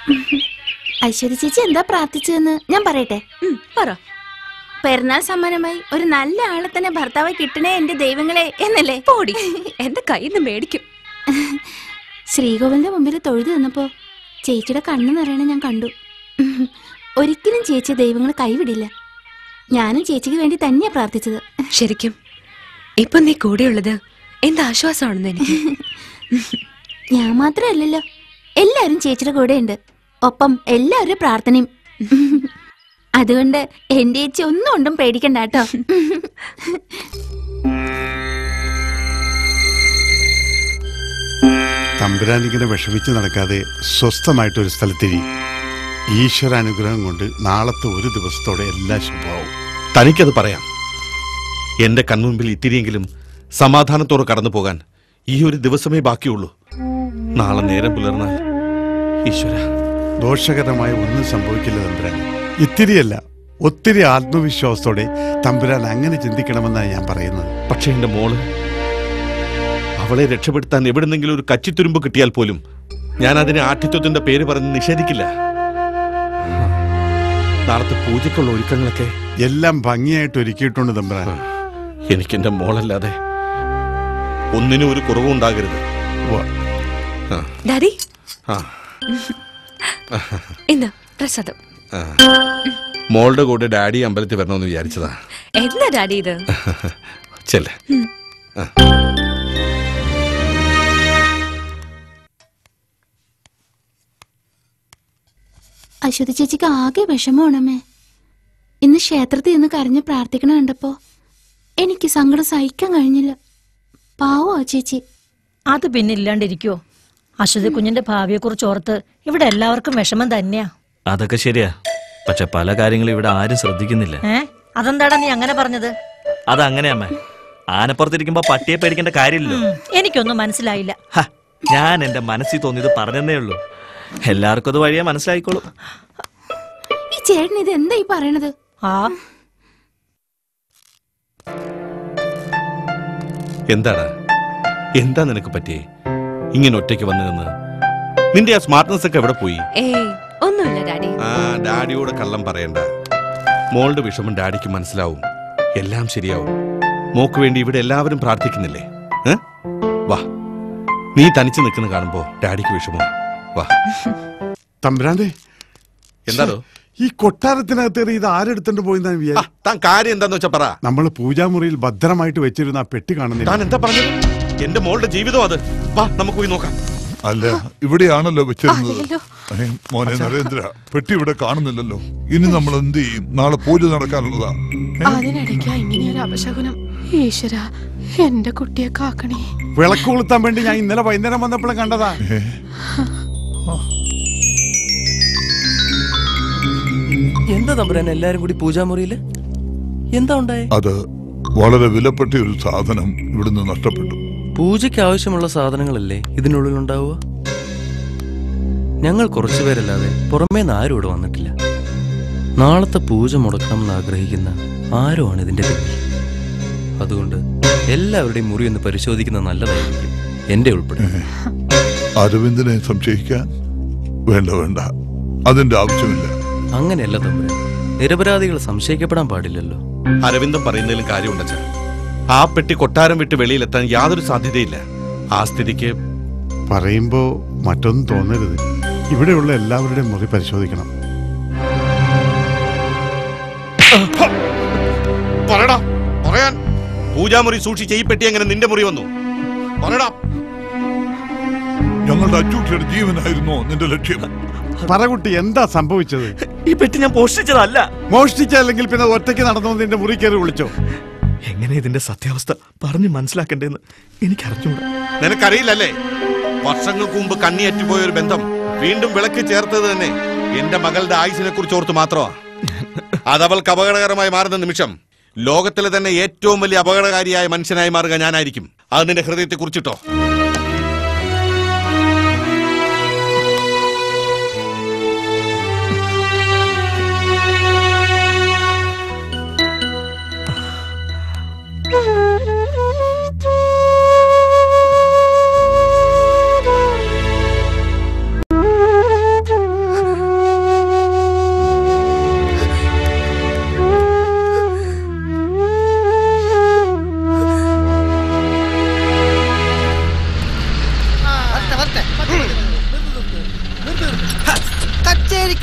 ഐശ്വര്യ ചേച്ചി എന്താ പ്രാർത്ഥിച്ചതെന്ന് ഞാൻ പറയട്ടെ പറ പെരുന്നാൾ സമ്മാനമായി ഒരു നല്ല ആളെ തന്നെ ഭർത്താവ് കിട്ടണേ എന്റെ ദൈവങ്ങളെ എന്നല്ലേ പോടി എന്റെ കയ്യിൽ നിന്ന് മേടിക്കും ശ്രീകോവിലിന്റെ മുമ്പിൽ തൊഴുതു നിന്നപ്പോ ചേച്ചിയുടെ കണ്ണു നിറയണ ഞാൻ കണ്ടു ഒരിക്കലും ചേച്ചി ദൈവങ്ങൾ കൈവിടില്ല ഞാനും ചേച്ചിക്ക് വേണ്ടി തന്നെയാ പ്രാർത്ഥിച്ചത് ശരിക്കും ഇപ്പൊ നീ കൂടെയുള്ളത് എന്ത് ആശ്വാസമാണെന്ന് എനിക്ക് ഞാൻ മാത്രമല്ലല്ലോ എല്ലാരും ചേച്ചിയുടെ കൂടെ ഉണ്ട് ഒപ്പം എല്ലാവരും പ്രാർത്ഥനയും അതുകൊണ്ട് എന്റെ ചേച്ചി ഒന്നും കൊണ്ടും പേടിക്കണ്ട കേട്ടോ തമ്പുരാൻ ഇങ്ങനെ വിഷമിച്ച് നടക്കാതെ സ്വസ്ഥമായിട്ട് ഒരു സ്ഥലത്തിരി ഈശ്വര അനുഗ്രഹം കൊണ്ട് നാളത്തെ ഒരു ദിവസത്തോടെ എല്ലാം ശുഭമാവും തനിക്കത് പറയാം എന്റെ കൺമുമ്പിൽ ഇത്തിരിയെങ്കിലും സമാധാനത്തോടെ കടന്നു പോകാൻ ഈ ഒരു ദിവസമേ ബാക്കിയുള്ളൂ നാളെ നേരം പുലർന്നാൽ ഈശ്വര ദോഷകരമായ ഒന്നും സംഭവിക്കില്ല തമ്പുരാൻ ഇത്തിരിയല്ല ഒത്തിരി ആത്മവിശ്വാസത്തോടെ തമ്പുരാൻ അങ്ങനെ ചിന്തിക്കണമെന്നാണ് ഞാൻ പറയുന്നത് പക്ഷെ എന്റെ മോള് അവളെ രക്ഷപ്പെടുത്താൻ എവിടുന്നെങ്കിലും ഒരു കച്ചിത്തുരുമ്പ് കിട്ടിയാൽ പോലും ഞാൻ അതിനെ ആഠ്യത്വത്തിന്റെ പേര് പറഞ്ഞ് നിഷേധിക്കില്ല നാളത്തെ പൂജയ്ക്കുള്ള ഒരുക്കങ്ങളൊക്കെ എല്ലാം ഭംഗിയായിട്ട് ഒരുക്കിയിട്ടുണ്ട് തമ്പുരാൻ എനിക്ക് എന്റെ മോളല്ലാതെ ഒന്നിനും ഒരു കുറവും ഉണ്ടാകരുത് ആ, ഡാഡി ആ, ഇന്ന് പ്രസാദം ആ. മോളുടെ കൂടെ ഡാഡി അമ്പലത്തിൽ വരണമെന്ന് വിചാരിച്ചതാ എന്താ ഡാഡി ഇത് ചെല്ലേ ഉം. അശ്വതി ചേച്ചിക്ക് ആകെ വിഷമമാണമ്മേ ഇന്ന് ക്ഷേത്രത്തിൽ നിന്ന് കരഞ്ഞ് പ്രാർത്ഥിക്കണ കണ്ടപ്പോ എനിക്ക് സങ്കടം സഹിക്കാൻ കഴിഞ്ഞില്ല പാവോ ആ ചേച്ചി അത് പിന്നെ ഇല്ലാണ്ടിരിക്കുവോ അശ്വതി കുഞ്ഞിന്റെ ഭാവിയെക്കുറിച്ച് ഓർത്ത് ഇവിടെ എല്ലാവർക്കും വിഷമം തന്നെയാ അതൊക്കെ ശരിയാ പക്ഷെ പല കാര്യങ്ങളും ഇവിടെ ആരും ശ്രദ്ധിക്കുന്നില്ല ഏ അതെന്താടാ നീ അങ്ങനെ പറഞ്ഞത് അതങ്ങനെ അമ്മ ആനപ്പുറത്തിരിക്കുമ്പോ പട്ടിയെ പേടിക്കേണ്ട കാര്യമില്ലല്ലോ ഉം, എനിക്കൊന്നും മനസ്സിലായില്ല ഹ, ഞാൻ എന്റെ മനസ്സിൽ തോന്നിയത് പറഞ്ഞതേ ഉള്ളൂ എല്ലാവർക്കും അത് വഴിയെ മനസ്സിലായിക്കോളും ഈ ചേട്ടൻ ഇത് എന്താ ഈ പറയണത് ആ എന്താണ് എന്താ നിനക്ക് പറ്റിയേ ഇങ്ങനെ ഒറ്റയ്ക്ക് വന്നു നിന്ന് നിന്റെ ആ സ്മാർട്ട്നെസ് ഒക്കെ എവിടെ പോയി ഏയ് ഒന്നുമില്ല ഡാഡി ആ ഡാഡിയോട് കള്ളം പറയണ്ട മോളുടെ വിഷമം ഡാഡിക്ക് മനസ്സിലാവും എല്ലാം ശരിയാവും മോക്ക് വേണ്ടി ഇവിടെ എല്ലാവരും പ്രാർത്ഥിക്കുന്നില്ലേ ഏ? വാ നീ തനിച്ച് നിൽക്കുന്ന കാണുമ്പോ ഡാഡിക്ക് വിഷമം വാ തമ്പുരാന്റെ എന്താണോ ഈ കൊട്ടാരത്തിനകത്ത് ഇത് ആരെടുത്തോണ്ട് പോയിന്നാണ് വിചാരിച്ചു താൻ കാര്യം എന്താന്ന് വെച്ചാ പറ നമ്മൾ പൂജാമുറിയിൽ ഭദ്രമായിട്ട് വെച്ചിരുന്ന ആ പെട്ടി താൻ കാണുന്നില്ല എന്താ പറഞ്ഞത് എന്റെ മോളുടെ ജീവിതം അത് വാ നമുക്ക് പോയി നോക്കാം അല്ല ഇവിടെയാണല്ലോ വെച്ചിരുന്നത് അതെയല്ലോ. ഏ, മോനെ നരേന്ദ്ര പെട്ടി ഇവിടെ കാണുന്നില്ലല്ലോ ഇനി നമ്മൾ എന്ത് ചെയ്യും നാളെ പൂജ നടക്കാനുള്ളതാ അതിനിടയ്ക്കാ ഇങ്ങനെയൊരു അപശകുനം ഈശ്വര എന്റെ കുട്ടിയെ കാക്കണേ വിളക്ക് കൊളുത്താൻ വേണ്ടി ഞാൻ ഇന്നലെ വൈകുന്നേരം വന്നപ്പോഴും കണ്ടതാ എന്താ തമ്പുരാൻ എല്ലാരും കൂടി പൂജാമുറിയില് എന്താ ഉണ്ടായേ അത് വളരെ വിലപ്പെട്ട ഒരു സാധനം ഇവിടുന്ന് നഷ്ടപ്പെട്ടു പൂജയ്ക്ക് ആവശ്യമുള്ള സാധനങ്ങളല്ലേ ഇതിനുള്ളിൽ ഉണ്ടാവുക ഞങ്ങൾ കുറച്ചുപേരല്ലാതെ പുറമേ നിന്ന് ആരും ഇവിടെ വന്നിട്ടില്ല നാളത്തെ പൂജ മുടക്കണം എന്ന് ആഗ്രഹിക്കുന്ന ആരോ ആണ് ഇതിന്റെ പിന്നിൽ അതുകൊണ്ട് എല്ലാവരുടെയും മുറി ഒന്ന് പരിശോധിക്കുന്നത് നല്ലതായിരിക്കും എന്റെ ഉൾപ്പെടെ അരവിന്ദനെ സംശയിക്കാൻ വേണ്ട വേണ്ട അതിന്റെ ആവശ്യമില്ല അങ്ങനെയല്ല തമ്പുരാൻ നിരപരാധികൾ സംശയിക്കപ്പെടാൻ പാടില്ലല്ലോ അരവിന്ദം പറയുന്നതിലും കാര്യമുണ്ട് അച്ഛൻ ആ പെട്ടി കൊട്ടാരം വിട്ട് വെളിയിലെത്താൻ യാതൊരു സാധ്യതയില്ല ആ സ്ഥിതിക്ക് പറയുമ്പോ മറ്റൊന്നും തോന്നരുത് ഇവിടെയുള്ള എല്ലാവരുടെയും മുറി പരിശോധിക്കണം പറയടാ പറയാൻ പൂജാമുറി സൂക്ഷിച്ച ഈ പെട്ടി എങ്ങനെ നിന്റെ മുറി വന്നു പറയടാ ഞങ്ങളുടെ അച്ചൂട്ടിയുടെ ജീവനായിരുന്നോ നിന്റെ ലക്ഷ്യം പറകുട്ടി എന്താ സംഭവിച്ചത് ഈ പെട്ടി ഞാൻ മോഷ്ടിച്ചതല്ല മോഷ്ടിച്ചല്ലെങ്കിൽ പിന്നെ ഒറ്റയ്ക്ക് നടന്നു വന്ന് നിന്റെ മുറി കയറി വിളിച്ചോ എങ്ങനെ ഇതിന്റെ സത്യാവസ്ഥ പറഞ്ഞു മനസ്സിലാക്കണ്ടേന്ന് എനിക്ക് അറിഞ്ഞൂടാ നിനക്കറിയില്ലല്ലേ വർഷങ്ങൾക്ക് മുമ്പ് കണ്ണിയറ്റുപോയ ഒരു ബന്ധം വീണ്ടും വിളക്ക് ചേർത്തത് തന്നെ എന്റെ മകളുടെ ആയുസിനെ കുറിച്ച് ഓർത്ത് മാത്രമാ അതവൾക്ക് അപകടകരമായി മാറുന്ന നിമിഷം ലോകത്തിലെ തന്നെ ഏറ്റവും വലിയ അപകടകാരിയായ മനുഷ്യനായി മാറുക ഞാനായിരിക്കും അത് നിന്റെ ഹൃദയത്തെ കുറിച്ചിട്ടോ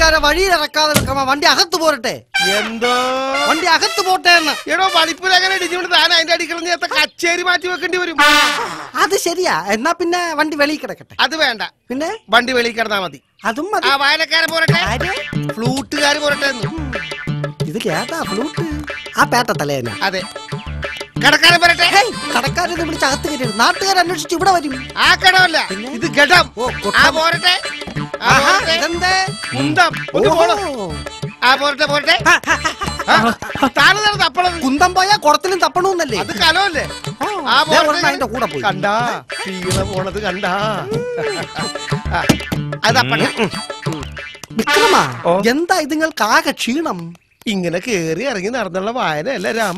ആൾക്കാരെ വഴിയിലിറക്കാതെ വിക്രമ വണ്ടി അകത്ത് പോരട്ടെ എന്തോ വണ്ടി അകത്ത് പോട്ടെ എന്ന് എടോ പഠിപ്പിലങ്ങനെ ഇടിച്ചുകൊണ്ട് താൻ അതിന്റെ അടിക്കണം നേരത്തെ കച്ചേരി മാറ്റി വെക്കേണ്ടി വരും അത് ശരിയാ എന്നാ പിന്നെ വണ്ടി വെളിയിൽ കിടക്കട്ടെ അത് വേണ്ട പിന്നെ വണ്ടി വെളിയിൽ കിടന്നാ മതി അതും മതി ആ വായനക്കാരെ പോരട്ടെ ഫ്ലൂട്ടുകാര് പോരട്ടെ എന്ന് ഇത് കേട്ടാ ഫ്ലൂട്ട് ആ പേട്ട തലേന അതെ കടക്കാരൻ വരട്ടെ കടക്കാരൊന്നും വിളിച്ച് അകത്ത് കയറ്റരുത് നാട്ടുകാർ അന്വേഷിച്ച് ഇവിടെ വരും ആ കടമല്ല ഇത് ഘടം ആ പോരട്ടെ ആ ആഹാ, പോരട്ടെ. ഇതെന്തേ? കുന്തം ഒന്ന് പോണോ ആ പോരട്ടെ പോരട്ടെ താഴെ നടന്ന് തപ്പണത് കുന്തം പോയാ കുടത്തിലും തപ്പണമെന്നല്ലേ അത് കലമല്ലേ ആ ദേ ഒരെണ്ണം പോരട്ടെ അതിന്റെ കൂടെ പോയി. കണ്ടാ തീരെ പോണത് കണ്ടാ ആ, അത് തപ്പണേ വിക്രമ എന്താ ഇത് നിങ്ങൾക്ക് ആകെ ക്ഷീണം ഇങ്ങനെ കേറി ഇറങ്ങി നടന്നുള്ള വായന അല്ലേ രാമ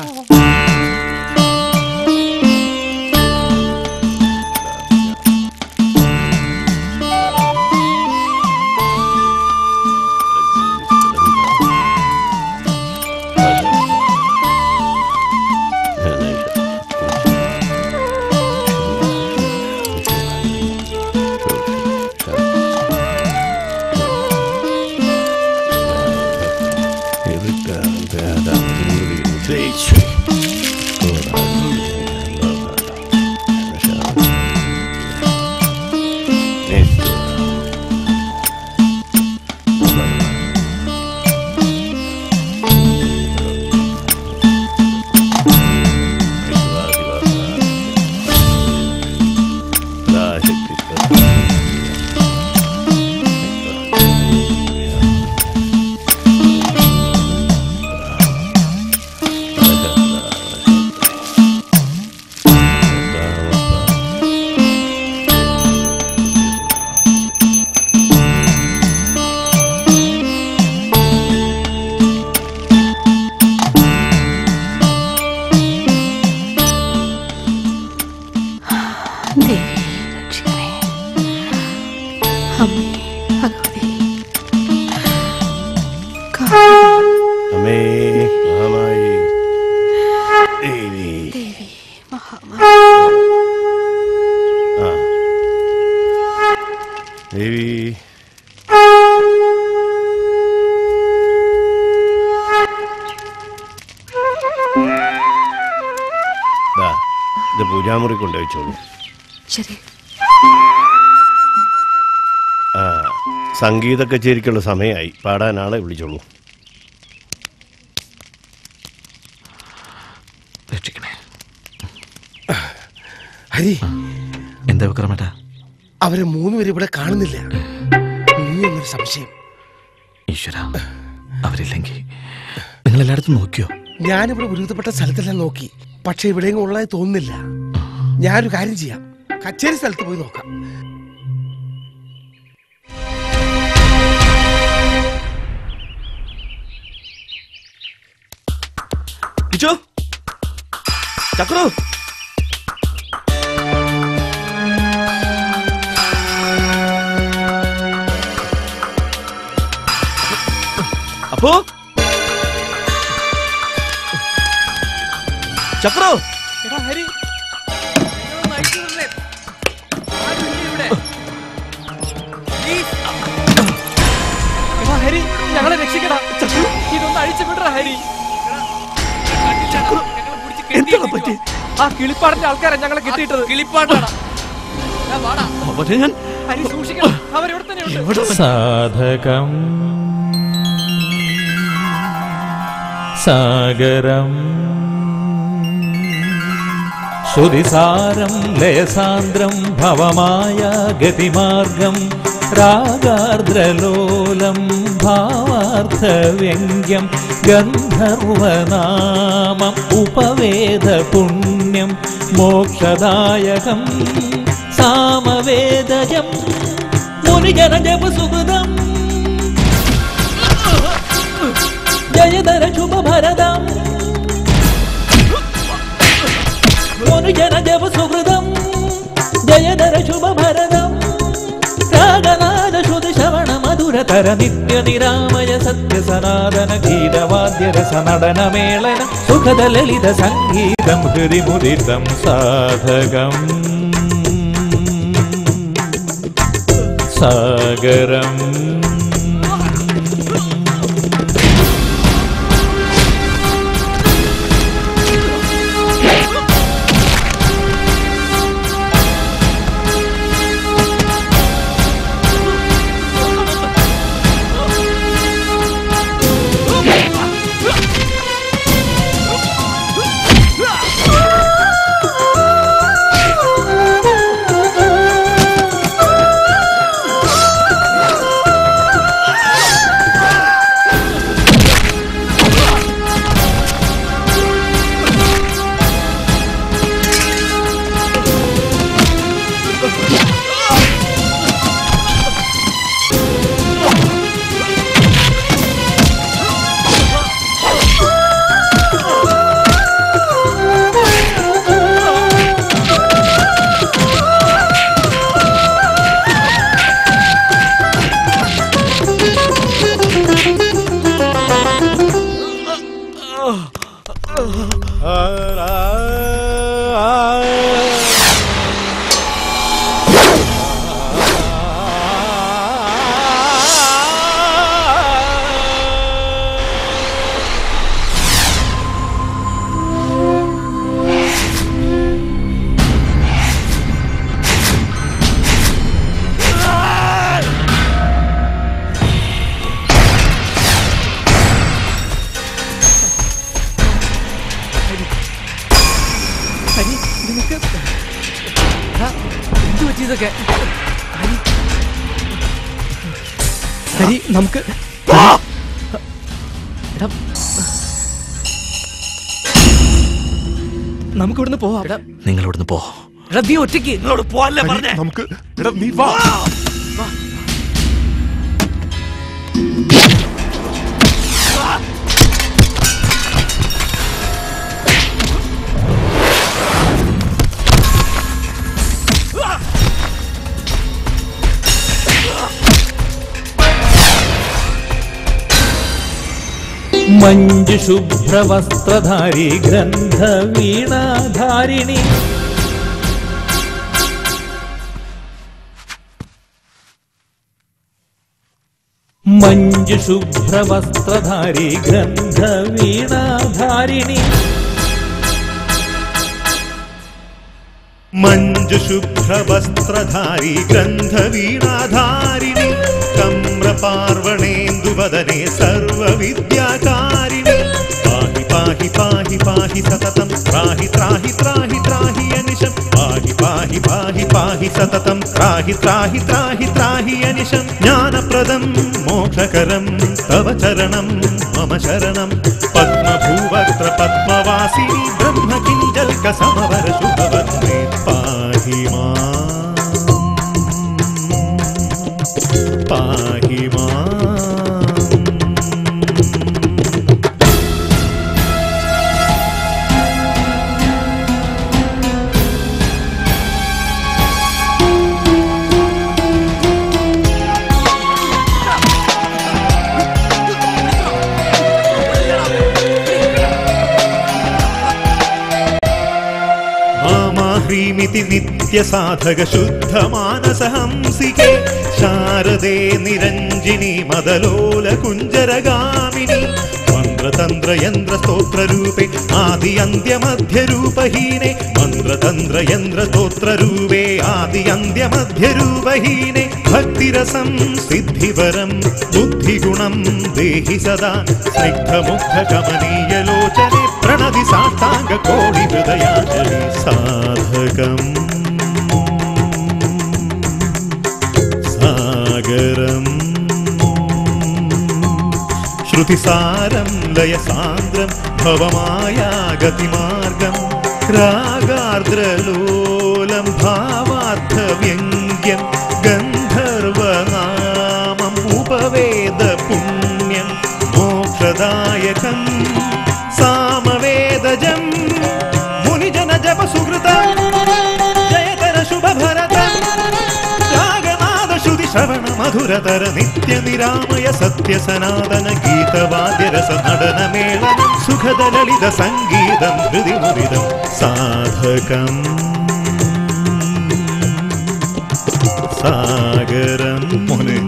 ദേവി രക്ഷിക്കണേ അമ്മേ ഭഗവതി അമ്മേ മഹാമായി ദേവി ദേവി ആ ദേവി ദാ, ഇത് പൂജാമുറി കൊണ്ടുവച്ചോളൂ ശരി ആ സംഗീത കച്ചേരിക്കുള്ള സമയമായി പാടാൻ ആളെ വിളിച്ചോളൂ രക്ഷിക്കണേ ഹരി എന്താ വിക്രമേട്ടാ അവരെ മൂന്നുപേരും ഇവിടെ കാണുന്നില്ല നീ എന്നൊരു സംശയം ഈശ്വര അവരില്ലെങ്കിൽ നിങ്ങൾ എല്ലായിടത്തും നോക്കിയോ ഞാനിവിടെ ഒരുവിധപ്പെട്ട സ്ഥലത്തെല്ലാം നോക്കി പക്ഷെ ഇവിടെയെങ്കിലും ഉള്ളതായി തോന്നുന്നില്ല ഞാനൊരു കാര്യം ചെയ്യാം കച്ചേരി സ്ഥലത്ത് പോയി നോക്കാം കിച്ചു ചക്രു അപ്പോ ചക്രു എടാ ഹരി എടാ ഹരി ഞങ്ങളെ രക്ഷിക്കടാ ചക്രു ഇതൊന്ന് അഴിച്ചു വിടടാ ഹരി എന്താണ് പറ്റി ആ കിളിപ്പാടന്റെ ആൾക്കാരെ ഞങ്ങളെ കിട്ടിയിട്ടത് കിളിപ്പാടാണ് അവരെ ഞാൻ ഹരി സൂക്ഷിക്കണം അവരെവിടെ തന്നെയുണ്ട് സാധകം സാഗരം ശ്രുതിസാരം ലയസാന്ദ്രം ഭവമായ ഗതിമാർഗം രാഗാർദ്രലോലം ഭാവാർത്ഥവ്യംഗ്യം ഗന്ധർവനാമം ഉപവേദ പുണ്യം മോക്ഷദായകം സാമവേദജം മുനിജനജപസുഹൃതം ജയതര ശുഭഭരതം മുനിജനജപസുഹൃതം ജയതര ശുഭഭരതം രാഗനാദ ശ്രുതി ശ്രവണ മധുരതര നിത്യ നിരാമയ സത്യ സനാതന ഗീതവാദ്യരസ നടനമേളന സുഖദ ലളിത സംഗീതം ഹൃദി മുദിതം സാധകം സാഗരം ഹരി നിനക്ക് ആ, എന്ത് പറ്റി ഇതൊക്കെ ഹരി ഹരി നമുക്ക് എടാ നമുക്ക് ഇവിടുന്ന് പോവാം നിങ്ങൾ ഇവിടുന്ന് പോ എടാ നീ ഒറ്റയ്ക്ക് നിങ്ങളോട് പോവല്ലേ പറഞ്ഞേ നമുക്ക് എടാ നീ വാ മഞ്ജുശുഭ്രവസ്ത്രധാരി ഗ്രന്ഥവീണാധാരിണി മഞ്ജുശുഭ്രവസ്ത്രധാരി ഗ്രന്ഥവീണാധാരിണി മഞ്ജുശുഭ്രവസ്ത്രധാരി ഗന്ധവീണാധാരിണി കമ്രപാർവണേന്ദുവദനെ സർവവിദ്യാകാരിണി പാഹി പാഹി പാഹി പാഹി സതതം ത്രാഹി ത്രാഹി ത്രാഹി ത്രാഹി അനിശം പാഹി പാഹി പാഹി പാഹി സതതം ത്രാഹി ത്രാഹി ത്രാഹി ത്രാഹി അനിശം ജ്ഞാനപ്രദം മോക്ഷകരം തവ ചരണം മമ ശരണം പത്മഭൂവക്ത്ര പത്മവാസിനി ബ്രഹ്മകിഞ്ചൽക സമവര ശുഭവത്മേ പാഹി മാം പാഹി മാം മാമാഹ്രീമിതി നിത്യസാധക ശുദ്ധമാനസഹംസികേ ശാരദേ നിരഞ്ജിനി മദലോല കുഞ്ചരഗാമിനി മന്ത്രതന്ത്ര യന്ത്ര സ്തോത്രരൂപേ ആദി അന്ത്യമധ്യരൂപഹീനെ മന്ത്രതന്ത്ര യന്ത്ര സ്തോത്രരൂപേ ആദി അന്ത്യമധ്യരൂപഹീനെ ഭക്തിരസം സിദ്ധിവരം ബുദ്ധിഗുണം ദേഹി സദാ സ്നിഗ്ധമുഗ്ധ കമനീയലോചനെ പ്രണതി സാഷ്ടാംഗ കോടി ഹൃദയാഞ്ജലി സാധകം സാഗരം ശ്രുതിസാരം ലയസാന്ദ്രം ഭവമായാഗതിമാർഗം രാഗാർദ്രലോലം ഭാവാർത്ഥവ്യംഗ്യം ഗന്ധർവനാമം ഉപവേദ പുണ്യം മോക്ഷദായകം സാമവേദജം മുനിജന ജപ സുഹൃതം ജയതര ശുഭഭരതം രാഗനാദ ശ്രുതി ശ്രവണ മധുരതര നിത്യ നിരാമയ സത്യ സനാതന ഗീതവാദ്യരസ നടന മേളനം സുഖദ ലളിത സംഗീതം ഹൃദി മുദിതം സാധകം സാഗരം മോനെ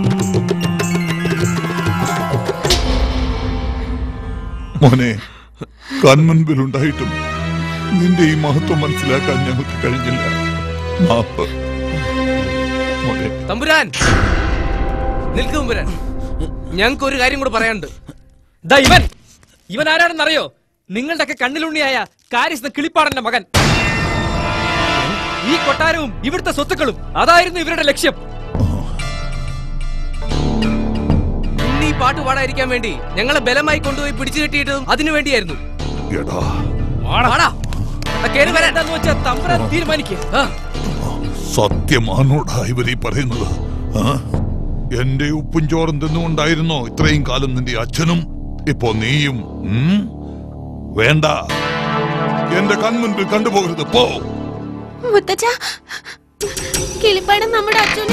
മോനെ കൺമുൻപിലുണ്ടായിട്ടും നിന്റെ ഈ മഹത്വം മനസ്സിലാക്കാൻ ഞങ്ങൾക്ക് കഴിഞ്ഞില്ല മാപ്പ് മോനെ തമ്പുരാൻ നിൽക്ക് തമ്പുരാൻ ഞങ്ങൾക്ക് ഒരു കാര്യം കൂടെ പറയാനുണ്ട് ദാ ഇവൻ ഇവൻ ആരാണെന്നറിയോ നിങ്ങളുടെയൊക്കെ കണ്ണിലുണ്ണിയായ കാരിസ് എന്ന കിളിപ്പാടന്റെ മകൻ ഈ കൊട്ടാരവും ഇവിടുത്തെ സ്വത്തുക്കളും അതായിരുന്നു ഇവരുടെ ലക്ഷ്യം ഇന്ന് ഈ പാട്ട് പാടാതിരിക്കാൻ വേണ്ടി ഞങ്ങളെ ബലമായി കൊണ്ടുപോയി പിടിച്ചു കെട്ടിയിട്ടതും അതിനു വേണ്ടിയായിരുന്നു എടാ പാടാ. ദാ കേറി വരാൻ. എന്താന്ന് വെച്ചാ തമ്പുരാൻ തീരുമാനിക്കുക സത്യമാണോടാ ഇവരീ പറയുന്നത് ആ? എന്റെ ഉപ്പും ചോറും തിന്നുകൊണ്ടായിരുന്നോ ഇത്രയും കാലം നിന്റെ അച്ഛനും ഇപ്പോ നീയും ഉം? വേണ്ട എന്റെ കൺമുൻപിൽ കണ്ടുപോകരുത് പോ മുത്തച്ഛ കിളിപ്പാടം നമ്മുടെ അച്ഛനും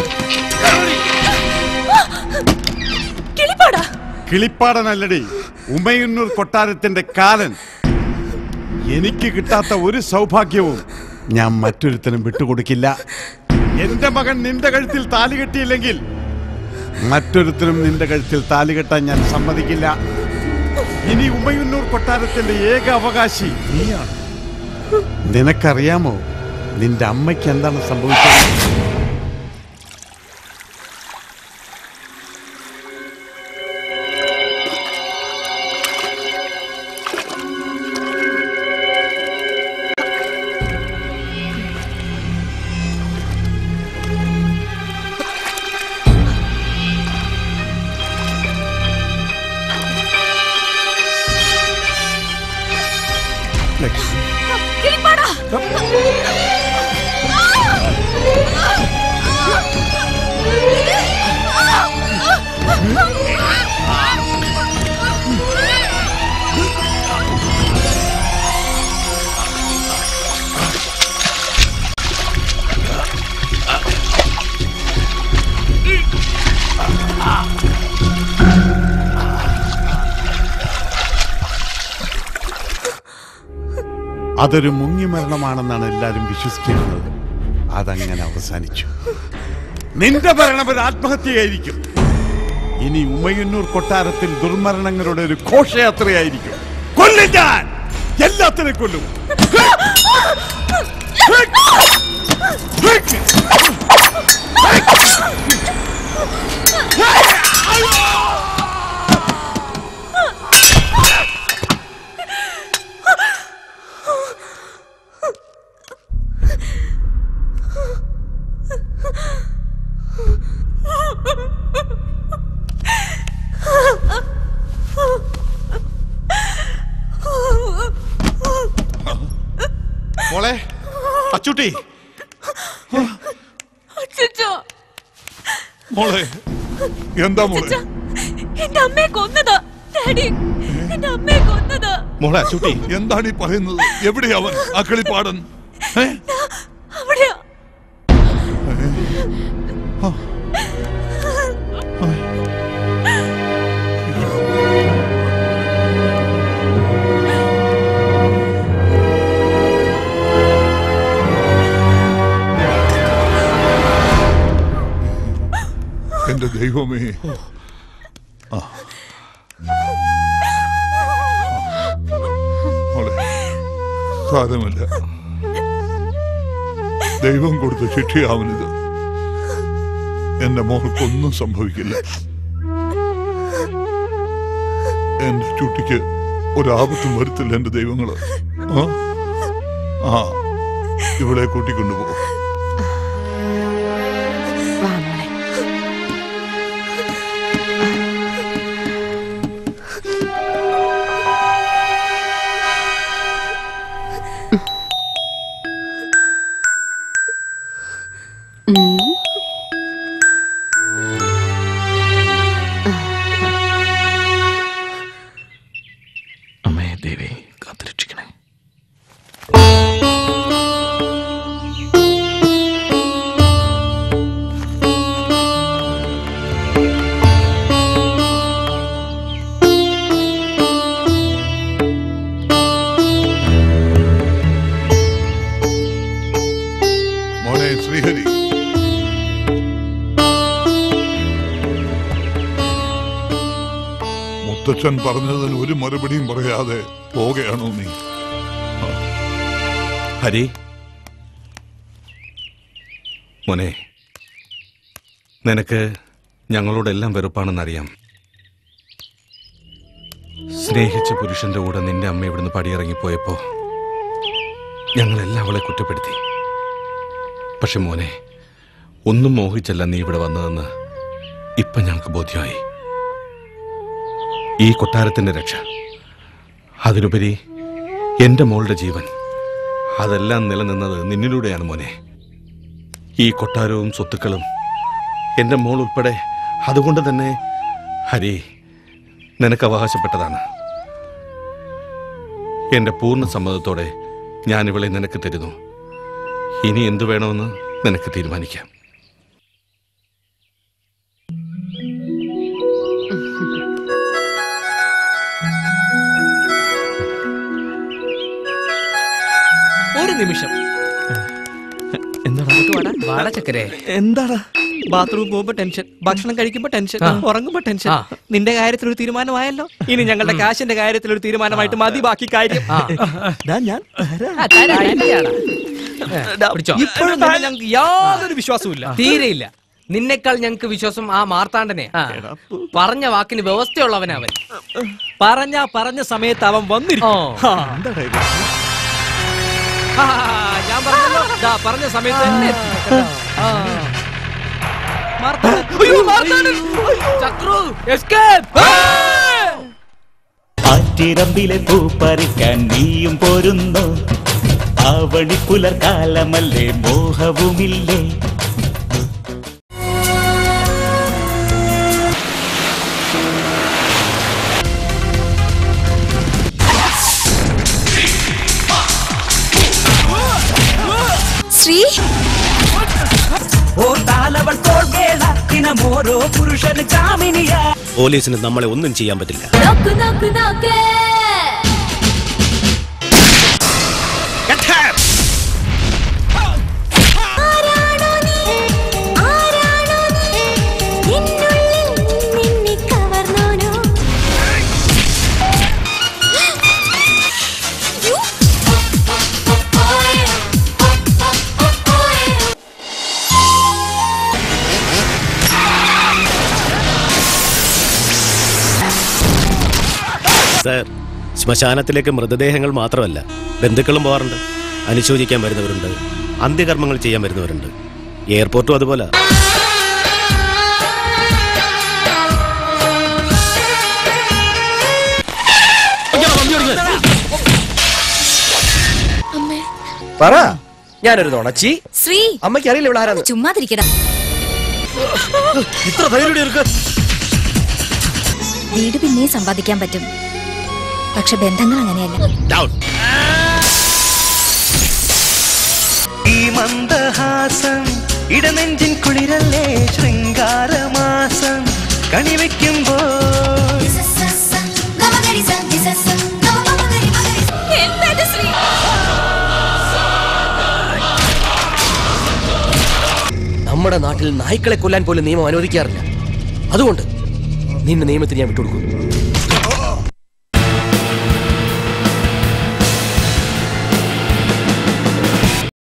കിളിപ്പാടനല്ലടി ഉമയന്നൂർ കൊട്ടാരത്തിന്റെ കാലൻ എനിക്ക് കിട്ടാത്ത ഒരു സൗഭാഗ്യവും ഞാൻ മറ്റൊരുത്തനും വിട്ടുകൊടുക്കില്ല എന്റെ മകൻ നിന്റെ കഴുത്തിൽ താലി കെട്ടിയില്ലെങ്കിൽ മറ്റൊരുത്തനും നിന്റെ കഴുത്തിൽ താലി കെട്ടാൻ ഞാൻ സമ്മതിക്കില്ല ഇനി ഉമയുന്നൂർ കൊട്ടാരത്തിന്റെ ഏക അവകാശി നീയാണ് നിനക്കറിയാമോ നിന്റെ അമ്മയ്ക്ക് എന്താണ് സംഭവിച്ചത് കിളിപ്പാടാ അതൊരു മുങ്ങിമരണമാണെന്നാണ് എല്ലാരും വിശ്വസിക്കുന്നത് അതങ്ങനെ അവസാനിച്ചു നിന്റെ ഭരണം ഒരു ആത്മഹത്യയായിരിക്കും ഇനി ഉമയന്നൂർ കൊട്ടാരത്തിൽ ദുർമരണങ്ങളുടെ ഒരു ഘോഷയാത്രയായിരിക്കും കൊല്ലും ഞാൻ എല്ലാത്തിനെ കൊല്ലും മോളെ അച്ചുട്ടി അച്ചച്ചോ മോളെ എന്താ മോളെ എന്റെ അമ്മയെ കൊന്നതാ ഡാഡി എന്റെ അമ്മയെ കൊന്നതാ മോളെ അച്ചുട്ടി എന്താണ് ഈ പറയുന്നത് എവിടെയാ അവൻ ആ കിളിപ്പാടൻ ഏ? അവിടെയാ എന്റെ ദൈവമേ ആ. മോളെ സാരമില്ല ദൈവം കൊടുത്ത ശിക്ഷയാവനിത് എന്റെ മോൾക്കൊന്നും സംഭവിക്കില്ല എന്റെ ചുട്ടിക്ക് ഒരാപത്തും വരുത്തില്ല എന്റെ ദൈവങ്ങള് ആ? ആ ഇവളെ കൂട്ടിക്കൊണ്ടുപോകും വാ മോളെ ഉം. അമ്മയെ ദേവി കാത്തുരക്ഷിക്കണേ മോനെ ശ്രീഹരി മുത്തച്ഛൻ പറഞ്ഞതിന് ഒരു മറുപടിയും പറയാതെ പോവുകയാണോ നീ ഹരി മോനെ നിനക്ക് ഞങ്ങളോടെല്ലാം വെറുപ്പാണെന്നറിയാം സ്നേഹിച്ച പുരുഷന്റെ കൂടെ നിന്റെ അമ്മ ഇവിടുന്ന് പടിയിറങ്ങിപ്പോയപ്പോ ഞങ്ങളെല്ലാം അവളെ കുറ്റപ്പെടുത്തി പക്ഷെ മോനെ ഒന്നും മോഹിച്ചല്ല നീ ഇവിടെ വന്നതെന്ന് ഇപ്പൊ ഞങ്ങൾക്ക് ബോധ്യമായി ഈ കൊട്ടാരത്തിന്റെ രക്ഷ അതിനുപരി എന്റെ മോളുടെ ജീവൻ അതെല്ലാം നിലനിന്നത് നിന്നിലൂടെയാണ് മോനെ ഈ കൊട്ടാരവും സ്വത്തുക്കളും എന്റെ മോൾ ഉൾപ്പെടെ അതുകൊണ്ട് തന്നെ ഹരി നിനക്ക് അവകാശപ്പെട്ടതാണ് എന്റെ പൂർണ്ണ സമ്മതത്തോടെ ഞാൻ ഇവളെ നിനക്ക് തരുന്നു ഇനി എന്തു വേണമെന്ന് നിനക്ക് തീരുമാനിക്കാം ഒരു നിമിഷം എന്താടാ വാടാ ചക്കരെ എന്താടാ ബാത്റൂമിൽ പോകുമ്പോ ടെൻഷൻ ഭക്ഷണം കഴിക്കുമ്പോ ടെൻഷൻ ആ. ഉറങ്ങുമ്പോ ടെൻഷൻ ആ. നിന്റെ കാര്യത്തിൽ ഒരു തീരുമാനമായല്ലോ ഇനി ഞങ്ങളുടെ കാശിന്റെ കാര്യത്തിൽ ഒരു തീരുമാനമായിട്ട് മതി ബാക്കി കാര്യം ദാ ഞാൻ ആ, തരാം, എന്റെയാടാ. പിടിച്ചോ. ഇപ്പോഴും നിന്നെ ഞങ്ങൾക്ക് യാതൊരു വിശ്വാസവും ഇല്ല തീരെയില്ല നിന്നെക്കാൾ ഞങ്ങൾക്ക് വിശ്വാസം ആ മാർത്താണ്ഡനെ പറഞ്ഞ വാക്കിന് വ്യവസ്ഥയുള്ളവനാ അവൻ പറഞ്ഞ പറഞ്ഞ സമയത്ത് അവൻ വന്നിരിക്കും ആ. ആ, ഞാൻ പറഞ്ഞല്ലോ ദാ, പറഞ്ഞ സമയത്ത് തന്നെ എത്തി. ആ. മാർത്താണ്ഡൻ. അയ്യോ, മാർത്താണ്ഡൻ. ചക്രു എസ്കേപ്പ് ആറ്റിറമ്പിലെ പൂ പറിക്കാൻ നീയും പോരുന്നു ആവണി പുലർക്കാലമല്ലേ മോഹവുമില്ലേ ശ്രീ ഓ താലവൾ തോൾവേള ദിനമോരോ പുരുഷന് ജാമിനിയാ പോലീസിന് നമ്മളെ ഒന്നും ചെയ്യാൻ പറ്റില്ല നോക്ക് നോക്ക് നോക്ക് ആരാണോ നീ? ആരാണോ നീ? എന്നുള്ളിൽ നിന്നെ കവർന്നോനോ? യ്യോ. സർ ശ്മശാനത്തിലേക്ക് മൃതദേഹങ്ങൾ മാത്രമല്ല ബന്ധുക്കളും പോകാറുണ്ട് അനുശോചിക്കാൻ വരുന്നവരുണ്ട് അന്ത്യകർമ്മങ്ങൾ ചെയ്യാൻ വരുന്നവരുണ്ട് എയർപോർട്ടും അതുപോലെ അമ്മേ പറ ഞാനൊരു നുണച്ചി ശ്രീ അമ്മയ്ക്ക് അറിയില്ല ഇവിടെ ആരാന്ന് ചുമ്മാതിരിക്കടാ ഇത്ര ധൈര്യം എടുക്ക വീട് പിന്നെയും സമ്പാദിക്കാൻ പറ്റും പക്ഷെ ബന്ധങ്ങൾ അങ്ങനെയല്ല ഈ മന്ദഹാസം ഇടനെഞ്ചിൻ കുളിരല്ലേ ശൃംഗാരമാസം കണിവെക്കുമ്പോ നമ്മുടെ നാട്ടിൽ നായ്ക്കളെ കൊല്ലാൻ പോലും നിയമം അനുവദിക്കാറില്ല അതുകൊണ്ട് നിന്റെ നിയമത്തിന് ഞാൻ വിട്ടുകൊടുക്കും